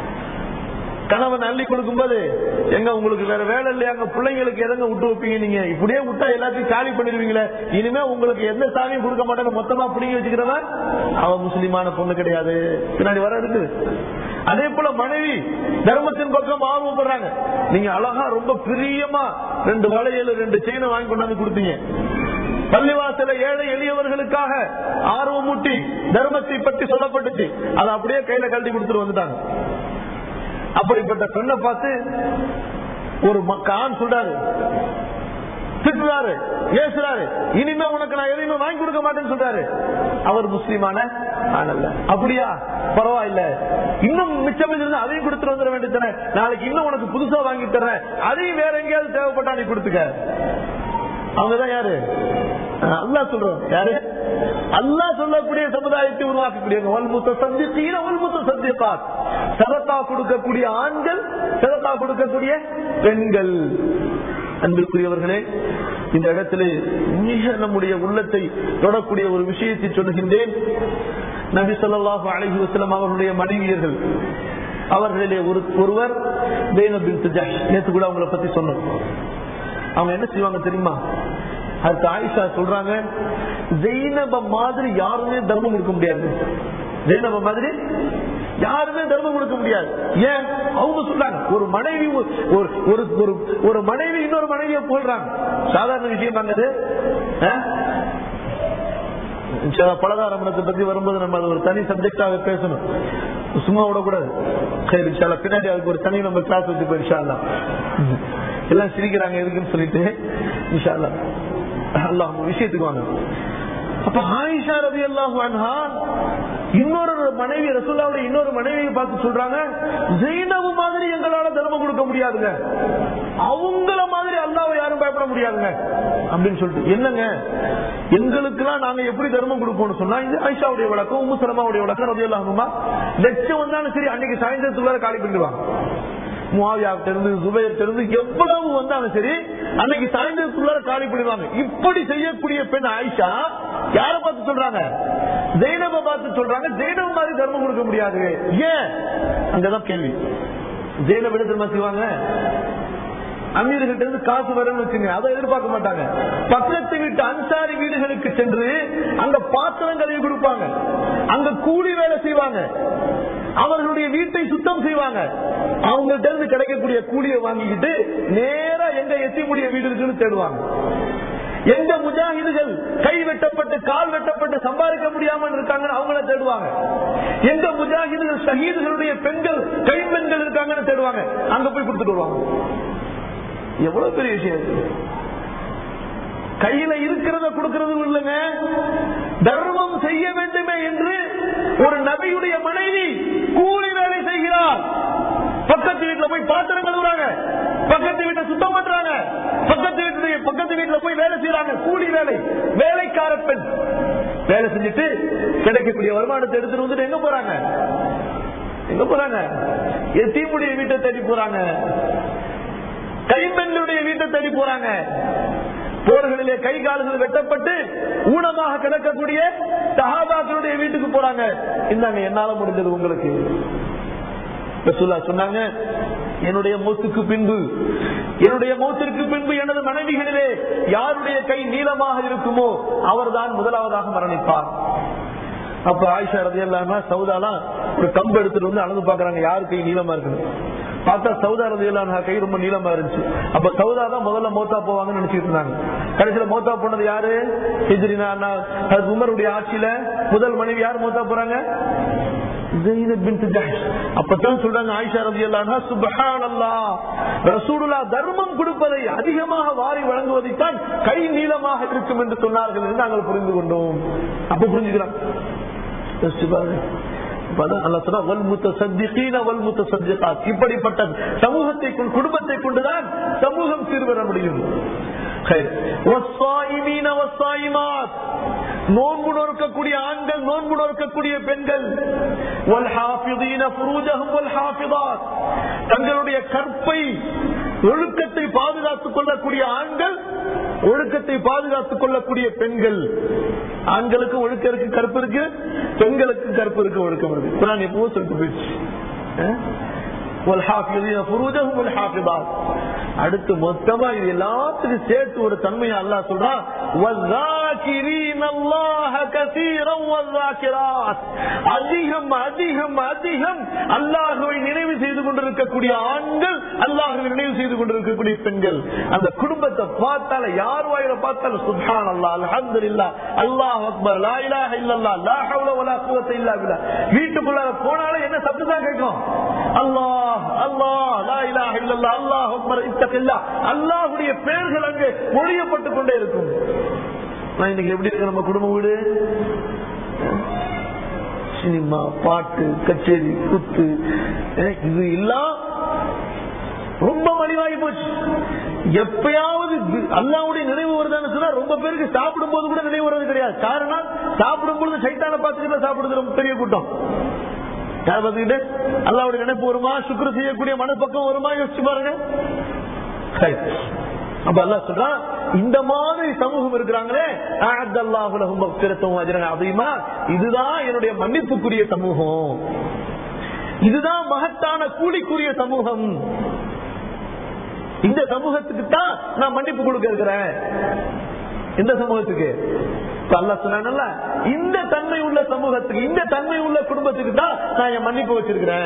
கணவன் அள்ளி கொடுக்கும் போது எங்க உங்களுக்கு வேற வேலை இல்லையாங்க பிள்ளைங்களுக்கு எதங்க விட்டு வைப்பீங்க நீங்க இப்படியே விட்டா எல்லாத்தையும் காலி பண்ணிடுவீங்களே இனிமே உங்களுக்கு எந்த சாமியும் கொடுக்க மாட்டேன்னு மொத்தமா பிடிங்கி வச்சுக்கிறவன் அவன் முஸ்லிமான பொண்ணு கிடையாது பின்னாடி வர இருக்குது அதே போல மனைவி தர்மத்தின் பக்கம் ஆர்வப்படுறாங்க நீங்க அழகா ரொம்ப பிரியமா ரெண்டு வளையல் ரெண்டு செயினை வாங்கி கொண்டாந்து கொடுத்தீங்க பள்ளிவாசல ஏழை எளியவர்களுக்காக ஆர்வமூட்டி தர்மத்தை பற்றி சொல்லப்பட்டுச்சு அதை அப்படியே கையில கழட்டி கொடுத்துட்டு வந்துட்டாங்க அப்படிப்பட்ட பெண்ணை பார்த்து ஒரு மக்க- ஆண் சொல்றாரு திட்டுறாரு ஏசுறாரு இனிமே உனக்கு நான் எதையுமே வாங்கி கொடுக்க மாட்டேன்னு சொல்றாரு அவர் முஸ்லீமான ஆனல்ல அப்படியா பரவாயில்ல இன்னும் மிச்சம் இருந்தா அதையும் கொடுத்துட்டு வந்துட வேண்டியதானே நாளைக்கு இன்னும் உனக்கு புதுசா வாங்கி தர்றேன் அதையும் வேற எங்கேயாவது தேவைப்பட்டா நீ கொடுத்துக்க அவங்கதான் யாரு அல்லாஹ் சொல்றோம் யாரு அல்லாஹ் சொல்லக்கூடிய சமுதாயத்தை உருவாக்கக்கூடியவங்க வல்முத்த சந்தித்தீன வல்முத்த சந்திப்பா சதத்தா கொடுக்கக்கூடிய ஆண்கள் சதத்தா கொடுக்கக்கூடிய பெண்கள் அன்பிற்குரியவர்களே இந்த இடத்திலே மிக நம்முடைய உள்ளத்தை தொடக்கூடிய ஒரு விஷயத்தை சொல்லுகின்றேன் நபி ஸல்லல்லாஹு அலைஹி வஸல்லம் அவர்களுடைய மனைவியர்கள் அவர்களிலே ஒரு ஒருவர் ஜெயினப் பின்த் ஜஹ்ஷ் நேத்து கூட அவங்கள பத்தி சொன்னோம் அவங்க என்ன செய்வாங்க தெரியுமா அதுக்கு ஆயிஷா சொல்றாங்க ஜெயினப மாதிரி யாருமே தர்மம் கொடுக்க முடியாது ஜெயினப மாதிரி யாருமே தர்மம் கொடுக்க முடியாது ஏன் அவங்க சொல்றாங்க ஒரு மனைவி ஒரு ஒரு ஒரு ஒரு மனைவி இன்னொரு மனைவியை போடுறாங்க சாதாரண விஷயம் தாங்க பலதாரமணத்தை பத்தி வரும்போது நம்ம அது ஒரு தனி சப்ஜெக்டாக பேசணும் சும்மா விடக்கூடாது சரி இன்ஷால்லா பின்னாடி அதுக்கு ஒரு தனி நம்ம கிளாஸ் வச்சு போயிடுஷால்லா எல்லாம் சிரிக்கிறாங்க எதுக்குன்னு சொல்லிட்டு இன்ஷால்லா அல்லா விஷயத்துக்கு வாங்க அப்ப ஆயிஷா ரவி அல்லாஹ் இன்னொரு மனைவி ரசூல்லாவுடைய இன்னொரு மனைவியை பார்த்து சொல்றாங்க ஜெயினவு மாதிரி எங்களால தர்மம் கொடுக்க முடியாதுங்க அவங்கள மாதிரி அல்லாவை யாரும் பயப்பட முடியாதுங்க அப்படின்னு சொல்லிட்டு என்னங்க எங்களுக்கெல்லாம் நாங்க எப்படி தர்மம் கொடுப்போம்னு சொன்னா இது ஐஷாவுடைய விளக்கம் உம்மு சலமாவுடைய விளக்கம் ரவி அல்லாஹுமா லட்சம் வந்தாலும் சரி அன்னைக்கு சாயந்தரத்துக்குள்ள காலி பண்ணிடுவாங்க முவாவியாவிட்ட இருந்து சுபையிட்ட இருந்து எவ்வளவு வந்தாலும் சரி அன்னைக்கு சாயந்தரத்துக்குள்ள காலி பண்ணிடுவாங்க இப்படி செய்யக்கூடிய பெண் ஆயிஷா யார பார்த்து சொல்றாங்க ஜெயினப பார்த்து சொல்றாங்க ஜெயினப மாதிரி தர்மம் கொடுக்க முடியாது ஏன் அங்கதான் கேள்வி ஜெயினப் என்ன தெரியுமா செய்வாங்க அமீர்கிட்ட இருந்து காசு வரணும்னு வச்சுங்க அதை எதிர்பார்க்க மாட்டாங்க பக்கத்து வீட்டு அன்சாரி வீடுகளுக்கு சென்று அங்க பாத்திரம் கழுவி கொடுப்பாங்க அங்க கூலி வேலை செய்வாங்க அவர்களுடைய வீட்டை சுத்தம் செய்வாங்க அவங்கள்ட்ட இருந்து கிடைக்கக்கூடிய கூலியை வாங்கிக்கிட்டு நேரா எங்க எத்திக்கூடிய வீடு இருக்குன்னு தேடுவாங்க எந்த முஜாஹிதுகள் கை வெட்டப்பட்டு கால் வெட்டப்பட்டு சம்பாதிக்க முடியாமல் இருக்காங்கன்னு அவங்கள தேடுவாங்க எந்த முஜாஹிதுகள் ஷஹீதுகளுடைய பெண்கள் கைப்பெண்கள் இருக்காங்கன்னு தேடுவாங்க அங்க போய் கொடுத்துட்டு வருவாங்க எவ்வளவு பெரிய விஷயம் கையில இருக்கிறத கொடுக்கறது இல்லைங்க தர்மம் செய்ய வேண்டுமே என்று ஒரு நபியுடைய மனைவி கூலி வேலை செய்கிறார் பக்கத்து வீட்டுல போய் பாத்திரம் கழுவுறாங்க பக்கத்து வீட்டை சுத்தம் பண்றாங்க பக்கத்து வீட்டுடைய பக்கத்து வீட்டுல போய் வேலை செய்யறாங்க கூலி வேலை வேலைக்கார பெண் வேலை செஞ்சுட்டு கிடைக்கக்கூடிய வருமானத்தை எடுத்துட்டு வந்துட்டு எங்க போறாங்க எங்க போறாங்க எத்தீமுடைய வீட்டை தேடி போறாங்க கைம்பெண்களுடைய வீட்டை தேடி போறாங்க போர்களிலே கை கால்கள் வெட்டப்பட்டு ஊனமாக கிடக்கக்கூடிய சஹாபாக்களுடைய வீட்டுக்கு போறாங்க இந்தாங்க என்னால முடிஞ்சது உங்களுக்கு ரசூல்லா சொன்னாங்க என்னுடைய மூத்துக்கு பின்பு என்னுடைய மூத்திற்கு பின்பு எனது மனைவிகளிலே யாருடைய கை நீளமாக இருக்குமோ அவர்தான் முதலாவதாக மரணிப்பார் அப்ப ஆயிஷா ரதி இல்லாம சவுதாலாம் ஒரு கம்பு எடுத்துட்டு வந்து அளந்து பாக்குறாங்க யாரு கை நீளமா இருக்குது பார்த்தா சவுதா ரதி இல்லாம கை ரொம்ப நீளமா இருந்துச்சு அப்ப சவுதா தான் முதல்ல மோத்தா போவாங்கன்னு நினைச்சிட்டு இருந்தாங்க கடைசியில மோத்தா போனது யாரு ஹிஜ்ரினா உமருடைய ஆட்சியில முதல் மனைவி யார் மோத்தா போறாங்க அப்பதான் சொல்றாங்க ஆயிஷா ரதி ரசூலுல்லா தர்மம் கொடுப்பதை அதிகமாக வாரி வழங்குவதைத்தான் கை நீளமாக இருக்கும் என்று சொன்னார்கள் என்று நாங்கள் புரிந்து கொண்டோம் அப்ப புரிஞ்சுக்கிறோம் இப்படிப்பட்ட சமூகத்தை குடும்பத்தை கொண்டுதான் சமூகம் சீர்வர முடியும் நோன்பு நோக்கக்கூடிய ஆண்கள் நோன்பு நோக்கக்கூடிய பெண்கள் தங்களுடைய கற்பை ஒழுக்கத்தை பாதுகாத்துக் கொள்ளக்கூடிய ஆண்கள் ஒழுக்கத்தை பாதுகாத்துக் கொள்ளக்கூடிய பெண்கள் ஆண்களுக்கு ஒழுக்கம் இருக்கு கற்பு இருக்கு பெண்களுக்கு கற்பு இருக்கு ஒழுக்கம் இருக்கு குரான் எப்பவோ சொல்லிட்டு போயிடுச்சு அடுத்து மொத்தமா இது எல்லாத்துக்கும் சேர்த்து ஒரு தன்மையை அல்லா சொல்றான் அதிகம் அதிகம் அதிகம் அல்லாஹுவை நினைவு செய்து கொண்டிருக்கக்கூடிய ஆண்கள் அல்லாஹுவை நினைவு செய்து கொண்டிருக்கக்கூடிய பெண்கள் அந்த குடும்பத்தை பார்த்தால யார் வாயில பார்த்தாலும் சுல்தான் அல்லா அலமது இல்லா அல்லாஹ் அக்பர் லா இலாஹ இல்லல்லா லா ஹவ்ல வலா குவத்த இல்லா பில்லா வீட்டுக்குள்ள போனாலும் என்ன சப்தம் தான் கேட்கும் அல்லாஹ் அல்லாஹ் லா இலாஹ இல்லல்லா அல்லாஹ் அக்பர் இத்தகில்லா அல்லாஹ்வுடைய பெயர்கள் அங்கே மொழியப்பட்டு கொண்டே இருக்கும் இன்னைக்கு எப்படி இருக்கு நம்ம குடும்ப வீடு சினிமா பாட்டு கச்சேரி குத்து இது எல்லாம் ரொம்ப மலிவாகி போச்சு எப்பயாவது அல்லாவுடைய நினைவு வருதான்னு சொன்னா ரொம்ப பேருக்கு சாப்பிடும் போது கூட நினைவு வருவது கிடையாது காரணம் சாப்பிடும் பொழுது சைத்தான பார்த்துக்கிட்டு சாப்பிடுறது ரொம்ப பெரிய கூட்டம் பார்த்துக்கிட்டு அல்லாவுடைய நினைப்பு வருமா சுக்கர செய்யக்கூடிய மனப்பக்கம் வருமா யோசிச்சு பாருங்க அப்ப அல்லா சொல்றான் இந்த மாதிரி சமூகம் இருக்கிறாங்களே அதிகமா இதுதான் என்னுடைய மன்னிப்புக்குரிய சமூகம் இதுதான் மகத்தான கூலிக்குரிய சமூகம் இந்த சமூகத்துக்கு தான் நான் மன்னிப்பு கொடுக்க இருக்கிறேன் எந்த சமூகத்துக்கு இப்ப அல்லாஹ் சொன்னானல்ல இந்த தன்மை உள்ள சமூகத்துக்கு இந்த தன்மை உள்ள குடும்பத்துக்கு தான் நான் என் மன்னிப்பு வச்சிருக்கிறேன்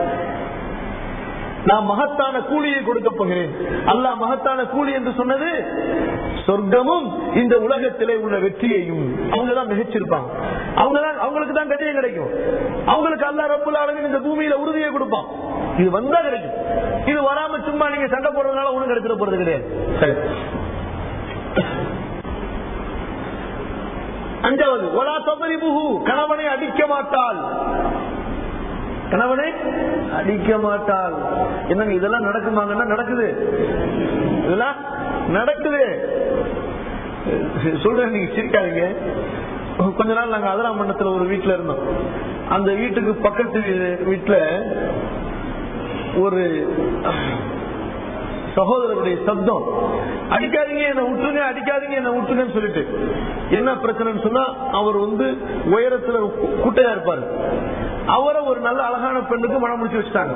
நான் மகத்தான கூலியை கொடுக்க போகிறேன் அல்லாஹ் மகத்தான கூலி என்று சொன்னது சொர்க்கமும் இந்த உலகத்திலே உள்ள வெற்றியையும் அவங்க தான் மிகச்சிருப்பாங்க அவங்க தான் அவங்களுக்கு தான் கதியம் கிடைக்கும் அவங்களுக்கு அல்லா ரப்புல அளவில் இந்த பூமியில உறுதியை கொடுப்பான் இது வந்தா கிடைக்கும் இது வராம சும்மா நீங்க சண்டை போடுறதுனால ஒண்ணும் கிடைச்சிட போறது கிடையாது சரி அஞ்சாவது ஒலா தபரிபுகு கணவனை அடிக்க மாட்டாள் கணவனை அடிக்க மாட்டாள் என்னங்க இதெல்லாம் நடக்குமாங்கன்னா நடக்குது இதெல்லாம் நடக்குது சொல்றேன் நீங்க சிரிக்காதீங்க கொஞ்ச நாள் நாங்க அதிராமண்டத்துல ஒரு வீட்டுல இருந்தோம் அந்த வீட்டுக்கு பக்கத்து வீ- வீட்டுல ஒரு சகோதரருடைய சப்தம் அடிக்காதீங்க என்ன விட்டுருங்க அடிக்காதீங்க என்ன விட்டுருங்கன்னு சொல்லிட்டு என்ன பிரச்சனைன்னு சொன்னா அவர் வந்து உயரத்துல கு- குட்டையா இருப்பாரு அவரை ஒரு நல்ல அழகான பெண்ணுக்கு மனம் முடிச்சு வச்சுட்டாங்க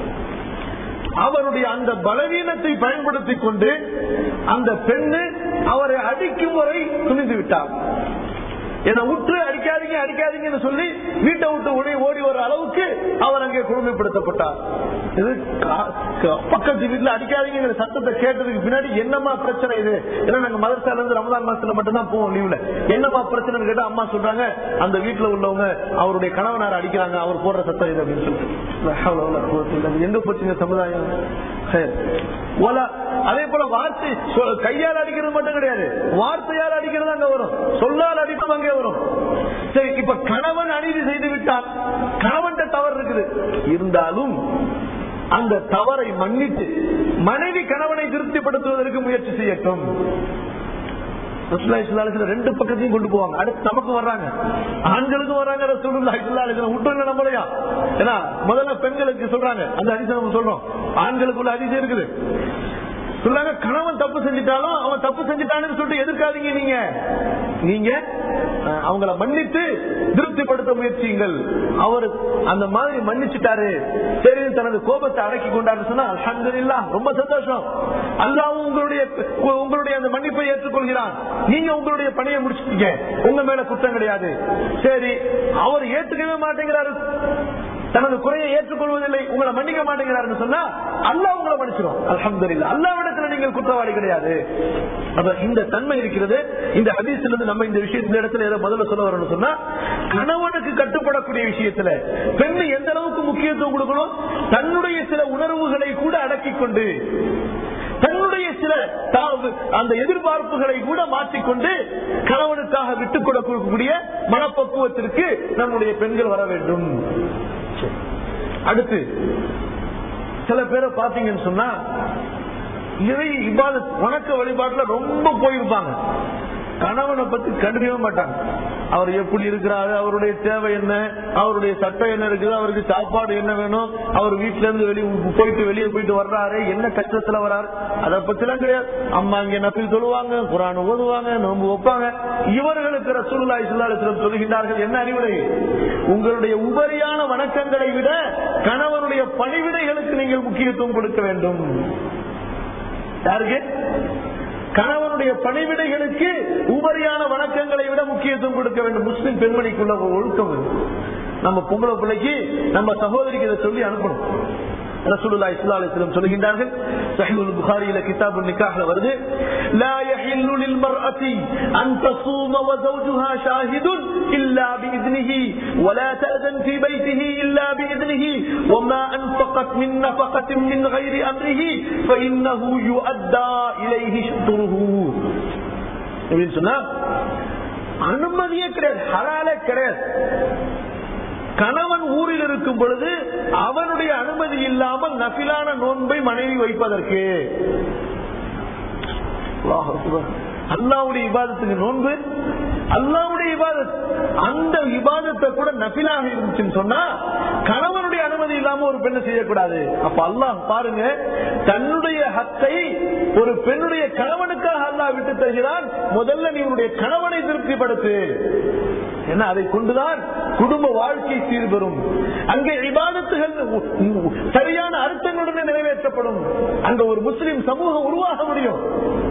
அவருடைய அந்த பலவீனத்தை பயன்படுத்திக் கொண்டு அந்த பெண்ணு அவரை அடிக்கும் வரை துணிந்து விட்டார் என்னை விட்டு அடிக்காதீங்க அடிக்காதீங்கன்னு சொல்லி வீட்டை விட்டு ஓடி ஓடி வர அளவுக்கு அவர் அங்கே கொடுமைப்படுத்தப்பட்டார் இது கா- க- பக்கத்து வீட்டுல அடிக்காதீங்கிற சத்தத்தை கேட்டதுக்கு பின்னாடி என்னமா பிரச்சனை இது ஏன்னா நாங்க மதரசால இருந்து ரமதான் மாசத்துல மட்டும்தான் போவோம் லீவ்ல என்னமா பிரச்சனை கேட்டா அம்மா சொல்றாங்க அந்த வீட்டுல உள்ளவங்க அவருடைய கணவனார் அடிக்கிறாங்க அவர் போடுற சத்தம் இது அப்படின்னு சொல்லிட்டு லா ஹவ்ல வலா குவத்த இல்லா பில்லா. எங்க போச்சுங்க சமுதாயம் சரி. ஒலா அதே போல வார்த்தை சொ- கையால் அடிக்கிறது மட்டும் கிடையாது வார்த்தையால் அடிக்கிறது அங்க வரும் சொல்லால் அடிக்கும் அங்கே வரும் சரி இப்ப கணவன் அநீதி செய்து விட்டால் கணவன் தவறு இருக்குது இருந்தாலும் அந்த தவறை மன்னித்து மனைவி கணவனை திருப்திப்படுத்துவதற்கு முயற்சி செய்யட்டும் ரசூலுல்லாஹி ஸல்லல்லாஹு அலைஹி வஸல்லம் ரெண்டு பக்கத்தையும் கொண்டு போவாங்க அடுத்து நமக்கு வர்றாங்க ஆண்களுக்கும் வர்றாங்க ரசூலுல்லாஹி ஸல்லல்லாஹு அலைஹி வஸல்லம் விட்டுருங்க நம்மளையா ஏன்னா முதல்ல பெண்களுக்கு சொல்றாங்க அந்த அதிசயம் நம்ம சொல்றோம் ஆண்களுக்குள்ள அதிசயம் இருக்குது சொல்றாங்க கணவன் தப்பு செஞ்சிட்டாலும் அவன் தப்பு செஞ்சிட்டான்னு சொல்லிட்டு எதிர்க்காதீங்க நீங்க நீங்க அஹ், அவங்கள மன்னித்து திருப்திப்படுத்த முயற்சியுங்கள் அவர் அந்த மாதிரி மன்னிச்சுட்டாரு சரி தனது கோபத்தை அடக்கி கொண்டாரு சொன்னா அல்ஹம்துலில்லாஹ் ரொம்ப சந்தோஷம் அல்லாவும் உங்களுடைய உங்களுடைய அந்த மன்னிப்பை ஏற்றுக்கொள்கிறான் நீங்க உங்களுடைய பணியை முடிச்சிட்டீங்க உங்க மேல குற்றம் கிடையாது சரி அவர் ஏற்றுக்கவே மாட்டேங்கிறாரு தனது குறையை ஏற்றுக்கொள்வதில்லை உங்களை மன்னிக்க மாட்டேங்கிறாருன்னு சொன்னா அல்லாஹ் உங்களை மன்னிச்சிடும் அல்ஹம்துலில்லாஹ் அல்லாவிடத்துல நீங்கள் குற்றவாளி கிடையாது அப்ப இந்த தன்மை இருக்கிறது இந்த ஹதீஸ்ல இருந்து நம்ம இந்த விஷயத்துல இந்த இடத்துல ஏதோ முதல்ல சொல்ல வரணும்னு சொன்னா கணவனுக்கு கட்டுப்படக்கூடிய விஷயத்துல பெண் எந்த அளவுக்கு முக்கியத்துவம் கொடுக்கணும் தன்னுடைய சில உணர்வுகளை கூட அடக்கிக் கொண்டு தன்னுடைய சில தாவு- அந்த எதிர்பார்ப்புகளை கூட மாற்றிக்கொண்டு கணவனுக்காக விட்டுக் கொடுக்கக்கூடிய மனப்பக்குவத்திற்கு நம்முடைய பெண்கள் வர வேண்டும் அடுத்து சில பேரை பாத்தீங்கன்னு சொன்னா இறை இவ்வாறு வணக்க வழிபாட்டுல ரொம்ப போயிருப்பாங்க கணவனை பத்தி கண்டுக்கவே மாட்டாங்க அவர் எப்படி இருக்கிறாரு அவருடைய தேவை என்ன அவருடைய சட்டம் என்ன இருக்குது அவருக்கு சாப்பாடு என்ன வேணும் அவர் வீட்டுல இருந்து வெளியே போயிட்டு வெளியே போயிட்டு வர்றாரு என்ன கஷ்டத்துல வர்றாரு அதை பத்தி எல்லாம் கிடையாது அம்மா இங்க நப்பில் சொல்லுவாங்க குரான் ஓதுவாங்க நோன்பு வைப்பாங்க இவர்களுக்கு ரசூலுல்லா இஸ்லாத்திரம் சொல்லுகின்றார்கள் என்ன அறிவுரை உங்களுடைய உபரியான வணக்கங்களை விட கணவனுடைய பணிவிடைகளுக்கு நீங்கள் முக்கியத்துவம் கொடுக்க வேண்டும் யாருக்கு கணவனுடைய பணிவிடைகளுக்கு உபரியான வணக்கங்களை விட முக்கியத்துவம் கொடுக்க வேண்டும் முஸ்லிம் பெண்மணிக்குள்ள ஒரு ஒழுக்கம் இது. நம்ம பொம்பளை பிள்ளைக்கு நம்ம சகோதரிக்கு இதை சொல்லி அனுப்பணும் ரசூலுல்லாஹி ஸல்லல்லாஹு அலைஹி வஸல்லம் சொல்லுகின்றார்கள் சஹீஹுல் புகாரியில கிதாபுன் நிக்காஹ்ல வருது லா யஹில்லு லில் மர்அதி அன் தஸூம வ زوجها شاهد الا باذنه ولا تأذن في بيته الا باذنه وما انفقت من نفقة من غير امره فانه يؤدى اليه شطره அப்படின்னு சொன்னா அனுமதியே கிடையாது ஹலாலே கிடையாது கணவன் ஊரில் இருக்கும் பொழுது அவனுடைய அனுமதி இல்லாமல் நபிலான நோன்பை மனைவி வைப்பதற்கு அல்லாஹ் அக்பர். அல்லாவுடைய இபாதத்துக்கு நோன்பு அல்லாவுடைய இபாதத் அந்த இபாதத்தை கூட நபிலாக இருந்துச்சுன்னு சொன்னா கணவனுடைய அனுமதி இல்லாம ஒரு பெண்ணை செய்யக்கூடாது அப்ப அல்லாஹ் பாருங்க தன்னுடைய ஹத்தை ஒரு பெண்ணுடைய கணவனுக்காக அல்லாஹ் விட்டு தருகிறான் முதல்ல நீ உன்னுடைய கணவனை திருப்திப்படுத்து ஏன்னா அதை கொண்டுதான் குடும்ப வாழ்க்கை சீர்பெறும் அங்கே இபாதத்துகள் உ- உ- சரியான அர்த்தங்களுடன் நிறைவேற்றப்படும் அங்க ஒரு முஸ்லிம் சமூகம் உருவாக முடியும்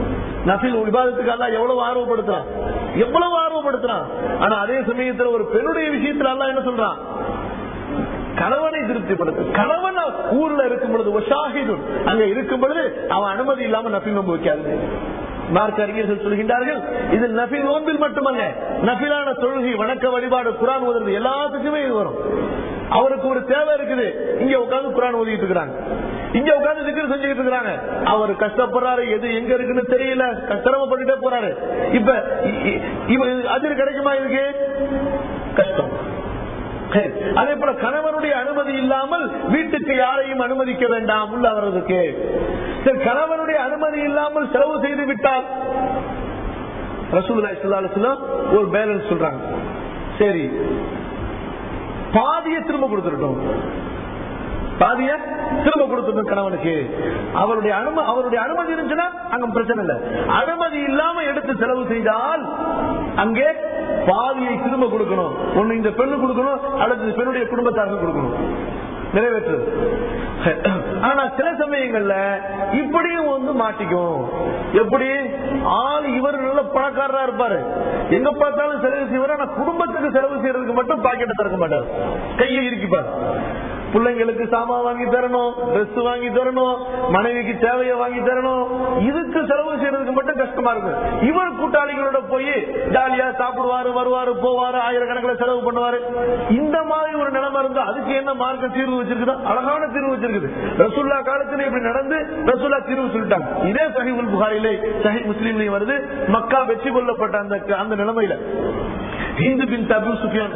நபில் விவாதத்துக்கு அல்ல எவ்வளவு ஆர்வப்படுத்துறான் எவ்வளவு ஆர்வப்படுத்துறான் ஆனா அதே சமயத்துல ஒரு பெண்ணுடைய விஷயத்துல அல்ல என்ன சொல்றான் கணவனை திருப்திப்படுத்து கணவன் ஊர்ல இருக்கும் பொழுது ஒஷாஹிதுன் அங்க இருக்கும் பொழுது அவன் அனுமதி இல்லாம நபில் நோம்பு வைக்காது மார்க்க அறிஞர்கள் சொல்கின்றார்கள் இது நபில் நோம்பில் மட்டுமல்ல நபிலான தொழுகை வணக்க வழிபாடு குரான் ஓதுறது எல்லாத்துக்குமே இது வரும் அவருக்கு ஒரு தேவை இருக்குது இங்க உட்கார்ந்து குரான் ஓதிட்டு இருக்கிறாங்க இங்க உட்கார்ந்து சிக்கல் செஞ்சுக்கிட்டு இருக்காங்க அவர் கஷ்டப்படுறாரு எது எங்க இருக்குன்னு தெரியல சிரமப்பட்டுட்டே போறாரு இப்ப இ- இ- இவ அது கிடைக்குமா இதுக்கு கஷ்டம் சரி. அதே போல கணவனுடைய அனுமதி இல்லாமல் வீட்டுக்கு யாரையும் அனுமதிக்க வேண்டாம் உள்ள வர்றதுக்கு சரி கணவனுடைய அனுமதி இல்லாமல் செலவு செய்து விட்டால் ரசூலுல்லாஹி ஸல்லல்லாஹு அலைஹி வஸல்லம் ஒரு பேலன்ஸ் சொல்றாங்க சரி பாதியை திரும்ப கொடுத்துட்டோம் பாதிய திரும்ப கொடுத்துட்டோம் கணவனுக்கு அவருடைய அனுமதி அவருடைய அனுமதி இருந்துச்சுன்னா அங்க பிரச்சனை இல்ல அனுமதி இல்லாம எடுத்து செலவு செய்தால் அங்கே பாதியை திரும்ப கொடுக்கணும் ஒண்ணு இந்த பெண்ணு கொடுக்கணும் அல்லது இந்த பெண்ணுடைய குடும்பத்தாருக்கு கொடுக்கணும் நிறைவேற்று ஆனா சில சமயங்கள்ல இப்படியும் வந்து மாட்டிக்கும் எப்படி ஆள் இவர் நல்ல பணக்காரரா இருப்பாரு எங்க பார்த்தாலும் செலவு செய்வார் ஆனா குடும்பத்துக்கு செலவு செய்யறதுக்கு மட்டும் பாக்கெட்டை திறக்க மாட்டார் கையை இருக்கிப்பார் பிள்ளைங்களுக்கு சாமான் வாங்கி தரணும் ட்ரெஸ் வாங்கி தரணும் மனைவிக்கு தேவையை வாங்கி தரணும் இதுக்கு செலவு செய்யறதுக்கு மட்டும் கஷ்டமா இருக்கு இவர் கூட்டாளிகளோட போய் ஜாலியா சாப்பிடுவாரு வருவாரு போவாரு ஆயிரக்கணக்கில் செலவு பண்ணுவாரு இந்த மாதிரி ஒரு நிலைமை இருந்தா அதுக்கு என்ன மார்க்க தீர்வு வச்சிருக்குதா அழகான தீர்வு வச்சிருக்குது ரசூல்லா காலத்துல இப்படி நடந்து ரசூல்லா தீர்வு சொல்லிட்டாங்க இதே சஹிபுல் புகாரிலே சஹி முஸ்லீம்லயும் வருது மக்கா வெற்றி கொள்ளப்பட்ட அந்த அந்த நிலைமையில ஹிந்து பின் அபு சுஃபியான்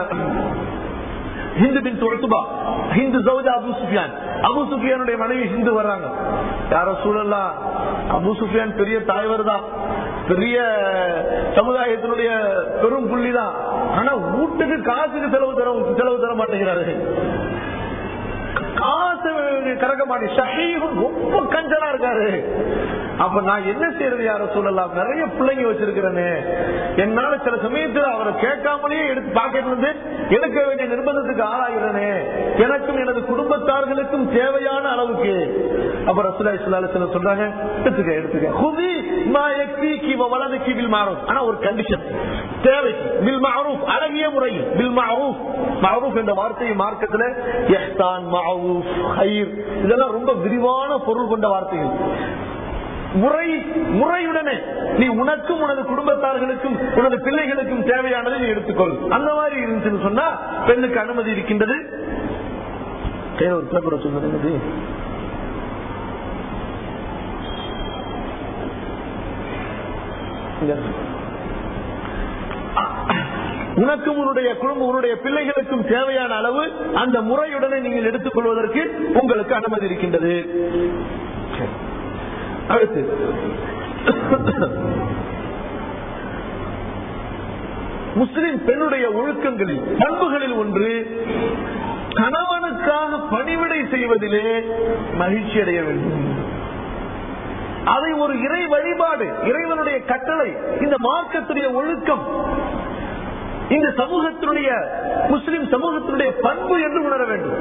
ஹிந்து பின் தொழுத்துபா ஹிந்து சௌஜா அபு சுஃபியான் அபு சுஃபியானுடைய மனைவி ஹிந்து வர்றாங்க யார சூழல்லாம் அபு சுஃபியான் பெரிய தலைவர் தான் பெரிய சமுதாயத்தினுடைய பெரும் புள்ளி தான் ஆனா வீட்டுக்கு காசுக்கு செலவு தர செலவு தர மாட்டேங்கிறாரு காசு கறக்க மாட்டேன் ஷஹீஹும் ரொம்ப கஞ்சனா இருக்காரு அப்ப நான் என்ன செய்யறது யார சொல்லலாம் நிறைய பிள்ளைங்க வச்சிருக்கிறேனே என்னால சில சமயத்துல அவரை கேட்காமலேயே எடுத்து பாக்கெட்ல இருந்து எடுக்க வேண்டிய நிர்பந்தத்துக்கு ஆளாகிறேனே எனக்கும் எனது குடும்பத்தார்களுக்கும் தேவையான அளவுக்கு அப்ப ரசூலா இஸ்லால சொல்றாங்க எடுத்துக்க எடுத்துக்க ஹுதி மா யக்ஃபீகி வ வலதுகி பில் மஅரூஃப் ஆனா ஒரு கண்டிஷன் தேவைக்கு பில் மஅரூஃப் அழகிய முறையில் பில் மஅரூஃப் மஅரூஃப் என்ற வார்த்தை மார்க்கத்துல இஹ்சான் மஅரூஃப் ஹைர் இதெல்லாம் ரொம்ப விரிவான பொருள் கொண்ட வார்த்தைகள் முறை முறையுடனே நீ உனக்கும் உனது குடும்பத்தார்களுக்கும் உனது பிள்ளைகளுக்கும் தேவையானதை நீ எடுத்துக்கொள் அந்த மாதிரி இருந்துச்சுன்னு சொன்னா பெண்ணுக்கு அனுமதி இருக்கின்றது கையில ஒரு பேப்பர் சொன்னது என்னது இங்க இருக்கு. உனக்கும் உன்னுடைய குடும்பம் உன்னுடைய பிள்ளைகளுக்கும் தேவையான அளவு அந்த முறையுடனே நீங்கள் எடுத்துக்கொள்வதற்கு உங்களுக்கு அனுமதி இருக்கின்றது அடுத்து முஸ்லிம் பெண்ணுடைய ஒழுக்கங்களில் பண்புகளில் ஒன்று கணவனுக்காக பணிவிடை செய்வதிலே மகிழ்ச்சி அடைய வேண்டும் அதை ஒரு இறை வழிபாடு இறைவனுடைய கட்டளை இந்த மார்க்கத்துடைய ஒழுக்கம் இந்த சமூகத்தினுடைய முஸ்லிம் சமூகத்தினுடைய பண்பு என்று உணர வேண்டும்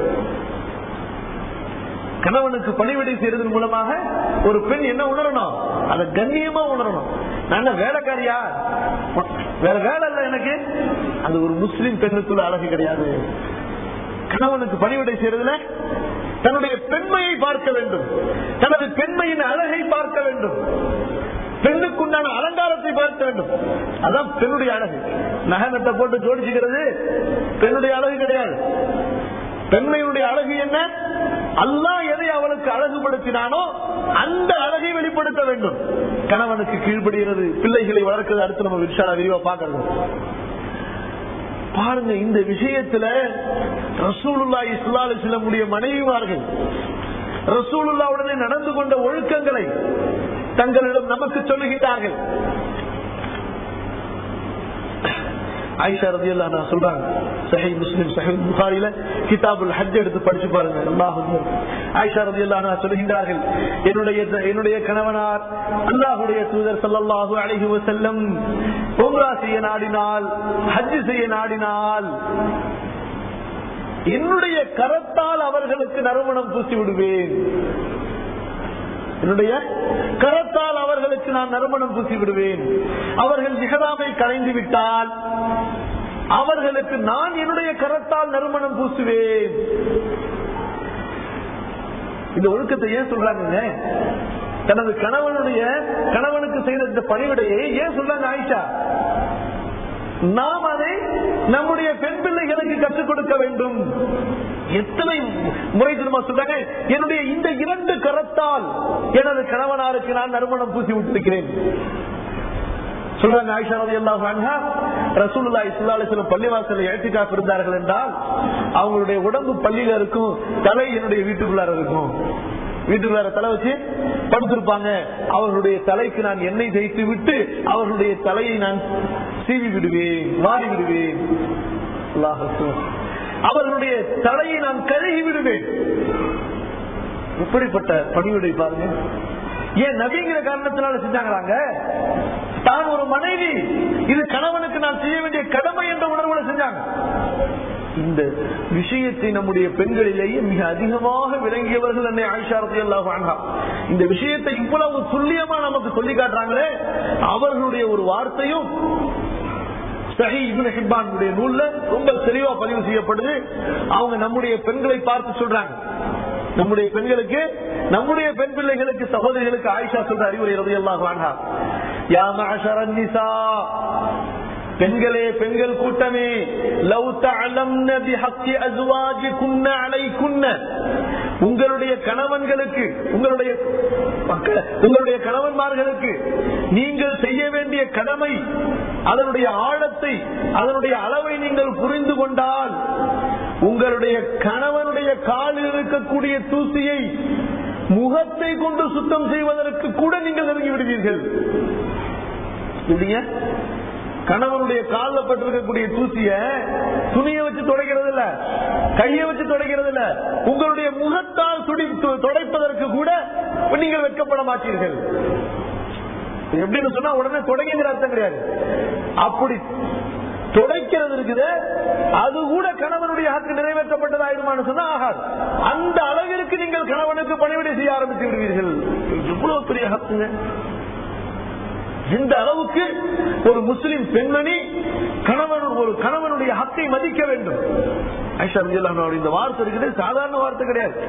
கணவனுக்கு பணிவிடை செய்யறதன் மூலமாக ஒரு பெண் என்ன உணரணும் அதை கண்ணியமா உணரணும் நான் என்ன வேலைக்காரியா வேற வேலை இல்ல எனக்கு அது ஒரு முஸ்லிம் பெண்ணுக்குள்ள அழகு கிடையாது கணவனுக்கு பணிவிடை செய்யறதுல தன்னுடைய பெண்மையை பார்க்க வேண்டும் தனது பெண்மையின் அழகை பார்க்க வேண்டும் பெண்ணுக்குண்டான அலங்காரத்தை பார்க்க வேண்டும் அதான் பெண்ணுடைய அழகு நகனத்தை போட்டு ஜோடிச்சுக்கிறது பெண்ணுடைய அழகு கிடையாது பெண்மையினுடைய அழகு என்ன அல்லாஹ் எதை அவளுக்கு அழகுபடுத்தினானோ அந்த அழகை வெளிப்படுத்த வேண்டும் கணவனுக்கு கீழ்ப்படுகிறது பிள்ளைகளை வளர்க்கிறது அடுத்து நம்ம விஷால விரிவா பார்க்கறது பாருங்க இந்த விஷயத்துல ரசூலுல்லா இஸ்லாலு செல்லமுடைய மனைவிமார்கள் ரசூலுல்லாவுடனே நடந்து கொண்ட ஒழுக்கங்களை தங்களிடம் நமக்கு சொல்லுகிறார்கள் ஆயிஷா ரதி அல்லா சொல்றாங்க சஹி முஸ்லிம் சஹி புகாரில கிதாபுல் ஹஜ் எடுத்து படிச்சு பாருங்க அல்லாஹ் ஆயிஷா ரதி அல்லா சொல்லுகின்றார்கள் என்னுடைய என்னுடைய கணவனார் அல்லாஹுடைய தூதர் சல்லல்லாஹு அலைஹி வஸல்லம் உம்ரா செய்ய நாடினால் ஹஜ் செய்ய நாடினால் என்னுடைய கரத்தால் அவர்களுக்கு நறுமணம் பூசி விடுவேன் என்னுடைய கரத்தால் அவர்கள் அவர்களுக்கு நான் நறுமணம் பூசி விடுவேன் அவர்கள் இஹராமை கலைந்து விட்டால் அவர்களுக்கு நான் என்னுடைய கரத்தால் நறுமணம் பூசுவேன் இந்த ஒழுக்கத்தை ஏன் சொல்றாங்க தனது கணவனுடைய கணவனுக்கு செய்த இந்த பணிவிடையை ஏன் சொல்றாங்க ஆயிஷா நாம் அதை நம்முடைய பெண் பிள்ளைகளுக்கு கற்றுக் கொடுக்க வேண்டும் எத்தனை முறை திரும்ப சொல்றாங்க என்னுடைய இந்த இரண்டு கரத்தால் எனது கணவனாருக்கு நான் நறுமணம் பூசி விட்டிருக்கிறேன் சொல்றாங்க ஆயிஷா ரதி அல்லாஹ் ரசூலுல்லா இஸ்லாலிஸ்லம் பள்ளிவாசல ஏற்றிக்காப்பு இருந்தார்கள் என்றால் அவங்களுடைய உடம்பு பள்ளியில இருக்கும் தலை என்னுடைய வீட்டுக்குள்ளார இருக்கும் வீட்டுக்குள்ளார தலை வச்சு படுத்திருப்பாங்க அவர்களுடைய தலைக்கு நான் எண்ணெய் தேய்த்து விட்டு அவர்களுடைய தலையை நான் சீவி விடுவேன் வாரி விடுவேன் அல்லாஹ் அக்பர். அவர்களுடைய தலையை நான் கழுகி விடுவேன் இப்படிப்பட்ட பணிவிடை பாருங்க ஏன் நபிங்கிற காரணத்தினால செஞ்சாங்களாங்க தான் ஒரு மனைவி இது கணவனுக்கு நான் செய்ய வேண்டிய கடமை என்ற உணர்வுல செஞ்சாங்க இந்த விஷயத்தை நம்முடைய பெண்களிலேயே மிக அதிகமாக விளங்கியவர்கள் என்னை ஆயிஷாரதி அல்லாஹ் இந்த விஷயத்தை இவ்வளவு துல்லியமா நமக்கு சொல்லி காட்டுறாங்களே அவர்களுடைய ஒரு வார்த்தையும் சஹி இப்னு ஹிப்பானுடைய நூல்ல ரொம்ப தெளிவா பதிவு செய்யப்படுது அவங்க நம்முடைய பெண்களை பார்த்து சொல்றாங்க நம்முடைய பெண்களுக்கு நம்முடைய பெண் பிள்ளைகளுக்கு சகோதரிகளுக்கு ஆயிஷா சொல்ற அறிவுரை ரலியல்லாஹு அன்ஹா யா மஅஷர நிசா பெண்களே பெண்கள் கூட்டமே லவ் தஅலம்ன பிஹக்கி அஸ்வாஜிகுன்ன அலைக்குன்ன உங்களுடைய கணவன்களுக்கு உங்களுடைய மக்கள் உங்களுடைய கணவன்மார்களுக்கு நீங்கள் செய்ய வேண்டிய கடமை அதனுடைய ஆழத்தை அதனுடைய அளவை நீங்கள் புரிந்து கொண்டால் உங்களுடைய கணவனுடைய காலில் இருக்கக்கூடிய தூசியை முகத்தை கொண்டு சுத்தம் செய்வதற்கு கூட நீங்கள் நெருங்கி விடுவீர்கள் இல்லையா கணவனுடைய காலில் பட்டிருக்கக்கூடிய தூசிய துணியை வச்சு துடைக்கிறது இல்ல கையை வச்சு துடைக்கிறது இல்ல உங்களுடைய முகத்தால் துடி து- துடைப்பதற்கு கூட நீங்கள் வெட்கப்பட மாட்டீர்கள் எப்படின்னு சொன்னா உடனே தொடங்கிங்கிற அர்த்தம் கிடையாது அப்படி துடைக்கிறது இருக்குது அது கூட கணவனுடைய ஹக்கு நிறைவேற்றப்பட்டதாயிருமான்னு சொன்னா ஆகாது அந்த அளவிற்கு நீங்கள் கணவனுக்கு பணிவிடை செய்ய ஆரம்பித்து விடுவீர்கள் எவ்வளவு பெரிய ஹக்குங்க இந்த அளவுக்கு ஒரு முஸ்லிம் பெண்மணி கணவன் ஒரு கணவனுடைய ஹக்கை மதிக்க வேண்டும் ஐஷா ரலியல்லாஹு அன்ஹா இந்த வார்த்தை இருக்குது சாதாரண வார்த்தை கிடையாது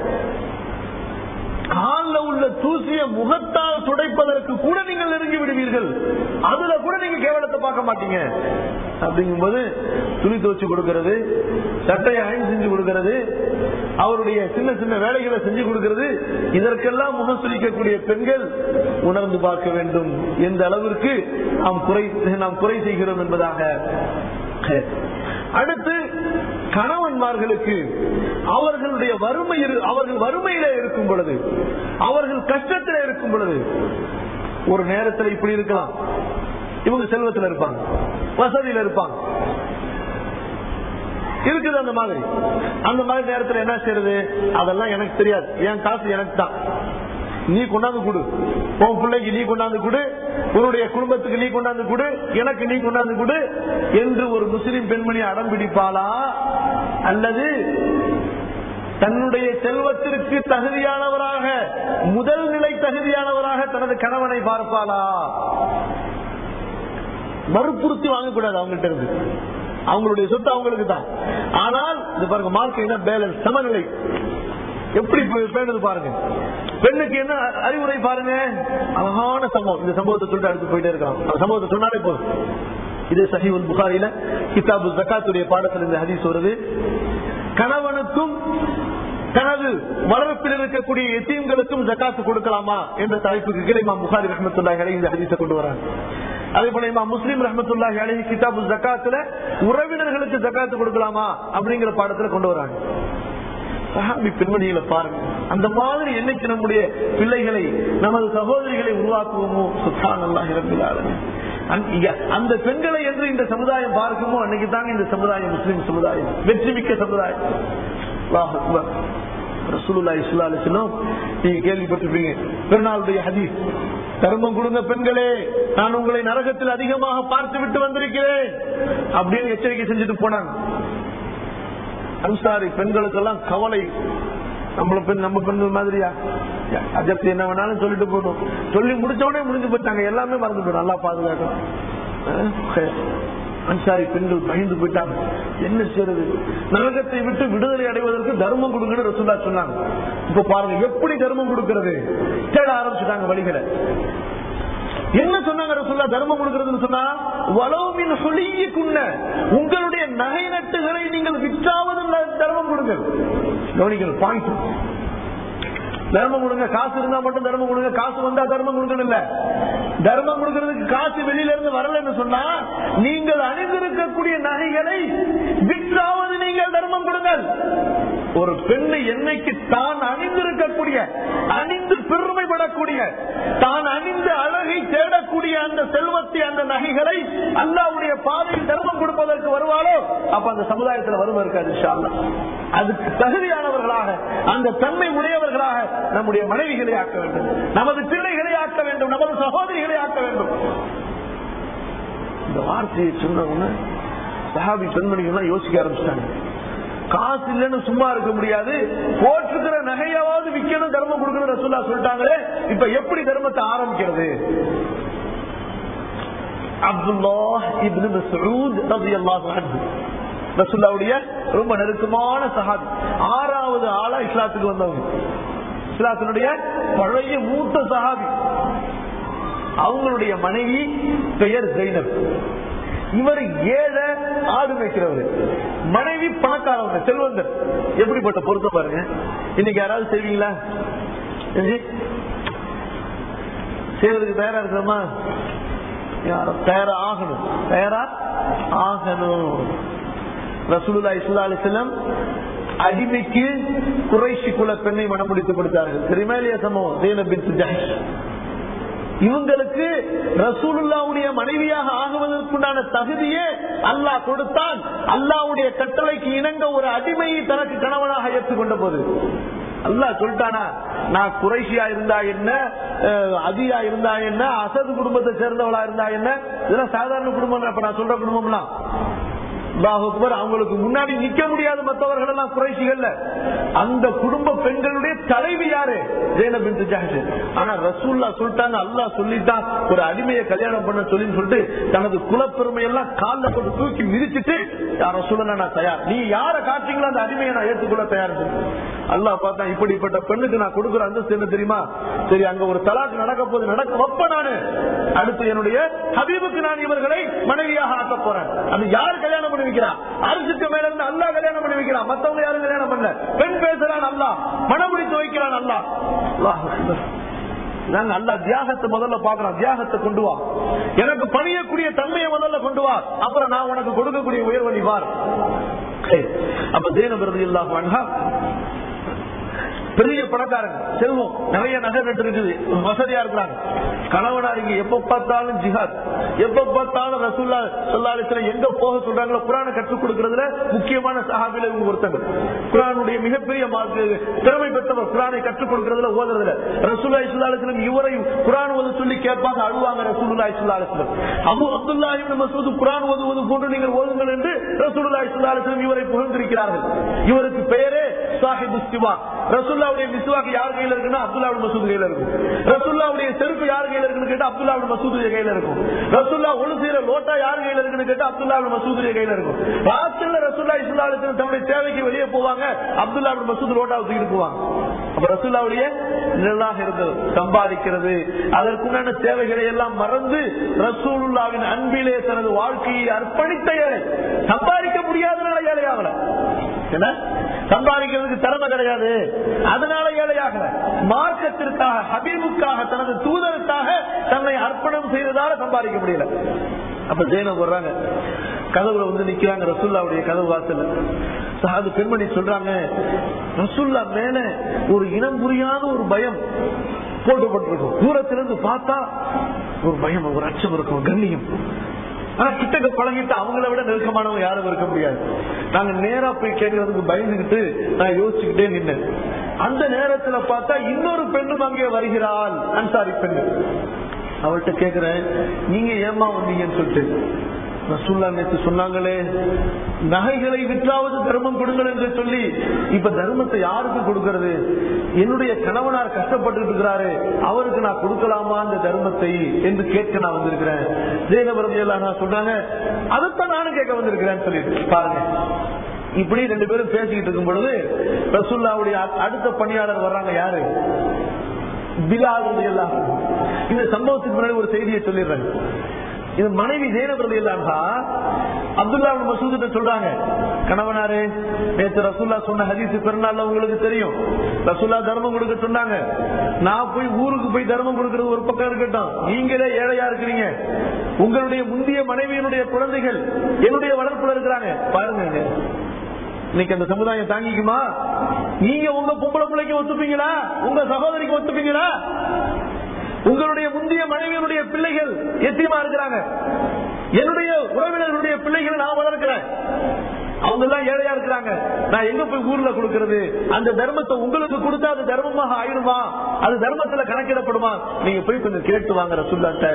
காலில் உள்ள தூசிய முகத்தால் துடைப்பதற்கு கூட நீங்கள் நெருங்கி விடுவீர்கள் அதுல கூட நீங்க கேவலத்தை பார்க்க மாட்டீங்க அப்படிங்கும்போது துணி துவச்சு கொடுக்கிறது சட்டையை அயன் செஞ்சு கொடுக்கிறது அவருடைய சின்ன சின்ன வேலைகளை செஞ்சு கொடுக்கிறது இதற்கெல்லாம் முகம் சுளிக்கக்கூடிய பெண்கள் உணர்ந்து பார்க்க வேண்டும் எந்த அளவிற்கு நாம் குறை நாம் குறை செய்கிறோம் என்பதாக அடுத்து கணவன்மார்களுக்கு அவர்களுடைய வறுமை இரு- அவர்கள் வறுமையில இருக்கும் பொழுது அவர்கள் கஷ்டத்தில் இருக்கும் பொழுது ஒரு நேரத்தில் இப்படி இருக்கலாம் இவங்க செல்வத்தில் இருப்பாங்க வசதியில இருப்பாங்க இருக்குது அந்த மாதிரி அந்த மாதிரி நேரத்தில் என்ன செய்யறது அதெல்லாம் எனக்கு தெரியாது என் காசு எனக்கு தான் நீ கொண்டாந்து கொடு உன் பிள்ளைக்கு நீ கொண்டாந்து கொடு உன்னுடைய குடும்பத்துக்கு நீ கொண்டாந்து கொடு எனக்கு நீ கொண்டாந்து கொடு என்று ஒரு முஸ்லிம் பெண்மணி அடம் பிடிப்பாளா அல்லது தன்னுடைய செல்வத்திற்கு தகுதியானவராக முதல் நிலை தகுதியானவராக தனது கணவனை பார்ப்பாளா வற்புறுத்தி வாங்கக்கூடாது அவங்கள்ட்ட இருந்து அவங்களுடைய சொத்து அவங்களுக்கு தான் ஆனால் இது பாருங்க மார்க் என்ன பேலன்ஸ் சமநிலை எப்படி பே- பேணுது பாருங்க பெண்ணுக்கு என்ன அறிவுரை பாருங்க அழகான சம்பவம் இந்த சம்பவத்தை சொல்லிட்டு அடுத்து போயிட்டே இருக்கலாம் அந்த சம்பவத்தை சொன்னாலே போதும் இது சஹீவுல் புகாரில கிதாபு ஜக்காத்துடைய பாடத்தில் இந்த ஹதீஸ் வருது கணவனுக்கும் தனது வளர்ப்பில் இருக்கக்கூடிய எத்தீம்களுக்கும் ஜக்காத்து கொடுக்கலாமா என்ற தலைப்புக்கு கீழே இமாம் புகாரி ரஹமத்துல்லாஹி அலைஹி இந்த ஹதீஸை கொண்டு வராங்க அதே போல இமாம் முஸ்லீம் ரஹமத்துல்லாஹி அலைஹி கிதாபு ஜக்காத்துல உறவினர்களுக்கு ஜக்காத்து கொடுக்கலாமா அப்படிங்கிற பாடத்துல கொண்டு வராங்க சஹாபி பெண்மணிகளை பாருங்க அந்த மாதிரி என்னைக்கு நம்முடைய பிள்ளைகளை நமது சகோதரிகளை உருவாக்குவோமோ சுல்தான் அல்லாஹ் ரபில் ஆலமீன். அந்த- இங்க அந்த பெண்களை என்று இந்த சமுதாயம் பார்க்குமோ அன்னைக்கு தாங்க இந்த சமுதாயம் முஸ்லிம் சமுதாயம் வெற்றி மிக்க சமுதாயம் அல்லாஹ் அக்பர். ரசூலுல்லாஹி ஸல்லல்லாஹு அலைஹி வஸல்லம் நீங்க கேள்விப்பட்டிருப்பீங்க பெருநாளுடைய ஹதீஸ் தர்மம் கொடுங்க பெண்களே நான் உங்களை நரகத்தில் அதிகமாக பார்த்து விட்டு வந்திருக்கிறேன் அப்படின்னு எச்சரிக்கை செஞ்சுட்டு போனாங்க அன்சாரி பெண்களுக்கெல்லாம் கவலை நம்மள பெண் நம்ம பெண்கள் மாதிரியா அஜப்தி என்ன வேணாலும் சொல்லிட்டு போட்டோம் சொல்லி முடிச்ச உடனே முடிஞ்சு போயிட்டாங்க எல்லாமே மறந்து போயிடும் நல்லா பாதுகாக்கணும் அஹ் அன்சாரி பெண்கள் பயந்து போயிட்டாங்க என்ன செய்யறது நரகத்தை விட்டு விடுதலை அடைவதற்கு தர்மம் கொடுங்கன்னு ரசூல்லா சொன்னாங்க இப்ப பாருங்க எப்படி தர்மம் கொடுக்கிறது தேட ஆரம்பிச்சுட்டாங்க வழிகளை என்ன சொன்னாங்க ரசூல்லா தர்மம் கொடுக்கிறதுன்னு சொன்னா வளவுமின் சொல்லிக்குன்ன உங்களுடைய நகை நட்டுகளை நீங்கள் விற்றாவது தர்மம் கொடுங்க கவனிக்கணும் பாயிண்ட் தர்மம் கொடுங்க காசு இருந்தா மட்டும் தர்மம் கொடுங்க காசு வந்தா தர்மம் கொடுக்கணும் இல்ல தர்மம் கொடுக்கறதுக்கு காசு வெளியில இருந்து வரலன்னு சொன்னா நீங்கள் அணிந்திருக்கக்கூடிய நகைகளை விற்றாவது நீங்கள் தர்மம் கொடுங்கள் ஒரு பெண்ணு என்னைக்கு தான் அணிந்திருக்கக்கூடிய அணிந்து பெருமைப்படக்கூடிய தான் அணிந்து அழகை தேடக்கூடிய அந்த செல்வத்தை அந்த நகைகளை அல்லாவுடைய பாதையில் தர்மம் கொடுப்பதற்கு வருவாளோ அப்ப அந்த சமுதாயத்தில் வருவ இருக்காது இன்ஷா அல்லாஹ். அதுக்கு தகுதியானவர்களாக அந்த தன்மை உடையவர்களாக நம்முடைய மனைவிகளை ஆக்க வேண்டும் நமது பிள்ளைகளை ஆக்க வேண்டும் நமது சகோதரிகளை ஆக்க வேண்டும் இந்த வார்த்தையை சொன்ன உடனே சஹாபி பெண்மணிகள் எல்லாம் யோசிக்க ஆரம்பிச்சிட்டாங்க காசு இல்லைன்னு சும்மா இருக்க முடியாது போட்டிருக்கிற நகையாவது விக்கணும் தர்மம் கொடுக்கணும் ரசூல்லா சொல்லிட்டாங்களே இப்ப எப்படி தர்மத்தை ஆரம்பிக்கிறது அப்துல்லா இப்னு மஸ்ஊத் ரலியல்லாஹு அன்ஹு ரசூல்லாவுடைய ரொம்ப நெருக்கமான சஹாபி ஆறாவது ஆளா இஸ்லாத்துக்கு வந்தவங்க இஸ்லாத்தினுடைய பழைய மூத்த சஹாபி அவங்களுடைய மனைவி பெயர் ஜெயினப் இவர் ஏழை ஆடு மேய்க்கிறவர் மனைவி பணக்காரவங்க செல்வந்தர் எப்படிப்பட்ட பொருத்தம் பாருங்க இன்னைக்கு யாராவது செய்வீங்களா செஞ்சு? செய்வதற்கு தயாரா இருக்கிறோமா யாரும் தயாரா ஆகணும் தயாரா ஆகணும் ரசூலுல்லா இஸ்லா அலிஸ்லாம் அடிமைக்கு குறைஷி குல பெண்ணை மனமுடித்து கொடுத்தார்கள் தெரியுமா இல்லையா சம்பவம் ஜெயினப் பின் ஜஹஷ் இவங்களுக்கு ரசூலுல்லாவுடைய மனைவியாக ஆகுவதற்குண்டான தகுதியே அல்லாஹ் கொடுத்தான் அல்லாவுடைய கட்டளைக்கு இணங்க ஒரு அடிமையை தனக்கு கணவனாக ஏற்றுக்கொண்ட போது அல்லாஹ் சொல்லிட்டானா நான் குறைஷியா இருந்தா என்ன அஹ், அதியா இருந்தா என்ன அசது குடும்பத்தை சேர்ந்தவளா இருந்தா என்ன இதெல்லாம் சாதாரண குடும்பம் இப்ப நான் சொல்ற குடும்பம்லாம் அல்லாஹ் அக்பர், அவங்களுக்கு முன்னாடி நிக்க முடியாத மற்றவர்கள் எல்லாம் குறைசிகள்ல அந்த குடும்ப பெண்களுடைய தலைவி யாரு ஜெயனப் பின் ஜஹஷ் ஆனா ரசூல்லா சொல்லிட்டாங்க அல்லாஹ் சொல்லிட்டான் ஒரு அடிமையை கல்யாணம் பண்ண சொல்லி சொல்லிட்டு தனது குலப்பெருமை எல்லாம் கால்ல போட்டு தூக்கி மிதிச்சிட்டு யார சொல்லல நான் தயார் நீ யார காட்டுறீங்களோ அந்த அடிமையை நான் ஏற்றுக்கொள்ள தயார் அல்லாஹ் பார்த்தா இப்படிப்பட்ட பெண்ணுக்கு நான் கொடுக்குற அந்தஸ்து என்ன தெரியுமா சரி அங்க ஒரு தலாக்கு நடக்க போது நடக்க வைப்ப நானு அடுத்து என்னுடைய ஹபீபுக்கு நான் இவர்களை மனைவியாக ஆக்க போறேன் அது யார் கல்யாணம் பண்ணி வைக்கிறா அரசுக்கு மேல இருந்து அல்லாஹ் கல்யாணம் பண்ணி வைக்கிறான் மத்தவங்க யாரும் கல்யாணம் பண்ணல பெண் பேசுறான் அல்லாஹ் மனமுடித்து வைக்கிறான் அல்லாஹ் அல்லாஹ் அக்பர். நாங்க அல்லா தியாகத்தை முதல்ல பாக்குறோம் தியாகத்தை கொண்டு வா எனக்கு பணியக்கூடிய தன்மையை முதல்ல கொண்டு வா அப்புறம் நான் உனக்கு கொடுக்கக்கூடிய உயர்வை நீ பார் சரி. அப்ப தேன விருது இல்லாம பெரிய பணக்காரங்க செல்வம் நிறைய நகை நட்டு இருக்குது வசதியா இருக்கிறாங்க கணவனா இங்க எப்ப பார்த்தாலும் ஜிஹாத் எப்ப பார்த்தாலும் ரசூல்லா சொல்லாலிசில எங்க போக சொல்றாங்களோ குரானை கற்றுக் கொடுக்கறதுல முக்கியமான சஹாபில இவங்க ஒருத்தங்க குரானுடைய மிகப்பெரிய மார்க்கு திறமை பெற்றவர் குரானை கற்றுக் கொடுக்கறதுல ஓதுறதுல ரசூல்லா இஸ்லாலிஸ்லம் இவரையும் குரான் ஓத சொல்லி கேட்பாங்க அழுவாங்க ரசூலுல்லா இஸ்லாலிஸ்லம் அபு அப்துல்லா இப்னு மசூத் குரான் ஓதுவது போன்று நீங்கள் ஓதுங்கள் என்று ரசூலுல்லா இஸ்லாலிஸ்லம் இவரை புகழ்ந்திருக்கிறார்கள் இவருக்கு பெயரே சாஹிபு சிவா ரசூல்லாவுடைய மிஸ்வாக்கு யார் கையில இருக்குன்னா அப்துல்லாவுடைய மசூத் கையில இருக்கும் ரசூல்லாவுடைய செருப்பு யார் கையில இருக்குன்னு கேட்டா அப்துல்லாவுடைய மசூதுடைய கையில இருக்கும் ரசூல்லா ஒழு செய்யற லோட்டா யார் கையில இருக்குன்னு கேட்டா அப்துல்லாவுடைய மசூதுடைய கையில இருக்கும் ராத்திரில ரசூல்லா இஸ்லாலுக்கு தன்னுடைய தேவைக்கு வெளியே போவாங்க அப்துல்லாவுடைய மசூத் லோட்டா தூக்கிட்டு போவாங்க அப்ப ரசூல்லாவுடைய நிழலாக இருந்தது சம்பாதிக்கிறது அதற்குண்டான தேவைகளை எல்லாம் மறந்து ரசூலுல்லாவின் அன்பிலே தனது வாழ்க்கையை அர்ப்பணித்த ஏழை சம்பாதிக்க முடியாதனால ஏழை ஆகல என்ன சம்பாதிக்கிறதுக்கு திறமை கிடையாது அதனால ஏழையாக மார்க்கத்திற்காக ஹபீபுக்காக தனது தூதருக்காக தன்னை அர்ப்பணம் செய்ததால சம்பாதிக்க முடியல அப்ப ஜெயினம் வர்றாங்க கதவுல வந்து நிக்கிறாங்க ரசுல்லாவுடைய கதவு வாசல் சாது பெண்மணி சொல்றாங்க ரசுல்லா மேல ஒரு இனம் புரியாத ஒரு பயம் போட்டுப்பட்டிருக்கும் தூரத்திலிருந்து பார்த்தா ஒரு பயம் ஒரு அச்சம் இருக்கும் கண்ணியம் ஆனா கிட்டக்க பழகிட்டு அவங்கள விட நெருக்கமானவங்க யாரும் இருக்க முடியாது நாங்க நேரா போய் கேட்கறதுக்கு பயந்துகிட்டு நான் யோசிச்சுக்கிட்டே நின்னேன் அந்த நேரத்துல பார்த்தா இன்னொரு பெண்ணும் அங்கே வருகிறாள் அன்சாரி பெண்ணு அவள்கிட்ட கேக்குறேன் நீங்க ஏமா வந்தீங்கன்னு சொல்லிட்டு ரசூல்லா நேற்று சொன்னாங்களே நகைகளை விற்றாவது தர்மம் கொடுங்கள் என்று சொல்லி இப்ப தர்மத்தை யாருக்கு கொடுக்கிறது என்னுடைய கணவனார் கஷ்டப்பட்டு இருக்கிறாரு அவருக்கு நான் கொடுக்கலாமா அந்த தர்மத்தை என்று கேட்க நான் வந்திருக்கிறேன் ஜெயநபரம் எல்லாம் சொன்னாங்க அதைத்தான் நானும் கேட்க வந்திருக்கிறேன் சொல்லிட்டு பாருங்க இப்படி ரெண்டு பேரும் பேசிக்கிட்டு இருக்கும் பொழுது ரசூல்லாவுடைய அ- அடுத்த பணியாளர் வர்றாங்க யாரு பிலால் ரலியல்லாஹு அன்ஹு. இந்த சம்பவத்துக்கு முன்னாடி ஒரு செய்தியை சொல்லிடுறேன் இது மனைவி ஜெயனப் ரலியல்லாஹா அப்துல்லா இப்னு மசூத் கிட்ட சொல்றாங்க கணவனாரே நேற்று ரசூல்லா சொன்ன ஹதீஸ் பெருநாள்ல உங்களுக்கு தெரியும் ரசூல்லா தர்மம் கொடுக்க சொன்னாங்க நான் போய் ஊருக்கு போய் தர்மம் கொடுக்கறது ஒரு பக்கம் இருக்கட்டும் நீங்களே ஏழையா இருக்கிறீங்க உங்களுடைய முந்தைய மனைவியினுடைய குழந்தைகள் என்னுடைய வளர்ப்புல இருக்கிறாங்க பாருங்க இங்க. இன்னைக்கு அந்த சமுதாயம் தாங்கிக்குமா நீங்க உங்க பொம்பளை பிள்ளைக்கு ஒத்துப்பீங்களா உங்க சகோதரிக்கு ஒத்துப்பீங்களா உங்களுடைய முந்தைய மனைவியினுடைய பிள்ளைகள் எத்தியமா இருக்கிறாங்க என்னுடைய உறவினர்களுடைய பிள்ளைகளை நான் வளர்க்கிறேன் அவங்க எல்லாம் ஏழையா இருக்கிறாங்க நான் எங்க போய் ஊர்ல கொடுக்கிறது அந்த தர்மத்தை உங்களுக்கு கொடுத்தா அது தர்மமாக ஆயிடுமா அது தர்மத்துல கணக்கிடப்படுமா நீங்க போய் கொஞ்சம் கேட்டு வாங்குற சொல்லாட்ட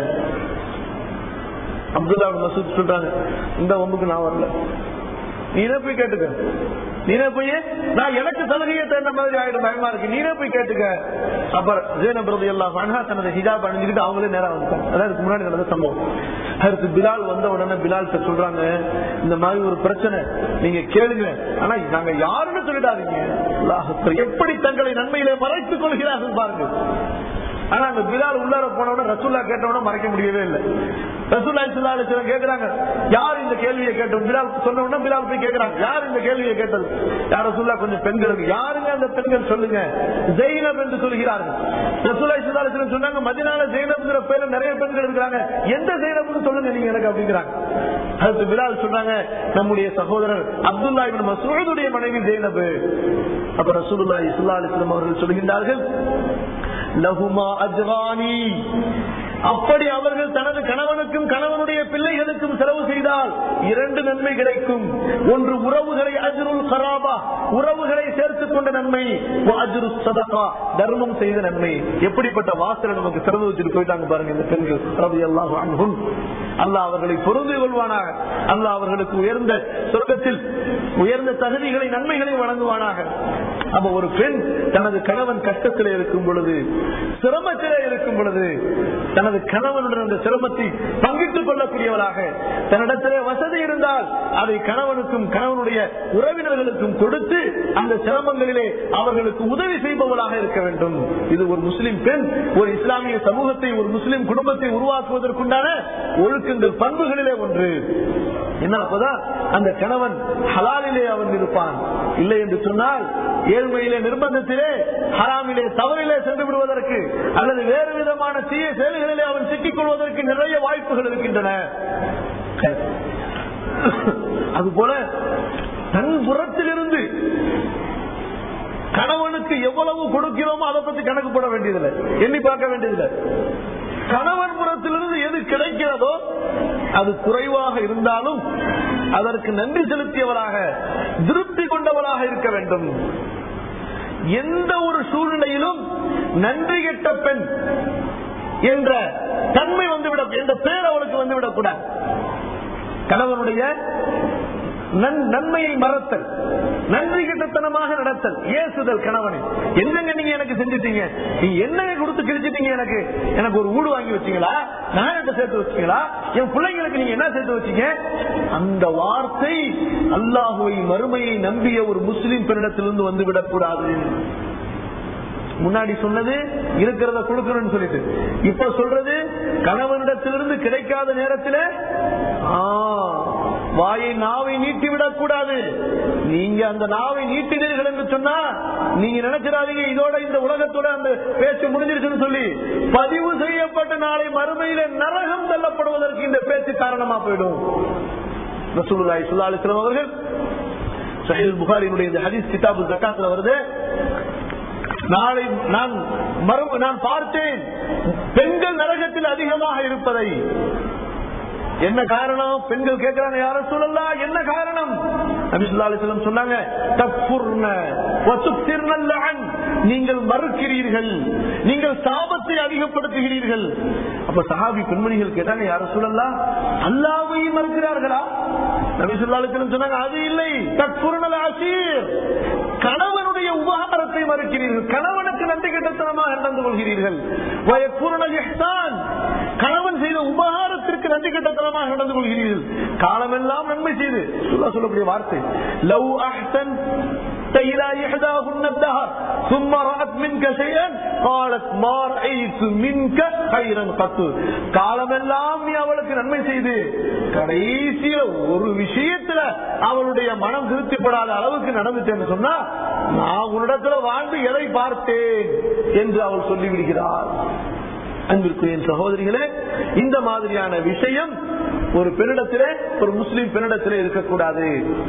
அப்துல்லா மசூத் சொல்றாங்க இந்த ஒம்புக்கு நான் வரல நீனே போய் கேட்டுக்க நீனே போய் நான் எனக்கு சலுகையை தகுந்த மாதிரி ஆயிடும் பயமா இருக்கு நீனே போய் கேட்டுக்க அப்புறம் ஜேன பிரதி எல்லாம் அன்ஹா தனது ஹிஜாப் அணிஞ்சுக்கிட்டு அவங்களே நேரம் வந்துட்டாங்க அதான் இதுக்கு முன்னாடி நடந்த சம்பவம் அடுத்து பிலால் வந்த உடனே பிலால் கிட்ட சொல்றாங்க இந்த மாதிரி ஒரு பிரச்சனை நீங்க கேளுங்க ஆனா நாங்க யாருன்னு சொல்லிடாதீங்க அல்லாஹ் அக்பர். எப்படி தங்களை நன்மையிலே மறைத்துக் கொள்கிறார்கள் பாருங்க ஆனா அந்த பிலால் உள்ளார போனவன ரசூல்லா கேட்டவன மறைக்க முடியவே இல்லை ரசூல்லா ஸல்லல்லாஹு அலைஹி வஸல்லம் கேக்குறாங்க யார் இந்த கேள்வியை கேட்டது பிலால் சொன்ன உடனே பிலால் போய் கேக்குறாங்க யார் இந்த கேள்வியை கேட்டது யார் ரசூல்லா கொஞ்சம் பெண்களுக்கு யாருங்க அந்த பெண்கள் சொல்லுங்க ஜெயினப் என்று சொல்கிறார்கள் ரசூல்லா ஸல்லல்லாஹு அலைஹி வஸல்லம் சொன்னாங்க மதினால ஜெயினப்ங்கிற பேர்ல நிறைய பெண்கள் இருக்காங்க எந்த ஜெயினப்னு சொல்லுங்க நீங்க எனக்கு அப்படிங்கிறாங்க அதுக்கு பிலால் சொன்னாங்க நம்முடைய சகோதரர் அப்துல்லா இப்னு மஸ்ஊதுடைய மனைவி ஜெயினப் அப்ப ரசூலுல்லாஹி ஸல்லல்லாஹு அலைஹி வஸல்லம் அவர்கள் சொல்கின்றார்கள் லஹுமா அஜ்ரானி அப்படி அவர்கள் தனது கணவனுக்கும் கணவனுடைய பிள்ளைகளுக்கும் செலவு செய்தால் இரண்டு நன்மை கிடைக்கும் ஒன்று உறவுகளை அஜ்ருல் கராபா உறவுகளை சேர்த்துக் கொண்ட நன்மை அஜ்ரு சதகா தர்மம் செய்த நன்மை எப்படிப்பட்ட வாசலை நமக்கு திறந்து வச்சுட்டு போயிட்டாங்க பாருங்க இந்த பெண்கள் ரவி அல்லாஹ் அன்ஹும் அல்லாஹ் அவர்களை பொருந்து கொள்வானாக அல்லாஹ் அவர்களுக்கு உயர்ந்த சொர்க்கத்தில் உயர்ந்த தகுதிகளை நன்மைகளை வழங்குவானாக அப்ப ஒரு பெண் தனது கணவன் கஷ்டத்திலே இருக்கும் பொழுது சிரமத்திலே இருக்கும் பொழுது தனது கணவனுடன் அந்த சிரமத்தை பங்கிட்டுக் கொள்ளக்கூடியவளாக தன்னிடத்திலே வசதி இருந்தால் அதை கணவனுக்கும் கணவனுடைய உறவினர்களுக்கும் கொடுத்து அந்த சிரமங்களிலே அவர்களுக்கு உதவி செய்பவளாக இருக்க வேண்டும் இது ஒரு முஸ்லிம் பெண் ஒரு இஸ்லாமிய சமூகத்தை ஒரு முஸ்லிம் குடும்பத்தை உருவாக்குவதற்குண்டான ஒழுக்கங்கள் பண்புகளிலே ஒன்று என்ன அப்பதான் அந்த கணவன் ஹலாலிலே அவன் இருப்பான் இல்லை என்று சொன்னால் ஏழ்மையிலே நிர்பந்தத்திலே ஹராமிலே தவறிலே சென்று விடுவதற்கு அல்லது வேறு விதமான தீய செயல்களிலே அவன் சிக்கிக் கொள்வதற்கு நிறைய வாய்ப்புகள் இருக்கின்றன அதுபோல தன் புறத்திலிருந்து கணவனுக்கு எவ்வளவு கொடுக்கிறோமோ அதை பத்தி கணக்கு போட வேண்டியதில்லை எண்ணி பார்க்க வேண்டியதில்லை கணவன் புறத்திலிருந்து எது கிடைக்கிறதோ அது குறைவாக இருந்தாலும் அதற்கு நன்றி செலுத்தியவராக திருப்தி கொண்டவராக இருக்க வேண்டும் எந்த ஒரு சூழ்நிலையிலும் நன்றி கெட்ட பெண் என்ற தன்மை வந்துவிட என்ற பேர் அவளுக்கு வந்துவிடக் கூடாது கணவனுடைய நன்- நன்மையை மறத்தல் நன்றி கிட்டத்தனமாக நடத்தல் ஏசுதல் கணவனை என்னங்க நீங்க எனக்கு செஞ்சுட்டீங்க நீங்க என்னங்க கொடுத்து கிழிச்சிட்டீங்க எனக்கு எனக்கு ஒரு ஊடு வாங்கி வச்சீங்களா நாயத்தை சேர்த்து வச்சீங்களா என் பிள்ளைங்களுக்கு நீங்க என்ன சேர்த்து வச்சீங்க அந்த வார்த்தை அல்லாஹுவை மறுமையை நம்பிய ஒரு முஸ்லிம் பெண்ணிடத்திலிருந்து வந்து விடக்கூடாது முன்னாடி சொன்னது இருக்கிறத கொடுக்கணும்னு சொல்லிட்டு இப்ப சொல்றது கணவனிடத்திலிருந்து கிடைக்காத நேரத்தில் வாயை நாவை நீட்டி விடக் கூடாது நீங்க அந்த நாவை நீட்டினீர்கள் என்று சொன்னா நீங்க நினைச்சிடாதீங்க இதோட இந்த உலகத்தோட அந்த பேச்சு முடிஞ்சிருச்சுன்னு சொல்லி பதிவு செய்யப்பட்ட நாளை மறுமையில நரகம் தள்ளப்படுவதற்கு இந்த பேச்சு காரணமா போயிடும் ரசூலுல்லாஹி ஸல்லல்லாஹு அலைஹி வஸல்லம் அவர்கள் சஹீல் புகாரினுடைய இந்த ஹதீஸ் கிதாபு ஜக்காத்துல வருது நாளை நான் மறு நான் பார்த்தேன் பெண்கள் நரகத்தில் அதிகமாக இருப்பதை என்ன காரணம் பெண்கள் கேட்கிறாங்க யார சொல்லலாம் என்ன காரணம் நபி ஸல்லல்லாஹு அலைஹி வஸல்லம் சொன்னாங்க தக்ஃபுர்ன வசுக்திர்ன லஅன் நீங்கள் மறுக்கிறீர்கள் நீங்கள் சாபத்தை அதிகப்படுத்துகிறீர்கள் அப்ப சஹாபி பெண்மணிகள் கேட்டாங்க யார சொல்லலாம் அல்லாஹ்வை மறுக்கிறார்களா நபி சொல்லாலுக்கு சொன்னாங்க அது இல்லை தற்குறநல ஆசீர் கணவனுடைய உபகாரத்தை மறுக்கிறீர்கள் கணவனுக்கு நன்றி கட்டத்தனமாக நடந்து கொள்கிறீர்கள் வயக்குறநல் இஹ்சான் கணவன் செய்த உபகாரத்திற்கு நன்றி கட்டத்தனமாக நடந்து கொள்கிறீர்கள் காலமெல்லாம் நன்மை செய்து சொல்ல சொல்லக்கூடிய வார்த்தை லவ் அஹ்சன் إلى إحداهن الدهر ثم رأت منك شيئا قالت ما رأيت منك خيرا قط காலமெல்லாம் நீ அவளுக்கு நன்மை செய்து கடைசியில ஒரு விஷயத்துல அவளுடைய மனம் திருப்திப்படாத அளவுக்கு நடந்துட்டேன்னு சொன்னா நான் உன்னிடத்துல வாழ்ந்து எதை பார்த்தேன் என்று அவள் சொல்லிவிடுகிறார் அன்பிற்குரிய சகோதரிகளே இந்த மாதிரியான விஷயம் ஒரு பெண்ணிடத்திலே ஒரு முஸ்லிம் பெண்ணிடத்திலே இருக்கக்கூடாது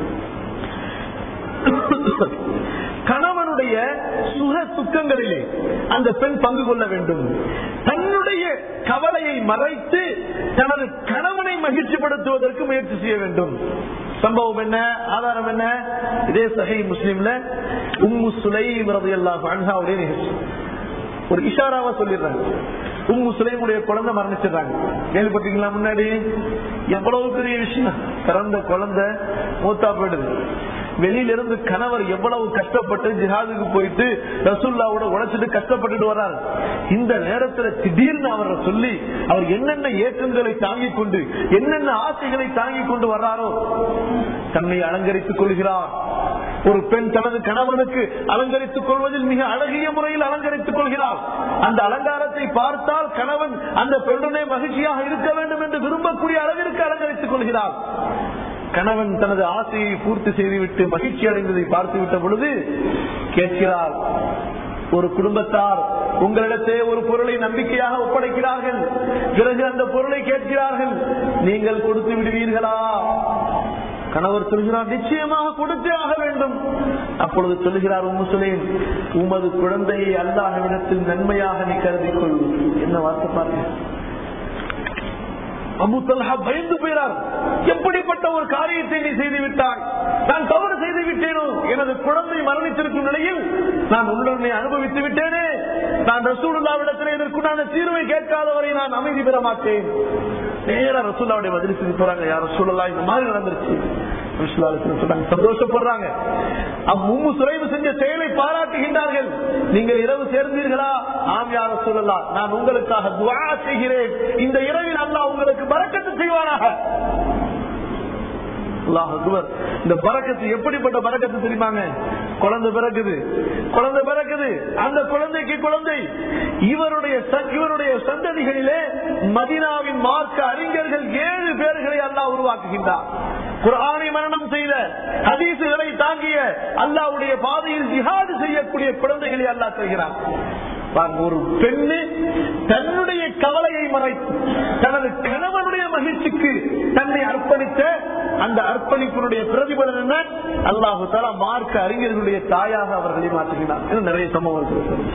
கணவனுடைய சுக துக்கங்களிலே அந்த பெண் பங்கு கொள்ள வேண்டும் தன்னுடைய கவலையை மறைத்து தனது கணவனை மகிழ்ச்சிப்படுத்துவதற்கு முயற்சி செய்ய வேண்டும் சம்பவம் என்ன ஆதாரம் என்ன இதே சஹை முஸ்லீம்ல உம்மு சுலைம் ரலியல்லாஹு அன்ஹாவுடைய நிகழ்ச்சி ஒரு இஷாராவா சொல்லிடுறாங்க உம்மு சுலைமுடைய குழந்தை மரணிச்சிடுறாங்க கேள்விப்பட்டீங்களா முன்னாடி எவ்வளவு பெரிய விஷயம் பிறந்த குழந்தை மூத்தா போயிடுது வெளியில இருந்து கணவர் எவ்வளவு கஷ்டப்பட்டு ஜிஹாதுக்கு போயிட்டு ரசூல்லாவோட உழைச்சிட்டு கஷ்டப்பட்டுட்டு வர்றாரு இந்த நேரத்துல திடீர்னு அவரை சொல்லி அவர் என்னென்ன ஏக்கங்களை தாங்கிக் கொண்டு என்னென்ன ஆசைகளை தாங்கிக் கொண்டு வர்றாரோ தன்னை அலங்கரித்துக் கொள்கிறார் ஒரு பெண் தனது கணவனுக்கு அலங்கரித்துக் கொள்வதில் மிக அழகிய முறையில் அலங்கரித்துக் கொள்கிறார் அந்த அலங்காரத்தை பார்த்தால் கணவன் அந்த பெண்ணுடைய மகிழ்ச்சியாக இருக்க வேண்டும் என்று விரும்பக்கூடிய அளவிற்கு அலங்கரித்துக் கொள்கிறார் கணவன் தனது ஆசையை பூர்த்தி செய்துவிட்டு மகிழ்ச்சி அடைந்ததை பார்த்துவிட்ட பொழுது கேட்கிறார் ஒரு குடும்பத்தார் உங்களிடத்தே ஒரு பொருளை நம்பிக்கையாக ஒப்படைக்கிறார்கள் பிறகு அந்த பொருளை கேட்கிறார்கள் நீங்கள் கொடுத்து விடுவீர்களா கணவர் சொல்கிறார் நிச்சயமாக கொடுத்தே ஆக வேண்டும் அப்பொழுது சொல்லுகிறார் முஸ்லிம் உமது குழந்தையை அல்லாஹ்விடத்தில் நன்மையாக நீ கருதிக் கொள் என்ன வார்த்தை பாருங்க அபு தல்ஹா பயந்து போயிறார் எப்படிப்பட்ட ஒரு காரியத்தை நீ செய்து விட்டாய் நான் தவறு செய்து விட்டேனோ எனது குழந்தை மரணித்திருக்கும் நிலையில் நான் உன்னுடனே அனுபவித்து விட்டேனே நான் ரசூலுல்லாவிடத்தில் இதற்குண்டான தீர்வை கேட்காதவரை நான் அமைதி பெற மாட்டேன் நேரா ரசூல்லாவுடைய பதில் செஞ்சு போறாங்க யார் ரசூலுல்லா இந்த மாதிரி நடந்துருச்சு ரசூலுல்லாஹி சொன்னாங்க, சந்தோஷப்படுறாங்க அம்மும்மு சுரைவு செஞ்ச செயலை பாராட்டுகின்றார்கள் நீங்கள் இரவு சேர்ந்தீர்களா ஆம் யார் சொல்லலாம் நான் உங்களுக்காக துவா செய்கிறேன் இந்த இரவில் அல்லாஹ் உங்களுக்கு பறக்கத்து செய்வானாக அல்லாஹ் அக்பர். இந்த பறக்கத்து எப்படிப்பட்ட பறக்கத்து தெரியுமாங்க குழந்தை பிறக்குது குழந்தை பிறக்குது அந்த குழந்தைக்கு குழந்தை இவருடைய ச- இவருடைய சந்ததிகளிலே மதினாவின் மார்க்க அறிஞர்கள் ஏழு பேர்களை அல்லாஹ் உருவாக்குகின்றார் குர்ஆனை மரணம் செய்த ஹதீசுகளை தாங்கிய அல்லாஹ்வுடைய பாதையில் ஜிஹாது செய்யக்கூடிய குழந்தைகளை அல்லாஹ் செய்கிறார் பாருங்க, ஒரு பெண்ணு தன்னுடைய கவலையை மறைத்து தனது கணவனுடைய மகிழ்ச்சிக்கு தன்னை அர்ப்பணித்த அந்த அர்ப்பணிப்பினுடைய பிரதிபலன் என்ன அல்லாஹு தாலா மார்க்க அறிஞர்களுடைய தாயாக அவர்களை மாற்றுகிறார் இது நிறைய சம்பவம் இருக்கிறது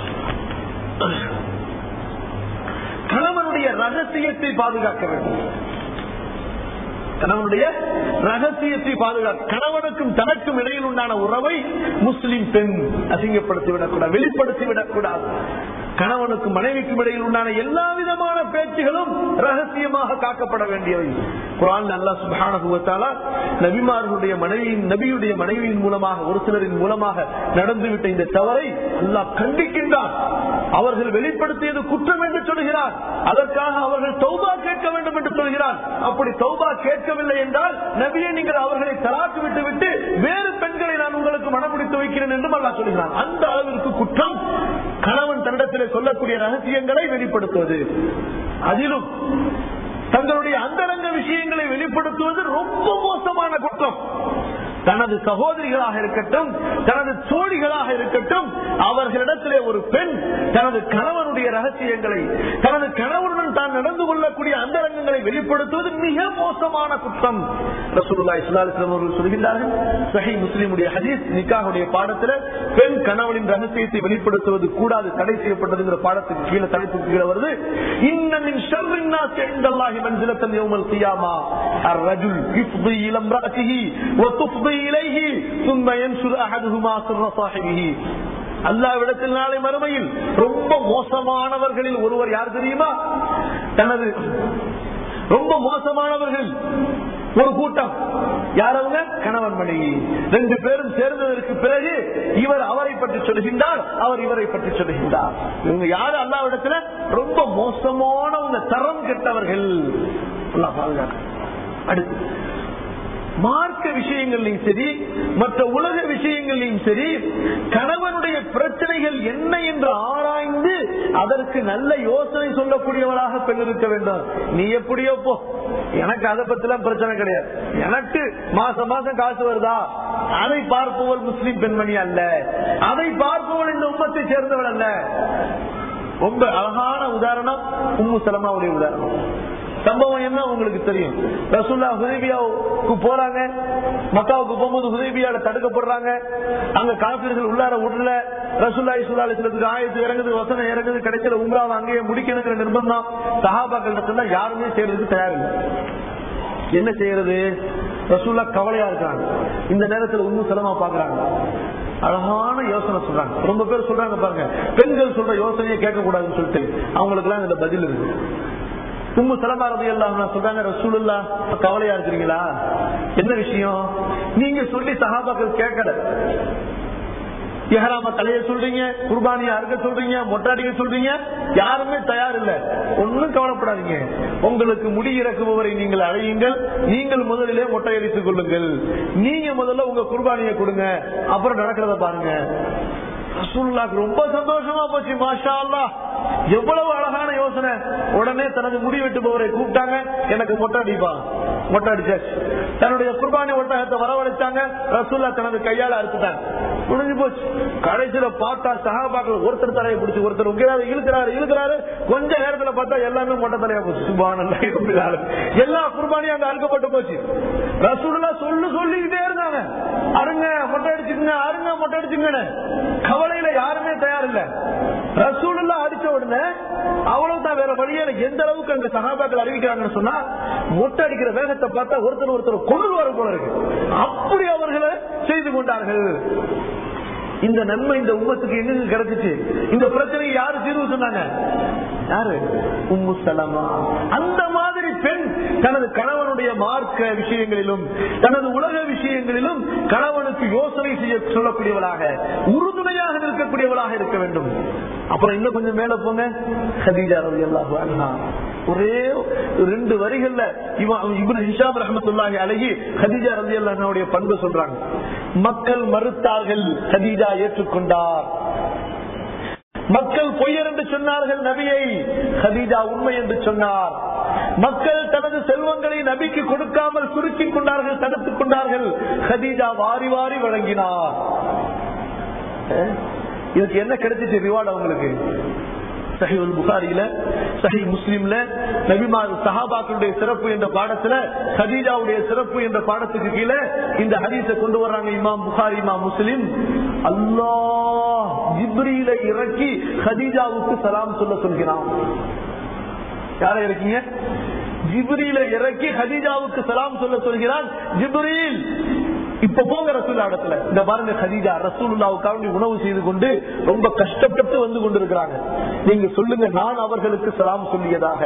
கணவனுடைய ரகசியத்தை பாதுகாக்க வேண்டும் கணவனுடைய ரகசியத்தை பாதுகாக்க கணவனுக்கும் தனக்கும் இடையில் உண்டான உறவை முஸ்லிம் பெண் அசிங்கப்படுத்தி விடக்கூடாது வெளிப்படுத்தி விடக்கூடாது கணவனுக்கும் மனைவிக்கும் இடையில் உண்டான எல்லா விதமான பேச்சுகளும் ரகசியமாக காக்கப்பட வேண்டியவை குரான் அல்லா சுபானுவத்தால நபிமார்களுடைய மனைவியின் நபியுடைய மனைவியின் மூலமாக ஒரு சிலரின் மூலமாக நடந்துவிட்ட இந்த தவறை அல்லாஹ் கண்டிக்கின்றான் அவர்கள் வெளிப்படுத்தியது குற்றம் என்று சொல்கிறார் அதற்காக அவர்கள் தௌபா கேட்க வேண்டும் என்று சொல்கிறார் அப்படி தௌபா கேட்கவில்லை என்றால் நபியை நீங்கள் அவர்களை தலாக்கு விட்டு விட்டு வேறு பெண்களை நான் உங்களுக்கு மனமுடித்து வைக்கிறேன் என்றும் அல்லாஹ் சொல்கிறான் அந்த அளவிற்கு குற்றம் கணவன் தன்னிடத்திலே சொல்லக்கூடிய ரகசியங்களை வெளிப்படுத்துவது அதிலும் தங்களுடைய அந்தரங்க விஷயங்களை வெளிப்படுத்துவது ரொம்ப மோசமான குற்றம் தனது சகோதரிகளாக இருக்கட்டும் தனது தோழிகளாக இருக்கட்டும் அவர்களிடத்திலே ஒரு பெண் தனது கணவனுடைய ரகசியங்களை தனது கணவனுடன் தான் நடந்து கொள்ளக்கூடிய அந்தரங்கங்களை வெளிப்படுத்துவது மிக மோசமான குற்றம் ரசூலுல்லாஹி ஸல்லல்லாஹு அலைஹி வஸல்லம் அவர்கள் சொல்கிறார்கள் சஹீஹ் முஸ்லிமுடைய ஹதீஸ் நிக்காஹுடைய பாடத்துல பெண் கணவனின் ரகசியத்தை வெளிப்படுத்துவது கூடாது தடை செய்யப்பட்டதுங்கிற பாடத்துக்கு கீழே தலைப்புக்கு கீழே வருது இன்னமின் ஷர்ரின் நாஸ் இன்தல்லாஹி மன்சிலத்தன் யௌமல் கியாமா الرجل يفضي الى امراته وتفضي اليه ثم ينشر احدهما سر صاحبه அல்லாவிடத்தில் நாளை மறுமையில் ரொம்ப மோசமானவர்களில் ஒருவர் யார் தெரியுமா தனது ரொம்ப மோசமானவர்கள் ஒரு கூட்டம் யார் அவங்க கணவன் மனைவி ரெண்டு பேரும் சேர்ந்ததற்கு பிறகு இவர் அவரை பற்றி சொல்கின்றார் அவர் இவரை பற்றி சொல்கின்றார் இவங்க யாரு அல்லாவிடத்துல ரொம்ப மோசமானவங்க தரம் கெட்டவர்கள் அல்லாஹ் பாதுகாக்க அடுத்து மார்க்க விஷயங்கள்லையும் சரி மற்ற உலக விஷயங்கள்லையும் சரி கணவனுடைய பிரச்சனைகள் என்ன என்று ஆராய்ந்து அதற்கு நல்ல யோசனை சொல்லக்கூடியவராக பெண் இருக்க வேண்டும் நீ எப்படியோ போ எனக்கு அதை பத்திலாம் பிரச்சனை கிடையாது எனக்கு மாசம் மாசம் காசு வருதா அதை பார்ப்பவள் முஸ்லிம் பெண்மணி அல்ல அதை பார்ப்பவள் இந்த உம்மத்தை சேர்ந்தவள் அல்ல ரொம்ப அழகான உதாரணம் உம்மு சலமாவுடைய உதாரணம் சம்பவம் என்ன உங்களுக்கு தெரியும் ரசூல்லா ஹுதேபியாவுக்கு போறாங்க மக்காவுக்கு போகும்போது ஹுதேபியால தடுக்கப்படுறாங்க அங்க காப்பீர்கள் உள்ளார விடல ரசூல்லா இசுல்லா அலிஸ்லத்துக்கு ஆயத்து இறங்குது வசனம் இறங்குது கிடைச்சல உம்ராவை அங்கேயே முடிக்கணுங்கிற நிர்பந்தம் சஹாபாக்கள் யாருமே செய்யறதுக்கு தயாரில்லை என்ன செய்யறது ரசூல்லா கவலையா இருக்காங்க இந்த நேரத்துல உண்மை செலமா பாக்குறாங்க அழகான யோசனை சொல்றாங்க ரொம்ப பேர் சொல்றாங்க பாருங்க பெண்கள் சொல்ற யோசனையை கேட்க கூடாதுன்னு சொல்லிட்டு அவங்களுக்கு எல்லாம் இதுல பதில் இருக்கு உம்மு சலமா ரதி எல்லாம் சொல்றாங்க ரசூலுல்லா கவலையா இருக்கிறீங்களா என்ன விஷயம் நீங்க சொல்லி சகாபாக்கள் கேட்கல எஹராம தலைய சொல்றீங்க குர்பானிய அறுக்க சொல்றீங்க மொட்டாடிக்க சொல்றீங்க யாருமே தயார் இல்ல ஒன்னும் கவலைப்படாதீங்க உங்களுக்கு முடி இறக்குபவரை நீங்கள் அழையுங்கள் நீங்கள் முதலிலே மொட்டை அடித்துக் கொள்ளுங்கள் நீங்க முதல்ல உங்க குர்பானியை கொடுங்க அப்புறம் நடக்கிறத பாருங்க ரசூலுல்லாக்கு ரொம்ப சந்தோஷமா போச்சு மாஷா அல்லாஹ் எவ்வளவு அழகான யோசனை உடனே தனது முடி வெட்டுபவரை கூப்பிட்டாங்க எனக்கு மொட்டை அடிப்பா மொட்டை அடிச்சாச்சு தன்னுடைய குர்பானி ஒட்டகத்தை வரவழைச்சாங்க ரசூல்லா தனது கையால அறுத்துட்டாங்க முடிஞ்சு போச்சு கடைசியில பார்த்தா சகாபாக்கள் ஒருத்தர் தலையை பிடிச்சு ஒருத்தர் உங்கிறாரு இழுக்கிறாரு இழுக்கிறாரு கொஞ்ச நேரத்துல பார்த்தா எல்லாமே மொட்டை தலையா போச்சு சுபான எல்லா குர்பானியும் அங்க அறுக்கப்பட்டு போச்சு ரசூல்லா சொல்லு சொல்லிக்கிட்டே இருந்தாங்க அருங்க மொட்டை அடிச்சுங்க அருங்க மொட்டை அடிச்சுங்கன்னு கவலையில யாருமே தயார் இல்ல ரசூலுல்லா அடிச்ச உடனே அவ்வளவுதான் வேற வழியில எந்த அளவுக்கு அங்க சகாபாக்கள் அறிவிக்கிறாங்கன்னு சொன்னா மொட்டை அடிக்கிற வேகத்தை பார்த்தா ஒருத்தர் ஒருத்தர் கொண்டு வர போல இருக்கு அப்படி அவர்களை செய்து கொண்டார்கள் இந்த நன்மை இந்த உம்மத்துக்கு எங்க கிடைச்சிச்சு இந்த பிரச்சனை யாரு தீர்வு சொன்னாங்க யாரு உம்மு சலமா அந்த மாதிரி பெண் தனது கணவனுடைய மார்க்க விஷயங்களிலும் தனது உலக விஷயங்களிலும் கணவனுக்கு யோசனை செய்ய சொல்லக்கூடியவளாக உறுதுணையாக நிற்கக்கூடியவளாக இருக்க வேண்டும் அப்புறம் இன்னும் கொஞ்சம் மேல போங்க ஹதீஜா ரவி அல்லாஹ் ஒரே ரெண்டு வரிகள்ல இவன் இப்னு ஹிஷாம் ரஹமத்துல்லாஹி அழகி ஹதீஜா ரவி அல்லாஹ்வுடைய பண்பு சொல்றாங்க மக்கள் மறுத்தார்கள் ஹதீஜா ஏற்றுக்கொண்டார் மக்கள் பொய்யர் என்று சொன்னார்கள் நபியை ஹதீஜா உண்மை என்று சொன்னார் மக்கள் தனது செல்வங்களை நபிக்கு கொடுக்காமல் சுருக்கிக் கொண்டார்கள் தடுத்துக் கொண்டார்கள் ஹதீஜா வாரி வாரி வழங்கினார் அஹ், இதுக்கு என்ன கிடைச்சிச்சு ரிவார்டு அவங்களுக்கு சஹி புகாரியில சஹி முஸ்லிம்ல நபிமா சஹாபாக்களுடைய சிறப்பு என்ற பாடத்துல ஹதீஜாவுடைய சிறப்பு என்ற பாடத்துக்கு கீழே இந்த ஹதீஸை கொண்டு வர்றாங்க இமாம் புகாரி இமாம் முஸ்லிம் அல்லாஹ் ஜிப்ரீல இறக்கி ஹதீஜாவுக்கு சலாம் சொல்ல சொல்கிறான் யார இருக்கீங்க ஜிப்ரீல இறக்கி ஹதீஜாவுக்கு சலாம் சொல்ல சொல்கிறான் ஜிப்ரீல் இப்ப போங்க ரசூல்லா இடத்துல இந்த பாருங்க ஹதீஜா ரசூலுல்லாவுக்காக உணவு செய்து கொண்டு ரொம்ப கஷ்டப்பட்டு வந்து கொண்டிருக்கிறாங்க நீங்க சொல்லுங்க நான் அவர்களுக்கு சலாம் சொல்லியதாக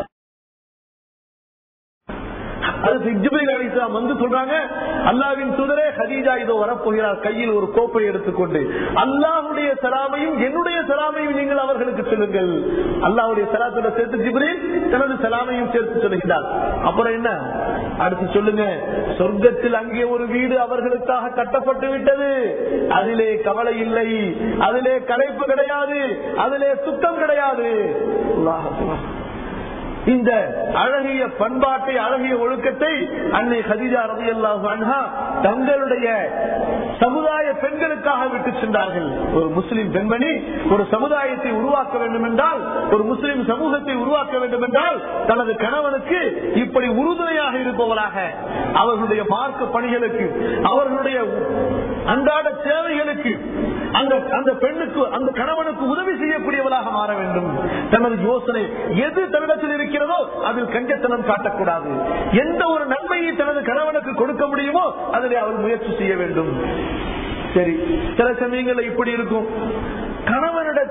அது ஜிப்ரீல் அலிஸ்லாம் வந்து சொல்றாங்க அல்லாவின் சுதரே ஹதீஜா இதோ வரப்போகிறார் கையில் ஒரு கோப்பை எடுத்துக்கொண்டு அல்லாஹுடைய சலாமையும் என்னுடைய சலாமையும் நீங்கள் அவர்களுக்கு சொல்லுங்கள் அல்லாஹுடைய சலாத்துல சேர்த்து ஜிப்ரீல் தனது சலாமையும் சேர்த்து சொல்லுகிறார் அப்புறம் என்ன அடுத்து சொல்லுங்க சொர்க்கத்தில் அங்கே ஒரு வீடு அவர்களுக்காக கட்டப்பட்டு விட்டது அதிலே கவலை இல்லை அதிலே கலைப்பு கிடையாது அதிலே சுத்தம் கிடையாது அல்லாஹ் அக்பர். இந்த அழகிய பண்பாட்டை அழகிய ஒழுக்கத்தை அன்னை ஹதிஜா ரவி அன்ஹா தங்களுடைய சமுதாய பெண்களுக்காக விட்டு சென்றார்கள் ஒரு முஸ்லிம் பெண்மணி ஒரு சமுதாயத்தை உருவாக்க வேண்டும் என்றால் ஒரு முஸ்லிம் சமூகத்தை உருவாக்க வேண்டும் என்றால் தனது கணவனுக்கு இப்படி உறுதுணையாக இருப்பவராக அவர்களுடைய மார்க்க பணிகளுக்கு அவர்களுடைய அன்றாட சேவைகளுக்கு அந்த அந்த பெண்ணுக்கு அந்த கணவனுக்கு உதவி செய்யக்கூடியவளாக மாற வேண்டும் தனது யோசனை எது தன்னிடத்தில் இருக்கிறதோ அதில் கஞ்சத்தனம் காட்டக்கூடாது எந்த ஒரு நன்மையை தனது கணவனுக்கு கொடுக்க முடியுமோ அதிலே அவள் முயற்சி செய்ய வேண்டும் சரி சில சமயங்கள்ல இப்படி இருக்கும் கணவனிடத்தில்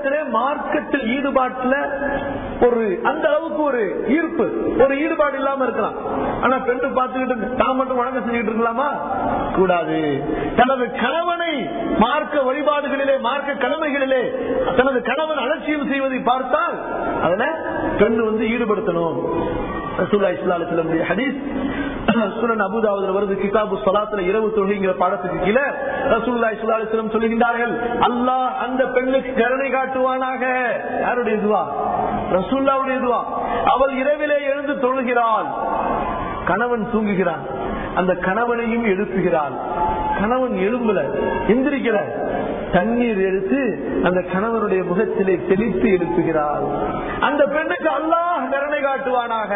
அவர்களிடத்திலே மார்க்கத்தில் ஈடுபாட்டுல ஒரு அந்த அளவுக்கு ஒரு ஈர்ப்பு ஒரு ஈடுபாடு இல்லாம இருக்கலாம் ஆனா பெண்ணு பார்த்துக்கிட்டு தான் மட்டும் வணக்கம் செஞ்சுட்டு இருக்கலாமா கூடாது தனது கணவனை மார்க்க வழிபாடுகளிலே மார்க்க கடமைகளிலே தனது கணவன் அலட்சியம் செய்வதை பார்த்தால் அதுல பெண் வந்து ஈடுபடுத்தணும் ரசூல்லா இஸ்லாலு சொல்லக்கூடிய ஹதீஸ் சுனன் அபுதாவுல வருது கிதாபு சலாத்துல இரவு தொழுகிற பாடத்துக்கு கீழே ரசூல்லா இஸ்லாலு சொல்லம் சொல்லுகின்றார்கள் அல்லாஹ் அந்த பெண்ணுக்கு கருணை காட்டுவானாக யாருடைய இதுவா ரசூல்லாவுடைய இதுவா அவள் இரவிலே எழுந்து தொழுகிறாள் கணவன் தூங்குகிறான் அந்த கணவனையும் எழுப்புகிறாள் கணவன் எழும்புல எந்திரிக்கல தண்ணீர் எடுத்து அந்த கணவனுடைய முகத்திலே தெளித்து எழுப்புகிறாள் அந்த பெண்ணுக்கு அல்லாஹ் கருணை காட்டுவானாக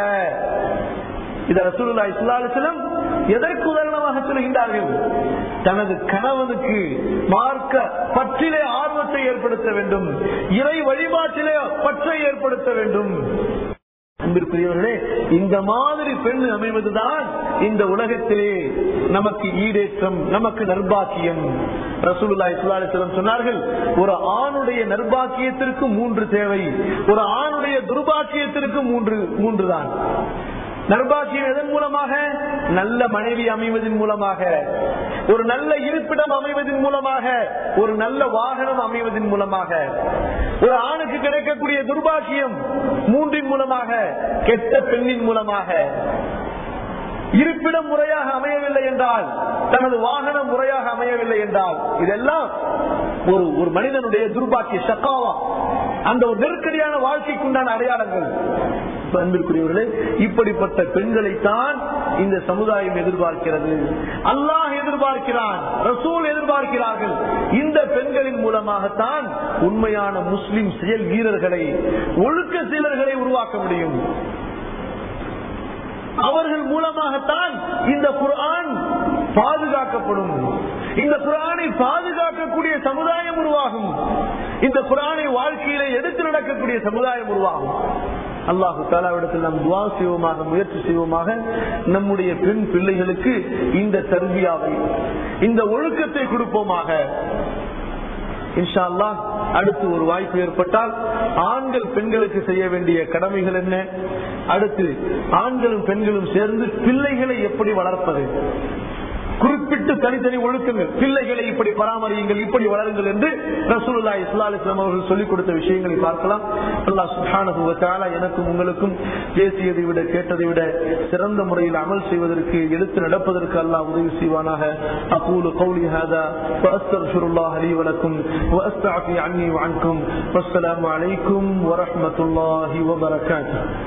இத ரசூலுல்லா இஸ்லாலிஸ்லம் எதற்கு உதாரணமாக சொல்கின்றார்கள் தனது கணவனுக்கு மார்க்க பற்றிலே ஆர்வத்தை ஏற்படுத்த வேண்டும் இறை வழிபாட்டிலே பற்றை ஏற்படுத்த வேண்டும் அன்பிற்குரியவர்களே இந்த மாதிரி பெண் அமைவதுதான் இந்த உலகத்திலே நமக்கு ஈடேற்றம் நமக்கு நர்பாக்கியம் ரசூலுல்லா இஸ்லாலிஸ்லம் சொன்னார்கள் ஒரு ஆணுடைய நர்பாக்கியத்திற்கு மூன்று தேவை ஒரு ஆணுடைய துர்பாக்கியத்திற்கு மூன்று மூன்று தான் நர்பாக்கியம் எதன் மூலமாக நல்ல மனைவி அமைவதன் மூலமாக ஒரு நல்ல இருப்பிடம் அமைவதன் மூலமாக ஒரு நல்ல வாகனம் அமைவதன் மூலமாக ஒரு ஆணுக்கு கிடைக்கக்கூடிய துர்பாக்கியம் மூன்றின் மூலமாக கெட்ட பெண்ணின் மூலமாக இருப்பிடம் முறையாக அமையவில்லை என்றால் தனது வாகனம் முறையாக அமையவில்லை என்றால் இதெல்லாம் ஒரு ஒரு மனிதனுடைய துர்பாக்கிய சக்காவா அந்த ஒரு நெருக்கடியான வாழ்க்கைக்குண்டான அடையாளங்கள் அன்பிற்குரியவர்களே இப்படிப்பட்ட பெண்களைத்தான் இந்த சமுதாயம் எதிர்பார்க்கிறது அல்லாஹ் எதிர்பார்க்கிறான் ரசூல் எதிர்பார்க்கிறார்கள் இந்த பெண்களின் மூலமாகத்தான் உண்மையான முஸ்லிம் செயல் வீரர்களை ஒழுக்க சீலர்களை உருவாக்க முடியும் அவர்கள் மூலமாகத்தான் இந்த குரான் பாதுகாக்கப்படும் இந்த குரானை பாதுகாக்கக்கூடிய சமுதாயம் உருவாகும் இந்த குரானை வாழ்க்கையில எடுத்து நடக்கக்கூடிய சமுதாயம் உருவாகும் அல்லாஹு தாலாவிடத்தில் நாம் துவா செய்வோமாக முயற்சி செய்வோமாக நம்முடைய பெண் பிள்ளைகளுக்கு இந்த தருவியாவை இந்த ஒழுக்கத்தை கொடுப்போமாக இன்ஷா அல்லா அடுத்து ஒரு வாய்ப்பு ஏற்பட்டால் ஆண்கள் பெண்களுக்கு செய்ய வேண்டிய கடமைகள் என்ன அடுத்து ஆண்களும் பெண்களும் சேர்ந்து பிள்ளைகளை எப்படி வளர்ப்பது குறிப்பிட்டு தனித்தனி ஒழுக்கங்கள் பிள்ளைகளை இப்படி பராமரியுங்கள் இப்படி வளருங்கள் என்று ரசூலுல்லா இஸ்லா இஸ்லாம் அவர்கள் சொல்லிக் கொடுத்த விஷயங்களை பார்க்கலாம் அல்லாஹ் சுப்ஹானஹு வ தஆலா எனக்கும் உங்களுக்கும் பேசியதை விட கேட்டதை விட சிறந்த முறையில் அமல் செய்வதற்கு எடுத்து நடப்பதற்கு அல்லாஹ் உதவி செய்வானாக அகூலு கௌலி ஹாதா வஅஸ்தக்ஃபிருல்லாஹ லீ வலக்கும் வஅஸ்தஅஃபி அன்னி வஅன்கும் வஸ்ஸலாமு அலைக்கும் வரஹ்மத்துல்லாஹி வபரகாத்துஹு